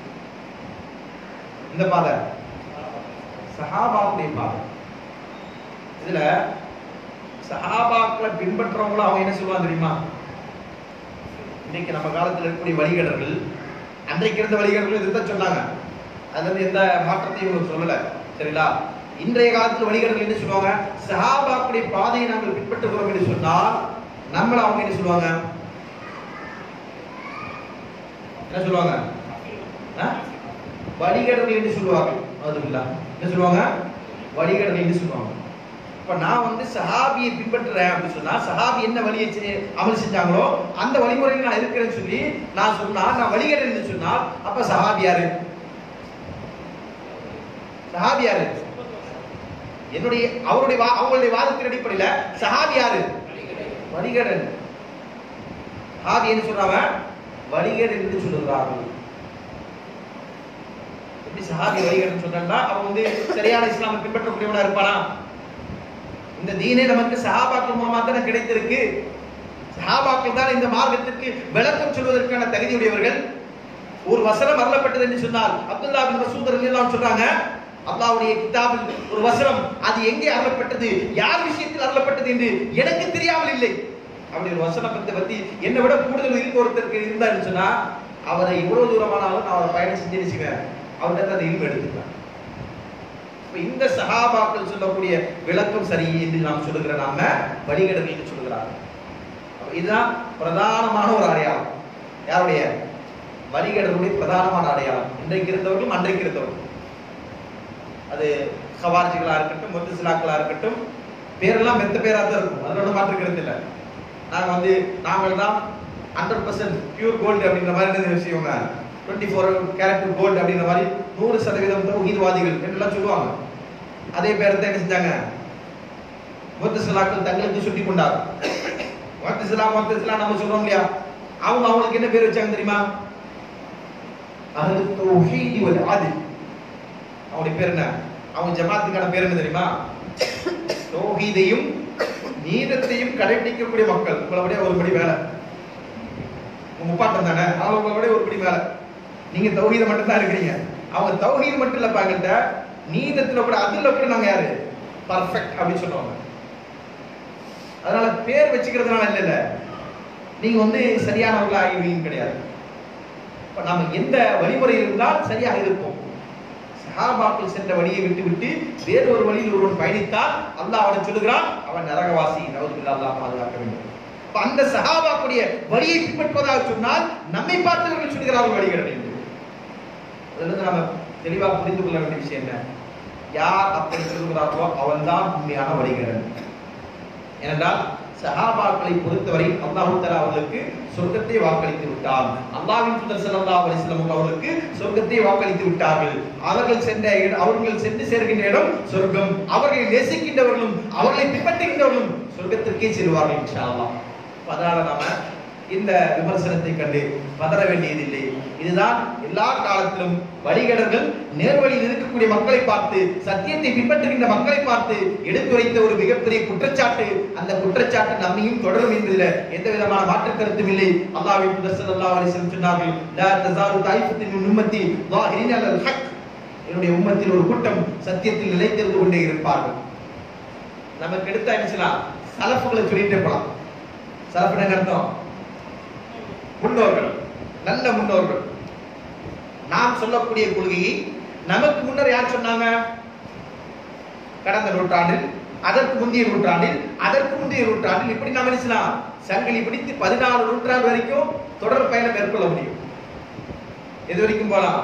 இந்த பாதை சஹாபாவுடைய பாதை இதுல சஹாபாக்களை பின்பற்றவங்களும் அவங்க என்ன சொல்லுவாங்க தெரியுமா இன்னைக்கு நம்ம காலத்துல இருக்கக்கூடிய வழிகடர்கள் அன்றைக்கு இருந்த வழிகடர்கள் இதுதான் சொன்னாங்க அதுல இருந்து எந்த மாற்றத்தையும் இவங்க சொல்லல சரிங்களா இன்றைய காலத்துல வழிகடர்கள் என்ன சொல்லுவாங்க சஹாபாக்குடைய பாதையை நாங்கள் பின்பற்றுகிறோம் என்று சொன்னால் நம்மள அவங்க என்ன சொல்லுவாங்க என்ன சொல்லுவாங்க ஆ? வழிகடர்கள் என்று சொல்லுவார்கள் அதுங்களா என்ன சொல்லுவாங்க வழிகடர்கள் என்று சொல்லுவாங்க இப்ப நான் வந்து சஹாபியை பின்பற்றுறேன் அப்படின்னு சொன்னா சஹாபி என்ன வழியை செய்- அமல் செஞ்சாங்களோ அந்த வழிமுறையில் நான் இருக்கிறேன்னு சொல்லி நான் சொன்னா நான் வழிகடல் என்று சொன்னால் அப்ப சஹாபி யாரு சஹாபி யாரு என்னுடைய அவருடைய வா- அவங்களுடைய வாதத்தின் அடிப்படையில சஹாபி யாரு வழிகடன் சஹாபி என்ன சொல்றாங்க வழிகடன் என்று சொல்லுகிறார்கள் எப்படி சஹாபி வழிகடன் சொன்னா அவன் வந்து சரியான இஸ்லாமை பின்பற்றக்கூடியவனா இருப்பானா இந்த தீனே நமக்கு சஹாபாக்கள் மூலமா தானே கிடைத்திருக்கு சஹாபாக்கள் தான் இந்த மார்க்கத்திற்கு விளக்கம் சொல்வதற்கான தகுதியுடையவர்கள் ஒரு வசனம் அருளப்பட்டது என்று சொன்னால் அப்துல்லா பின் மசூத் ரலியல்லாஹு அன்ஹு சொல்றாங்க அல்லாஹ்வுடைய கிதாபில் ஒரு வசனம் அது எங்கே அருளப்பட்டது யார் விஷயத்தில் அருளப்பட்டது என்று எனக்கு தெரியாமல் இல்லை அப்படி ஒரு வசனம் பத்தி பத்தி என்னை விட கூடுதல் இருக்க ஒருத்தருக்கு இருந்தாருன்னு சொன்னா அவரை எவ்வளவு தூரமானாலும் நான் அவரை பயணம் செஞ்சு நினைச்சுவேன் அவர்கிட்ட அந்த இல்மு எடுத்துக்குவேன் இப்ப இந்த சஹாபாக்கள் சொல்லக்கூடிய விளக்கம் சரி என்று நாம் சொல்லுகிற நாம வழிகடல் என்று சொல்லுகிறார் அப்ப இதுதான் பிரதானமான ஒரு அடையாளம் யாருடைய வழிகடலுடைய பிரதானமான அடையாளம் இன்றைக்கு இருந்தவர்களும் அன்றைக்கு இருந்தவர்களும் அது ஹவார்ஜிகளா இருக்கட்டும் முத்துசிலாக்களா இருக்கட்டும் பேரெல்லாம் மெத்த பேரா தான் இருக்கும் அதோட மாற்றுக்கிறது இல்லை நாங்க வந்து நாங்கள் தான் ஹண்ட்ரட் பர்சன்ட் பியூர் கோல்டு அப்படின்ற மாதிரி என்ன விஷயங்க டுவெண்ட்டி ஃபோர் கேரக்டர் கோல்டு அப்படின்ற மாதிரி நூறு சதவீதம் தௌஹீத்வாதிகள் என்றெல்லாம் சொல்லுவாங்க அதே பேரை தான் என்ன செஞ்சாங்க முத்தசிலாக்கள் தங்களுக்கு சுட்டி கொண்டார் முத்தசிலா முத்தசிலா நம்ம சொல்றோம் இல்லையா அவங்க அவங்களுக்கு என்ன பேர் வச்சாங்க தெரியுமா அஹ்லு தௌஹீதி வல் ஆதில் அவங்களுடைய பேர் என்ன அவங்க ஜமாத்துக்கான பேர் என்ன தெரியுமா தௌஹீதையும் நீதத்தையும் கடைபிடிக்கக்கூடிய மக்கள் உங்களை விட ஒரு படி மேல உங்க முப்பாட்டம் தானே அவங்க உங்களை விட ஒரு படி மேல நீங்க தௌஹீத மட்டும் தான் இருக்கிறீங்க அவங்க தௌஹீத் மட்டும் இல்ல பாங்கிட்ட நீதத்துல கூட அதுல கூட நாங்க யாரு பர்ஃபெக்ட் அப்படின்னு சொல்லுவாங்க அதனால பேர் வச்சுக்கிறதுனால இல்ல இல்ல நீங்க வந்து சரியானவர்களா ஆகிடுவீங்க கிடையாது இப்ப நாம எந்த வழிமுறை இருந்தால் சரியாக இருப்போம் சஹாபாக்கள் சென்ற வழியை விட்டு விட்டு வேறு ஒரு வழியில் ஒருவன் பயணித்தால் அல்லாஹ் அவனை சொல்லுகிறான் அவன் நரகவாசி நவதுபில்லா அல்லாஹ் பாதுகாக்க வேண்டும் இப்ப அந்த சஹாபாக்குடைய வழியை பின்பற்றுவதாக சொன்னால் நம்மை பார்த்தவர்கள் சொல்கிறார்கள் வழிகள் என்று அதிலிருந்து நாம தெளிவாக புரிந்து கொள்ள வேண்டிய விஷயம் என்ன யார் அப்படி சொல்லுகிறார்களோ அவன்தான் உண்மையான வழிகிறன் ஏனென்றால் சஹாபாக்களை பொறுத்தவரை அல்லாஹு தஆலா அவர்களுக்கு சொர்க்கத்தை வாக்களித்து விட்டார் அல்லாஹ்வின் தூதர் ஸல்லல்லாஹு அலைஹி வஸல்லம் அவர்களுக்கு சொர்க்கத்தை வாக்களித்து விட்டார்கள் அவர்கள் சென்ற இட- அவர்கள் சென்று சேர்கின்ற இடம் சொர்க்கம் அவர்களை நேசிக்கின்றவர்களும் அவர்களை பின்பற்றுகின்றவர்களும் சொர்க்கத்திற்கே செல்வார்கள் இன்ஷா அல்லாஹ் அப்ப அதனால நாம இந்த விமர்சனத்தை கண்டு பதற வேண்டியதில்லை இதுதான் எல்லா காலத்திலும் வழிகடர்கள் நேர்வழியில் இருக்கக்கூடிய மக்களை பார்த்து சத்தியத்தை பின்பற்றுகின்ற மக்களை பார்த்து எடுத்துரைத்த ஒரு மிகப்பெரிய குற்றச்சாட்டு அந்த குற்றச்சாட்டு நம்மையும் தொடரும் என்பதில் எந்த விதமான மாற்று கருத்தும் இல்லை அல்லாஹ்வின் தூதர் ஸல்லல்லாஹு அலைஹி வஸல்லம் சொன்னார்கள் லா தஸாலு தாயிஃபத்தின் மின் உம்மத்தி ظاهرين على الحق என்னுடைய உம்மத்தில் ஒரு கூட்டம் சத்தியத்தில் நிலைத்திருந்து கொண்டே இருப்பார்கள் நமக்கு எடுத்தா என்ன செய்யலாம் சலஃபுகளை சொல்லிட்டே போலாம் சலஃப் என்ன அர்த்தம் முன்னோர்கள் நல்ல முன்னோர்கள் நாம் சொல்லக்கூடிய கொள்கையை நமக்கு முன்னர் யார் சொன்னாங்க கடந்த நூற்றாண்டில் அதற்கு முந்தைய நூற்றாண்டில் அதற்கு முந்தைய நூற்றாண்டில் இப்படி நாம் என்ன செய்யலாம் சங்கிலி பிடித்து பதினாலு நூற்றாண்டு வரைக்கும் தொடர் பயணம் மேற்கொள்ள முடியும் எது வரைக்கும் போலாம்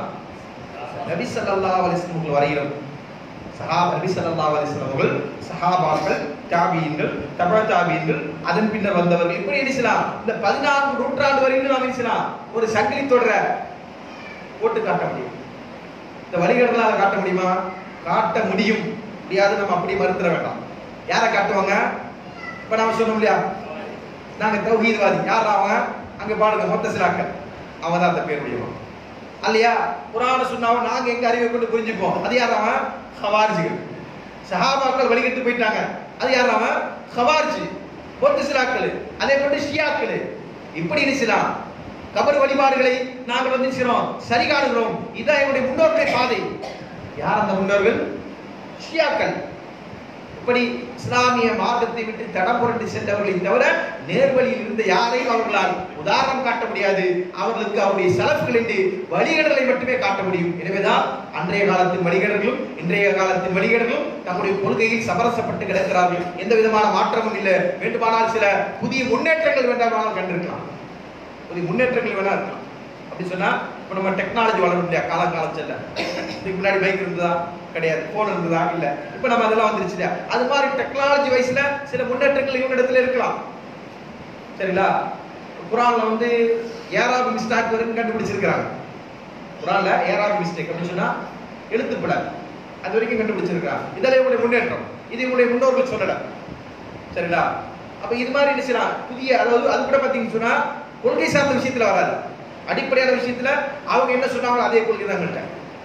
நபி ஸல்லல்லாஹு அலைஹி வஸல்லம் வரையிலும் சஹாபா நபி ஸல்லல்லாஹு அலைஹி வஸல்லம் அவர்கள் சஹாபாக்கள் தாபீன்கள் தபா தாபீன்கள் அதன் பின்னர் வந்தவர்கள் இப்படி என்ன செய்யலாம் இந்த பதினான்கு நூற்றாண்டு வரைக்கும் நாம் என்ன செய்யலாம் ஒரு சங்கிலி தொடர போட்டு காட்ட முடியும் இந்த வழிகடலால காட்ட முடியுமா காட்ட முடியும் முடியாது நம்ம அப்படி மறுத்துற வேண்டாம் யாரை காட்டுவாங்க இப்ப நாம சொன்னோம் இல்லையா நாங்க தௌஹீத்வாதி யார் அவங்க அங்க பாருங்க மொத்த சிலாக்கள் அவன் தான் அந்த பேர் முடியும் அல்லையா புராண சொன்னாவ நாங்க எங்க அறிவை கொண்டு புரிஞ்சுப்போம் அது யார் அவன் ஹவாரிஜிகள் சஹாபாக்கள் வழிகட்டு போயிட்டாங்க அது யார் அவன் ஹவாரிஜி மொத்த சிலாக்கள் அதே போன்று ஷியாக்கள் இப்படி நினைச்சலாம் கபர் வழிபாடுகளை நாங்கள் வந்து செய்றோம் சரி காணுகிறோம் இதான் எங்களுடைய முன்னோர்களுடைய பாதை யார் அந்த முன்னோர்கள் ஷியாக்கள் இப்படி இஸ்லாமிய மார்க்கத்தை விட்டு தடம் புரண்டு சென்றவர்களை தவிர நேர்வழியில் இருந்த யாரையும் அவர்களால் உதாரணம் காட்ட முடியாது அவர்களுக்கு அவருடைய சலப்புகள் என்று வழிகடலை மட்டுமே காட்ட முடியும் எனவேதான் அன்றைய காலத்தின் வழிகடர்களும் இன்றைய காலத்தின் வழிகடர்களும் தம்முடைய கொள்கையில் சமரசப்பட்டு கிடக்கிறார்கள் எந்த விதமான மாற்றமும் இல்லை வேண்டுமானால் சில புதிய முன்னேற்றங்கள் வேண்டாமானால் கண்டிருக்கலாம் புதிய முன்னேற்றங்கள் வேணா இருக்கலாம் அப்படி சொன்னா இப்ப நம்ம டெக்னாலஜி வளரும் இல்லையா காலங்காலம் செல்ல இதுக்கு முன்னாடி பைக் இருந்ததா கிடையாது போன் இருந்ததா இல்ல இப்ப நம்ம அதெல்லாம் வந்துருச்சு இல்லையா அது மாதிரி டெக்னாலஜி வயசுல சில முன்னேற்றங்கள் இவங்க இடத்துல இருக்கலாம் சரிங்களா குரான்ல வந்து ஏராப் மிஸ்டேக் வரைக்கும் கண்டுபிடிச்சிருக்காங்க குரான்ல ஏராப் மிஸ்டேக் அப்படின்னு சொன்னா எழுத்துப்பட அது வரைக்கும் கண்டுபிடிச்சிருக்காங்க இதெல்லாம் இவங்களுடைய முன்னேற்றம் இது இவங்களுடைய முன்னோர்கள் சொல்லல சரிங்களா அப்ப இது மாதிரி என்ன செய்யலாம் புதிய அதாவது அது கூட பாத்தீங்கன்னு சொன்னா கொள்கை சார்ந்த விஷயத்துல வராது அடிப்படையான விஷயத்துல அவங்க என்ன சொன்னாங்களோ அதே கொள்கை தான் கண்டேன்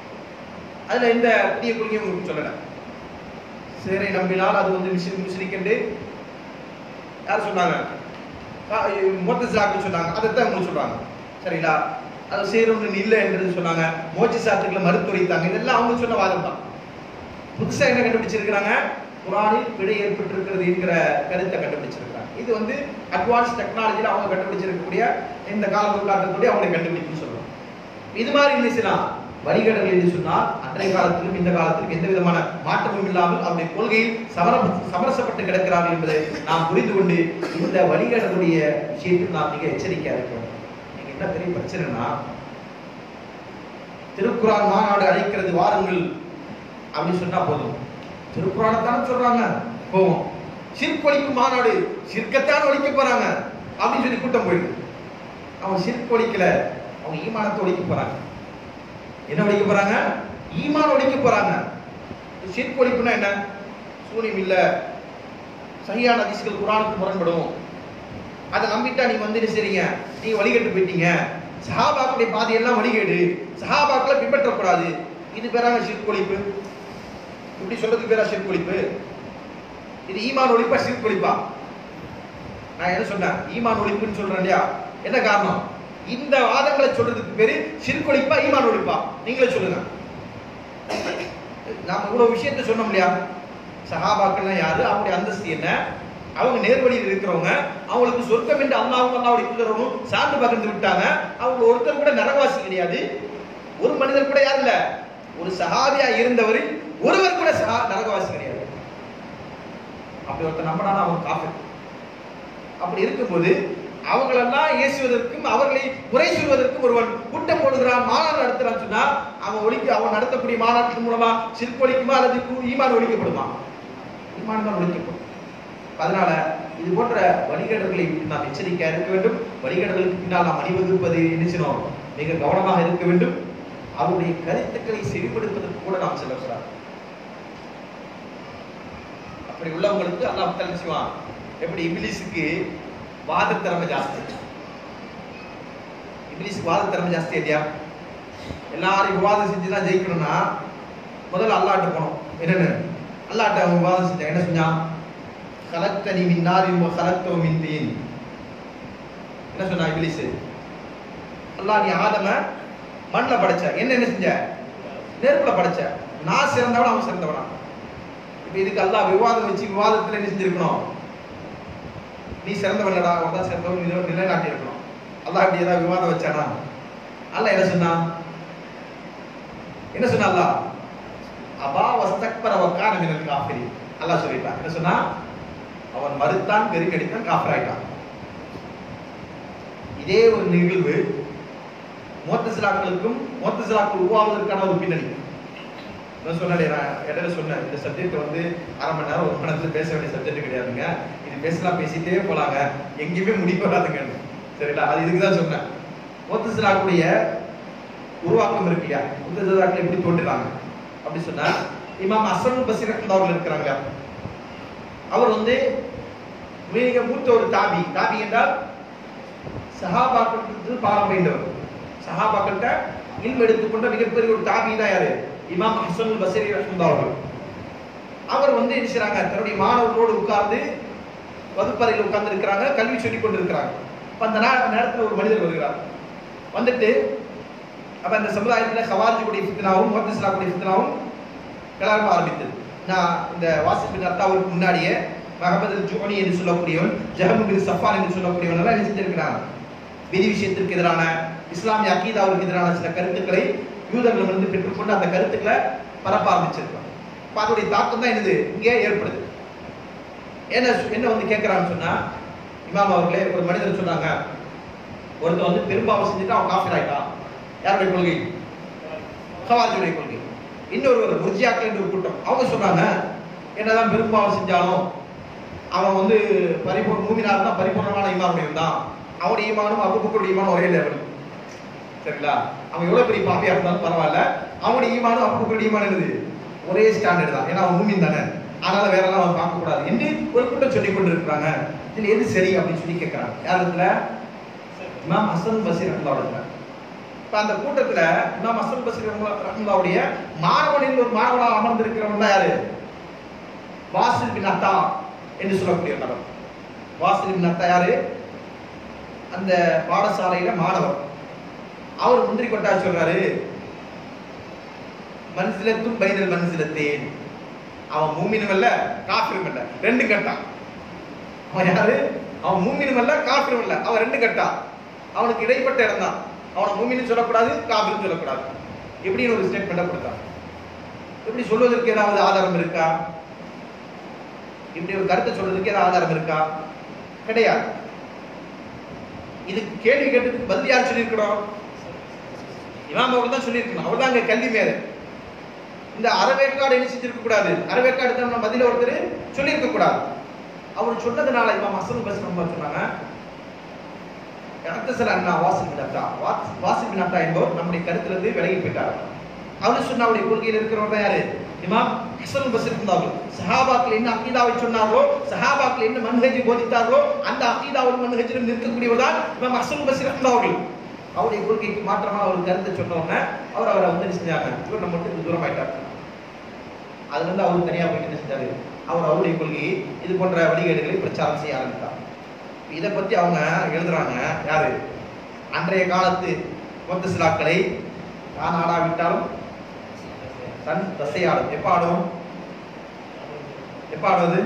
அதுல எந்த புதிய கொள்கையும் உங்களுக்கு சொல்லல சிறை நம்பினால் அது வந்து மிஷின் முஸ்லிக் யார் சொன்னாங்க மோத்தசாக்கு சொன்னாங்க அதைத்தான் உங்களுக்கு சொல்றாங்க சரிங்களா அது செய்யறவங்க இல்லை என்றது சொன்னாங்க மோச்சி சாத்துக்களை மறுத்துரைத்தாங்க இதெல்லாம் அவங்க சொன்ன வாதம் தான் புதுசா என்ன கண்டுபிடிச்சிருக்கிறாங்க குரானில் பிழை ஏற்பட்டிருக்கிறது என்கிற கருத்தை கண்டுபிடிச்சிருக்கிறாங்க இது வந்து அட்வான்ஸ் டெக்னாலஜியில் அவங்க கண்டுபிடிச்சிருக்கக்கூடிய இந்த காலத்தில் காட்டக்கூடிய அவங்க கண்டுபிடிப்புன்னு சொல்றோம் இது மாதிரி இருந்துச்சுன்னா வழிகடல் என்று சொன்னால் அன்றைய காலத்திலும் இந்த காலத்திலும் எந்த விதமான மாற்றமும் இல்லாமல் அவருடைய கொள்கையில் சமரம் சமரசப்பட்டு கிடக்கிறார்கள் என்பதை நாம் புரிந்து கொண்டு இந்த வழிகடலுடைய விஷயத்தில் நாம் மிக எச்சரிக்கையா இருக்கணும் நீங்க என்ன பெரிய பிரச்சனைனா திருக்குறான் மாநாடு அழைக்கிறது வாருங்கள் அப்படின்னு சொன்னா போதும் திருக்குறானத்தானே சொல்றாங்க போவோம் சிற்கொழிப்பு மாநாடு சிற்கத்தான் ஒழிக்க போறாங்க அப்படின்னு சொல்லி கூட்டம் போயிடுது அவன் சிற்கு ஒழிக்கல அவங்க ஈமானத்தை ஒழிக்க போறாங்க என்ன ஒழிக்க போறாங்க ஈமான் ஒழிக்க போறாங்க சிற்கு ஒழிப்புனா என்ன சூனியம் இல்ல சரியான அதிசயங்கள் குரானுக்கு முரண்படும் அதை நம்பிட்டா நீங்க வந்து சரிங்க நீங்க வழிகட்டு போயிட்டீங்க சஹாபாக்களுடைய பாதையெல்லாம் வழிகேடு சஹாபாக்களை பின்பற்றக்கூடாது இது பேராங்க சிற்கொழிப்பு இப்படி சொல்றதுக்கு பேரா சிற்கொழிப்பு இது ஈமான் ஒழிப்பா சிற்கொழிப்பா நான் என்ன சொன்னேன் ஈமான் ஒழிப்புன்னு சொல்றேன் இல்லையா என்ன காரணம் இந்த வாதங்களை சொல்றதுக்கு பேரு சிற்கொழிப்பா ஈமான் ஒழிப்பா நீங்களே சொல்லுங்க நாம இவ்வளவு விஷயத்த சொன்னோம் இல்லையா சஹாபாக்கள்லாம் யாரு அவங்களுடைய அந்தஸ்து என்ன அவங்க நேர்வழியில் இருக்கிறவங்க அவங்களுக்கு சொர்க்கம் என்று அல்லாவும் அல்லாவுடைய தூதரவும் சார்ந்து பகிர்ந்து விட்டாங்க அவங்க ஒருத்தர் கூட நரகவாசி கிடையாது ஒரு மனிதர் கூட யாரும் இல்ல ஒரு சஹாபியா இருந்தவரில் ஒருவர் கூட சஹா நரகவாசி கிடையாது அப்படி ஒருத்தர் நம்பினாலும் அவன் காஃபர் அப்படி இருக்கும்போது அவங்களெல்லாம் ஏசுவதற்கும் அவர்களை குறை சொல்வதற்கும் ஒருவன் கூட்டம் போடுகிறான் மாநாடு நடத்துறான்னு சொன்னா அவன் ஒழிக்க அவன் நடத்தக்கூடிய மாநாட்டின் மூலமா சிற்பொழிக்குமா அல்லது கு- ஈமான் ஒழிக்கப்படுமா ஈமான் தான் ஒழிக்கப்படும் அதனால இது போன்ற வழிகேடுகளை விட்டு நாம் எச்சரிக்கையா இருக்க வேண்டும் வழிகேடுகளுக்கு பின்னால் நாம் அணிவகுப்பது என்ன செய்யணும் மிக கவனமாக இருக்க வேண்டும் அவருடைய கருத்துக்களை செவிப்படுப்பதற்கு கூட நாம் செல்லக்கூடாது அப்படி உள்ளவங்களுக்கு அல்லாஹ் தலை செய்வான் எப்படி இங்கிலீஷுக்கு வாத திறமை ஜாஸ்தி இங்கிலீஷுக்கு வாத திறமை ஜாஸ்தி இல்லையா எல்லாரும் விவாதம் செஞ்சு தான் ஜெயிக்கணும்னா முதல்ல அல்லாட்ட போனோம் என்னன்னு அல்லாட்ட அவன் விவாதம் செஞ்சான் என்ன செஞ்சான் கலக்தனி மின் நாரின் கலக்தோ மின் தீன் என்ன சொன்னா இங்கிலீஷ் அல்லாஹ் நீ ஆதம மண்ணில் படைச்ச என்ன என்ன செஞ்ச நெருப்புல படைச்ச நான் சிறந்தவனா அவன் சிறந்தவனா இப்ப இதுக்கு அல்லாஹ் விவாதம் வச்சு விவாதத்துல என்ன செஞ்சிருக்கணும் நீ சிறந்தவனடா அவன் தான் சிறந்தவன் நீ நிலை- நிலைநாட்டி இருக்கணும் அல்லாஹ் இப்படி ஏதாவது விவாதம் வச்சானா அல்லாஹ் என்ன சொன்னான் என்ன சொன்னா அல்லாஹ் அபா வஸ்தக்பர வக்கான மினல் காஃபிரி அல்லாஹ் சொல்லிட்டான் என்ன சொன்னா அவன் மறுத்தான் பெருக்கடித்தான் காஃபர் ஆயிட்டான் இதே ஒரு நிகழ்வு மோத்தசிலாக்களுக்கும் மோத்தசிலாக்கள் உருவாவதற்கான ஒரு பின்னணி நான் சொன்னேன் நான் இடையில சொன்னேன் இந்த சப்ஜெக்ட் வந்து அரை மணி நேரம் ஒரு மணி நேரத்துல பேச வேண்டிய சப்ஜெக்ட் கிடையாதுங்க இது பேசலாம் பேசிட்டே போலாங்க எங்கேயுமே முடிவு வராதுங்க சரிங்களா அது இதுக்கு தான் சொன்னேன் மோத்தசிலாக்குடைய உருவாக்கம் இருக்கு இல்லையா முத்தசிலாக்கள் எப்படி தோன்றுறாங்க அப்படி சொன்னா இமாம் அசன் பசீர் அவர்கள் இருக்கிறாங்க அவர் வந்து மிக மூத்த ஒரு தாபி தாபி என்றால் சஹாபாக்களுக்கு பாடம் பயின்றவர் சஹாபாக்கள்கிட்ட இல்ம எடுத்துக்கொண்ட மிகப்பெரிய ஒரு தாபி தான் யாரு இமாம் ஹசன் பசரி ரஹ்மத்துல்லாஹி அவர்கள் அவர் வந்து என்ன செய்றாங்க தன்னுடைய மாணவர்களோடு உட்கார்ந்து வகுப்பறையில் உட்கார்ந்து இருக்கிறாங்க கல்வி சொல்லிக் கொண்டு இருக்கிறாங்க அப்ப அந்த நே- நேரத்துல ஒரு மனிதர் வருகிறார் வந்துட்டு அப்ப அந்த சமுதாயத்துல ஹவாரிஜுடைய ஃபித்னாவும் முஹத்தசிலாவுடைய ஃபித்னாவும் கிளம்ப ஆரம்பித்தது நான் இந்த வாசிப்பின் அத்தாவுக்கு முன்னாடியே மஹமது ஜோனி என்று சொல்லக்கூடியவன் ஜஹம் பின் சஃபான் என்று சொல்லக்கூடியவன் எல்லாம் என்ன செஞ்சிருக்கிறான் விதி விஷயத்திற்கு எதிரான இஸ்லாமிய அக்கீதாவுக்கு எதிரான சில கருத்துக்களை யூதர்கள் வந்து பெற்றுக்கொண்டு அந்த கருத்துக்களை பரப்ப ஆரம்பிச்சிருக்கான் அப்ப அதோடைய தாக்கம் தான் என்னது இங்கே ஏற்படுது என்ன சொ- என்ன வந்து கேட்கிறான்னு சொன்னா இமாம் அவர்களே ஒரு மனிதர் சொன்னாங்க ஒருத்தன் வந்து பெரும்பாவம் செஞ்சுட்டு அவன் காஃபிர் ஆயிட்டான் யாருடைய கொள்கை ஹவாரிஜுடைய கொள்கை இன்னொருவர் முர்ஜியாக்கள் என்ற ஒரு கூட்டம் அவங்க சொன்னாங்க என்னதான் பெரும்பாவம் செஞ்சாலும் அவன் வந்து பரிபூர்ண மூமினா இருந்தா பரிபூர்ணமான ஈமானுடையவன் தான் அவனுடைய ஈமானும் அபுபக்கருடைய ஈமானும் ஒரே லெவல் சரிங்களா அவன் எவ்வளவு பெரிய பாப்பியா இருந்தாலும் பரவாயில்ல அவனுடைய ஈமானும் அபுபக்கருடைய ஈமான் என்னது ஒரே ஸ்டாண்டர்ட் தான் ஏன்னா அவன் மூமின் தானே அதனால வேற எல்லாம் அவன் பார்க்க கூடாது என்று ஒரு கூட்டம் சொல்லி கொண்டு இருக்கிறாங்க இதுல எது சரி அப்படின்னு சொல்லி கேட்கிறாங்க யார் இடத்துல இமாம் ஹசன் பசீர் ரஹ்மத்துல்லாஹி இப்ப அந்த கூட்டத்துல இமாம் ஹசன் பசீர் ரஹ்மத்துல்லாஹுடைய மாணவனில் ஒரு மாணவனாக அமர்ந்திருக்கிறவன் தான் யாரு வாசில் பின் அத்தா என்று சொல்லக்கூடிய நபர் வாசில் பின் அத்தா யாரு அந்த பாடசாலையில மாணவர் அவர் முந்திரி கொட்டா சொல்றாரு மன்சிலத்தும் பைனல் மன்சிலத்தேன் அவன் மூமினும் இல்ல காஃபிரும் இல்ல ரெண்டு கட்டான் அவன் யாரு அவன் மூமினும் இல்ல காஃபிரும் இல்ல அவன் ரெண்டு கட்டா அவனுக்கு இடைப்பட்ட இடம் தான் அவனை மூமின்னு சொல்லக்கூடாது காஃபிரும் சொல்லக்கூடாது இப்படின்னு ஒரு ஸ்டேட்மெண்ட் கொடுத்தான் இப்படி சொல்வதற்கு ஏதாவது ஆதாரம் இருக்கா இப்படி ஒரு கருத்தை சொல்றதுக்கு ஏதாவது ஆதாரம் இருக்கா கிடையாது இது கேள்வி கேட்டதுக்கு பதில் யார் சொல்லியிருக்கணும் இமாம் அவர் தான் சொல்லியிருக்கணும் அவர் தான் அங்க கல்வி மேல இந்த அறவேற்காடு என்ன செஞ்சிருக்க கூடாது அறவேற்காடு தான் நம்ம பதில ஒருத்தர் சொல்லியிருக்க கூடாது அவர் சொன்னதுனால இமாம் அசல் பஸ் நம்ம சொன்னாங்க இடத்தசல் அண்ணா வாசிப் பின் அப்தா வாசிப் பின் அப்தா என்பவர் நம்முடைய கருத்திலிருந்து விலகி போயிட்டார் அவர் சொன்ன அவருடைய கொள்கையில் இருக்கிறவர் தான் யாரு இமாம் ஹசன் பஸ்ரி இருந்தார்கள் சஹாபாக்கள் என்ன அக்கீதாவை சொன்னார்களோ சஹாபாக்கள் என்ன மன்ஹஜை போதித்தார்களோ அந்த அக்கீதாவும் மன்ஹஜிலும் நிற்கக்கூடியவர் தான் இமாம் ஹசன் பஸ்ரி இருந்தார்கள் அவருடைய கொள்கைக்கு மாற்றமா அவர் கருத்தை சொன்ன உடனே அவர் அவரை வந்து என்ன செஞ்சாங்க இவர் நம்ம மட்டும் தூரம் ஆயிட்டார் அதுல இருந்து அவர் தனியா போயிட்டு என்ன செஞ்சாரு அவர் அவருடைய கொள்கையை இது போன்ற வழிகேடுகளை பிரச்சாரம் செய்ய ஆரம்பித்தார் இதை பத்தி அவங்க எழுதுறாங்க யாரு அன்றைய காலத்து மொத்த சிலாக்களை நான் ஆடாவிட்டாலும் தன் தசையாடும் எப்ப ஆடும் எப்ப ஆடுவது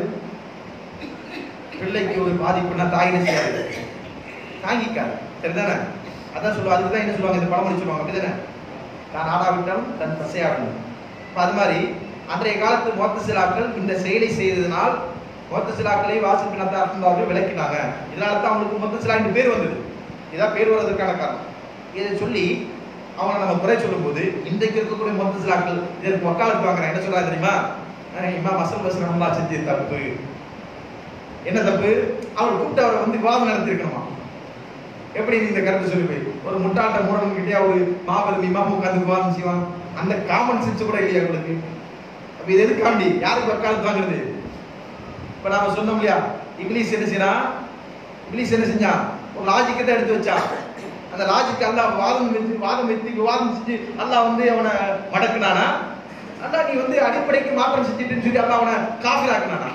பிள்ளைக்கு ஒரு பாதிப்புனா தாய் என்ன செய்யாது தாங்கிக்காது சரிதானே அதான் சொல்லுவாங்க அதுக்கு தான் என்ன சொல்லுவாங்க இந்த பழமொழி சொல்லுவாங்க அப்படிதானே நான் ஆடாவிட்டாலும் தன் தசையாடணும் அப்ப அது மாதிரி அன்றைய காலத்து மொத்த சிலாக்கள் இந்த செயலை செய்ததனால் மொத்த சிலாக்களை வாசிப்பினத்தா அவர்கள் விளக்கினாங்க இதனால தான் அவங்களுக்கு மொத்த சிலா என்று பேர் வந்தது இதான் பேர் வர்றதுக்கான காரணம் இதை சொல்லி அவங்களை நம்ம குறை சொல்லும்போது இன்றைக்கு இருக்கக்கூடிய மொத்த சிலாக்கள் இதற்கு வக்காலத்து வாங்குறாங்க என்ன சொல்றாங்க தெரியுமா அஹ் இமாம் அசல் பஸ் நம்மளா செஞ்சு தப்பு என்ன தப்பு அவர் கூப்பிட்டு அவரை வந்து விவாதம் நடத்திருக்கணுமா எப்படி நீ இந்த கருத்து சொல்லி போய் ஒரு முட்டாட்ட மூடன் கிட்டே ஒரு மாபெரும் இமாம் உட்கார்ந்து விவாதம் செய்வான் அந்த காமன் சென்ஸ் கூட இல்லையா உங்களுக்கு அப்ப இது எதுக்காண்டி யாருக்கு வக்காலத்து வாங்குறது இப்ப நாம சொன்னோம் இல்லையா இங்கிலீஷ் என்ன செய்யறான் இங்கிலீஷ் என்ன செஞ்சான் ஒரு லாஜிக்கை தான் எடுத்து வச்சான் அந்த லாஜிக் அல்லாஹ் வாதம் வச்சு வாதம் வச்சு விவாதம் செஞ்சு அல்லாஹ் வந்து அவனை மடக்குனானா அல்லாஹ் நீ வந்து அடிப்படைக்கு மாற்றம் செஞ்சுட்டுன்னு சொல்லி அல்லாஹ் அவனை காஃபிராக்குனானா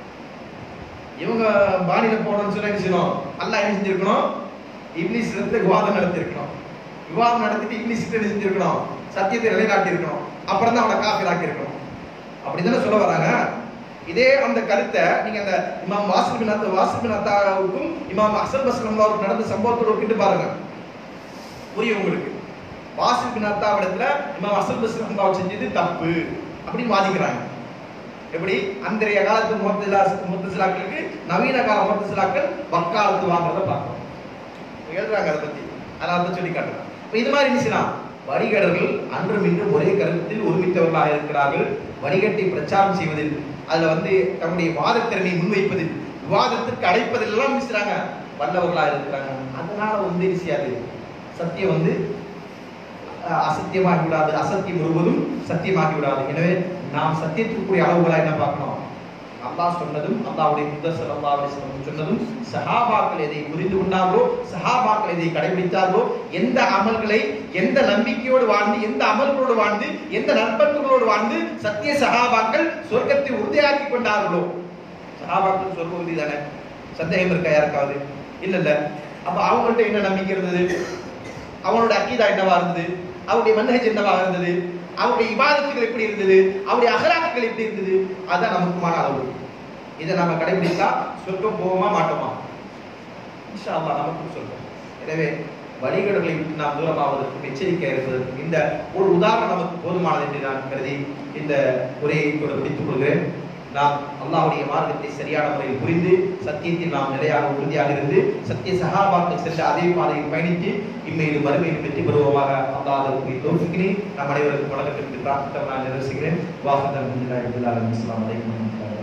இவங்க பாணியில போனோம்னு சொல்லி என்ன செய்யணும் அல்லாஹ் என்ன செஞ்சிருக்கணும் இங்கிலீஷ் இடத்துல விவாதம் நடத்திருக்கணும் விவாதம் நடத்திட்டு இங்கிலீஷ் என்ன செஞ்சிருக்கணும் சத்தியத்தை நிலைநாட்டி இருக்கணும் அப்புறம் தான் அவனை காஃபிராக்கி இருக்கணும் அப்படிதானே சொல்ல வராங்க இதே அந்த கருத்தை நீங்க அந்த இமாம் வாசில் பின் அத்தா வாசில் பின் அத்தாவுக்கும் இமாம் அசல் பஸ்லம் அவருக்கு நடந்த சம்பவத்தோட ஒப்பிட்டு பாருங்க புரியும் உங்களுக்கு வாசில் பின் அத்தாவிடத்துல இமாம் அசல் பஸ்லம் அவர் செஞ்சது தப்பு அப்படின்னு வாதிக்கிறாங்க எப்படி அன்றைய காலத்து முத்தசிலா முத்தசிலாக்களுக்கு நவீன கால முத்தசிலாக்கள் வக்காலத்து வாங்குறத பார்க்கணும் எழுதுறாங்க அதை பத்தி அதனால தான் சொல்லி காட்டுறேன் இப்ப இது மாதிரி இருந்துச்சுன்னா வணிகர்கள் அன்றும் இன்றும் ஒரே கருத்தில் ஒருமித்தவர்களாக இருக்கிறார்கள் வணிகத்தை பிரச்சாரம் செய்வதில் அதுல வந்து தன்னுடைய வாதத்திறனை முன்வைப்பதில் விவாதத்திற்கு அடைப்பதில் எல்லாம் பேசுறாங்க வல்லவர்களாக இருக்கிறாங்க அதனால வந்து என்ன செய்யாது சத்தியம் வந்து அஹ், அசத்தியமாகி விடாது அசத்தியம் முழுவதும் சத்தியமாகி விடாது எனவே நாம் சத்தியத்திற்குரிய அளவுகளா என்ன பார்க்கணும் அல்லாஹ் சொன்னதும் அல்லாஹ்வுடைய முதல் ஸல்லல்லாஹு அலைஹி வஸல்லம் சொன்னதும் சஹாபாக்கள் எதை புரிந்து கொண்டார்களோ சஹாபாக்கள் எதை கடைபிடித்தார்களோ எந்த அமல்களை எந்த நம்பிக்கையோடு வாழ்ந்து எந்த அமல்களோடு வாழ்ந்து எந்த நற்பண்புகளோடு வாழ்ந்து சத்திய சஹாபாக்கள் சொர்க்கத்தை உறுதியாக்கி கொண்டார்களோ சஹாபாக்கள் சொர்க்க உறுதி தானே சந்தேகம் இருக்கா யாருக்காவது இல்ல இல்ல அப்ப அவங்கள்ட்ட என்ன நம்பிக்கை இருந்தது அவனோட அக்கீதா என்னவா இருந்தது அவருடைய மன்னகஜ் என்னவா இருந்தது அவருடைய இபாதத்துகள் எப்படி இருந்தது அவருடைய அகலாக்குகள் எப்படி இருந்தது அதான் நமக்குமான அளவு இதை நம்ம கடைபிடித்தா சொர்க்கம் போவோமா மாட்டோமா இன்ஷா அல்லாஹ் நமக்கும் சொல்றோம் எனவே வழிகேடுகளை விட்டு நாம் தூரமாவதற்கும் எச்சரிக்கை இருப்பதற்கும் இந்த ஒரு உதாரணம் நமக்கு போதுமானது என்று நான் கருதி இந்த உரையை கூட முடித்துக் கொள்கிறேன் நாம் அல்லாஹ்வுடைய மார்க்கத்தை சரியான முறையில் புரிந்து சத்தியத்தில் நாம் நிலையாக உறுதியாக இருந்து சத்திய சகாபாக்கள் சென்ற அதே பாதையில் பயணித்து இம்மையிலும் மறுமையிலும் வெற்றி பெறுவோமாக அல்லாஹ் அதற்கு தோற்றுக்கிறே நம் அனைவருக்கும் வணக்கத்திற்கு பிரார்த்தனை நான் நிறைவு செய்கிறேன் வாசகம் அஸ்ஸலாமு அலைக்கும் வரஹ்மத்துல்லாஹி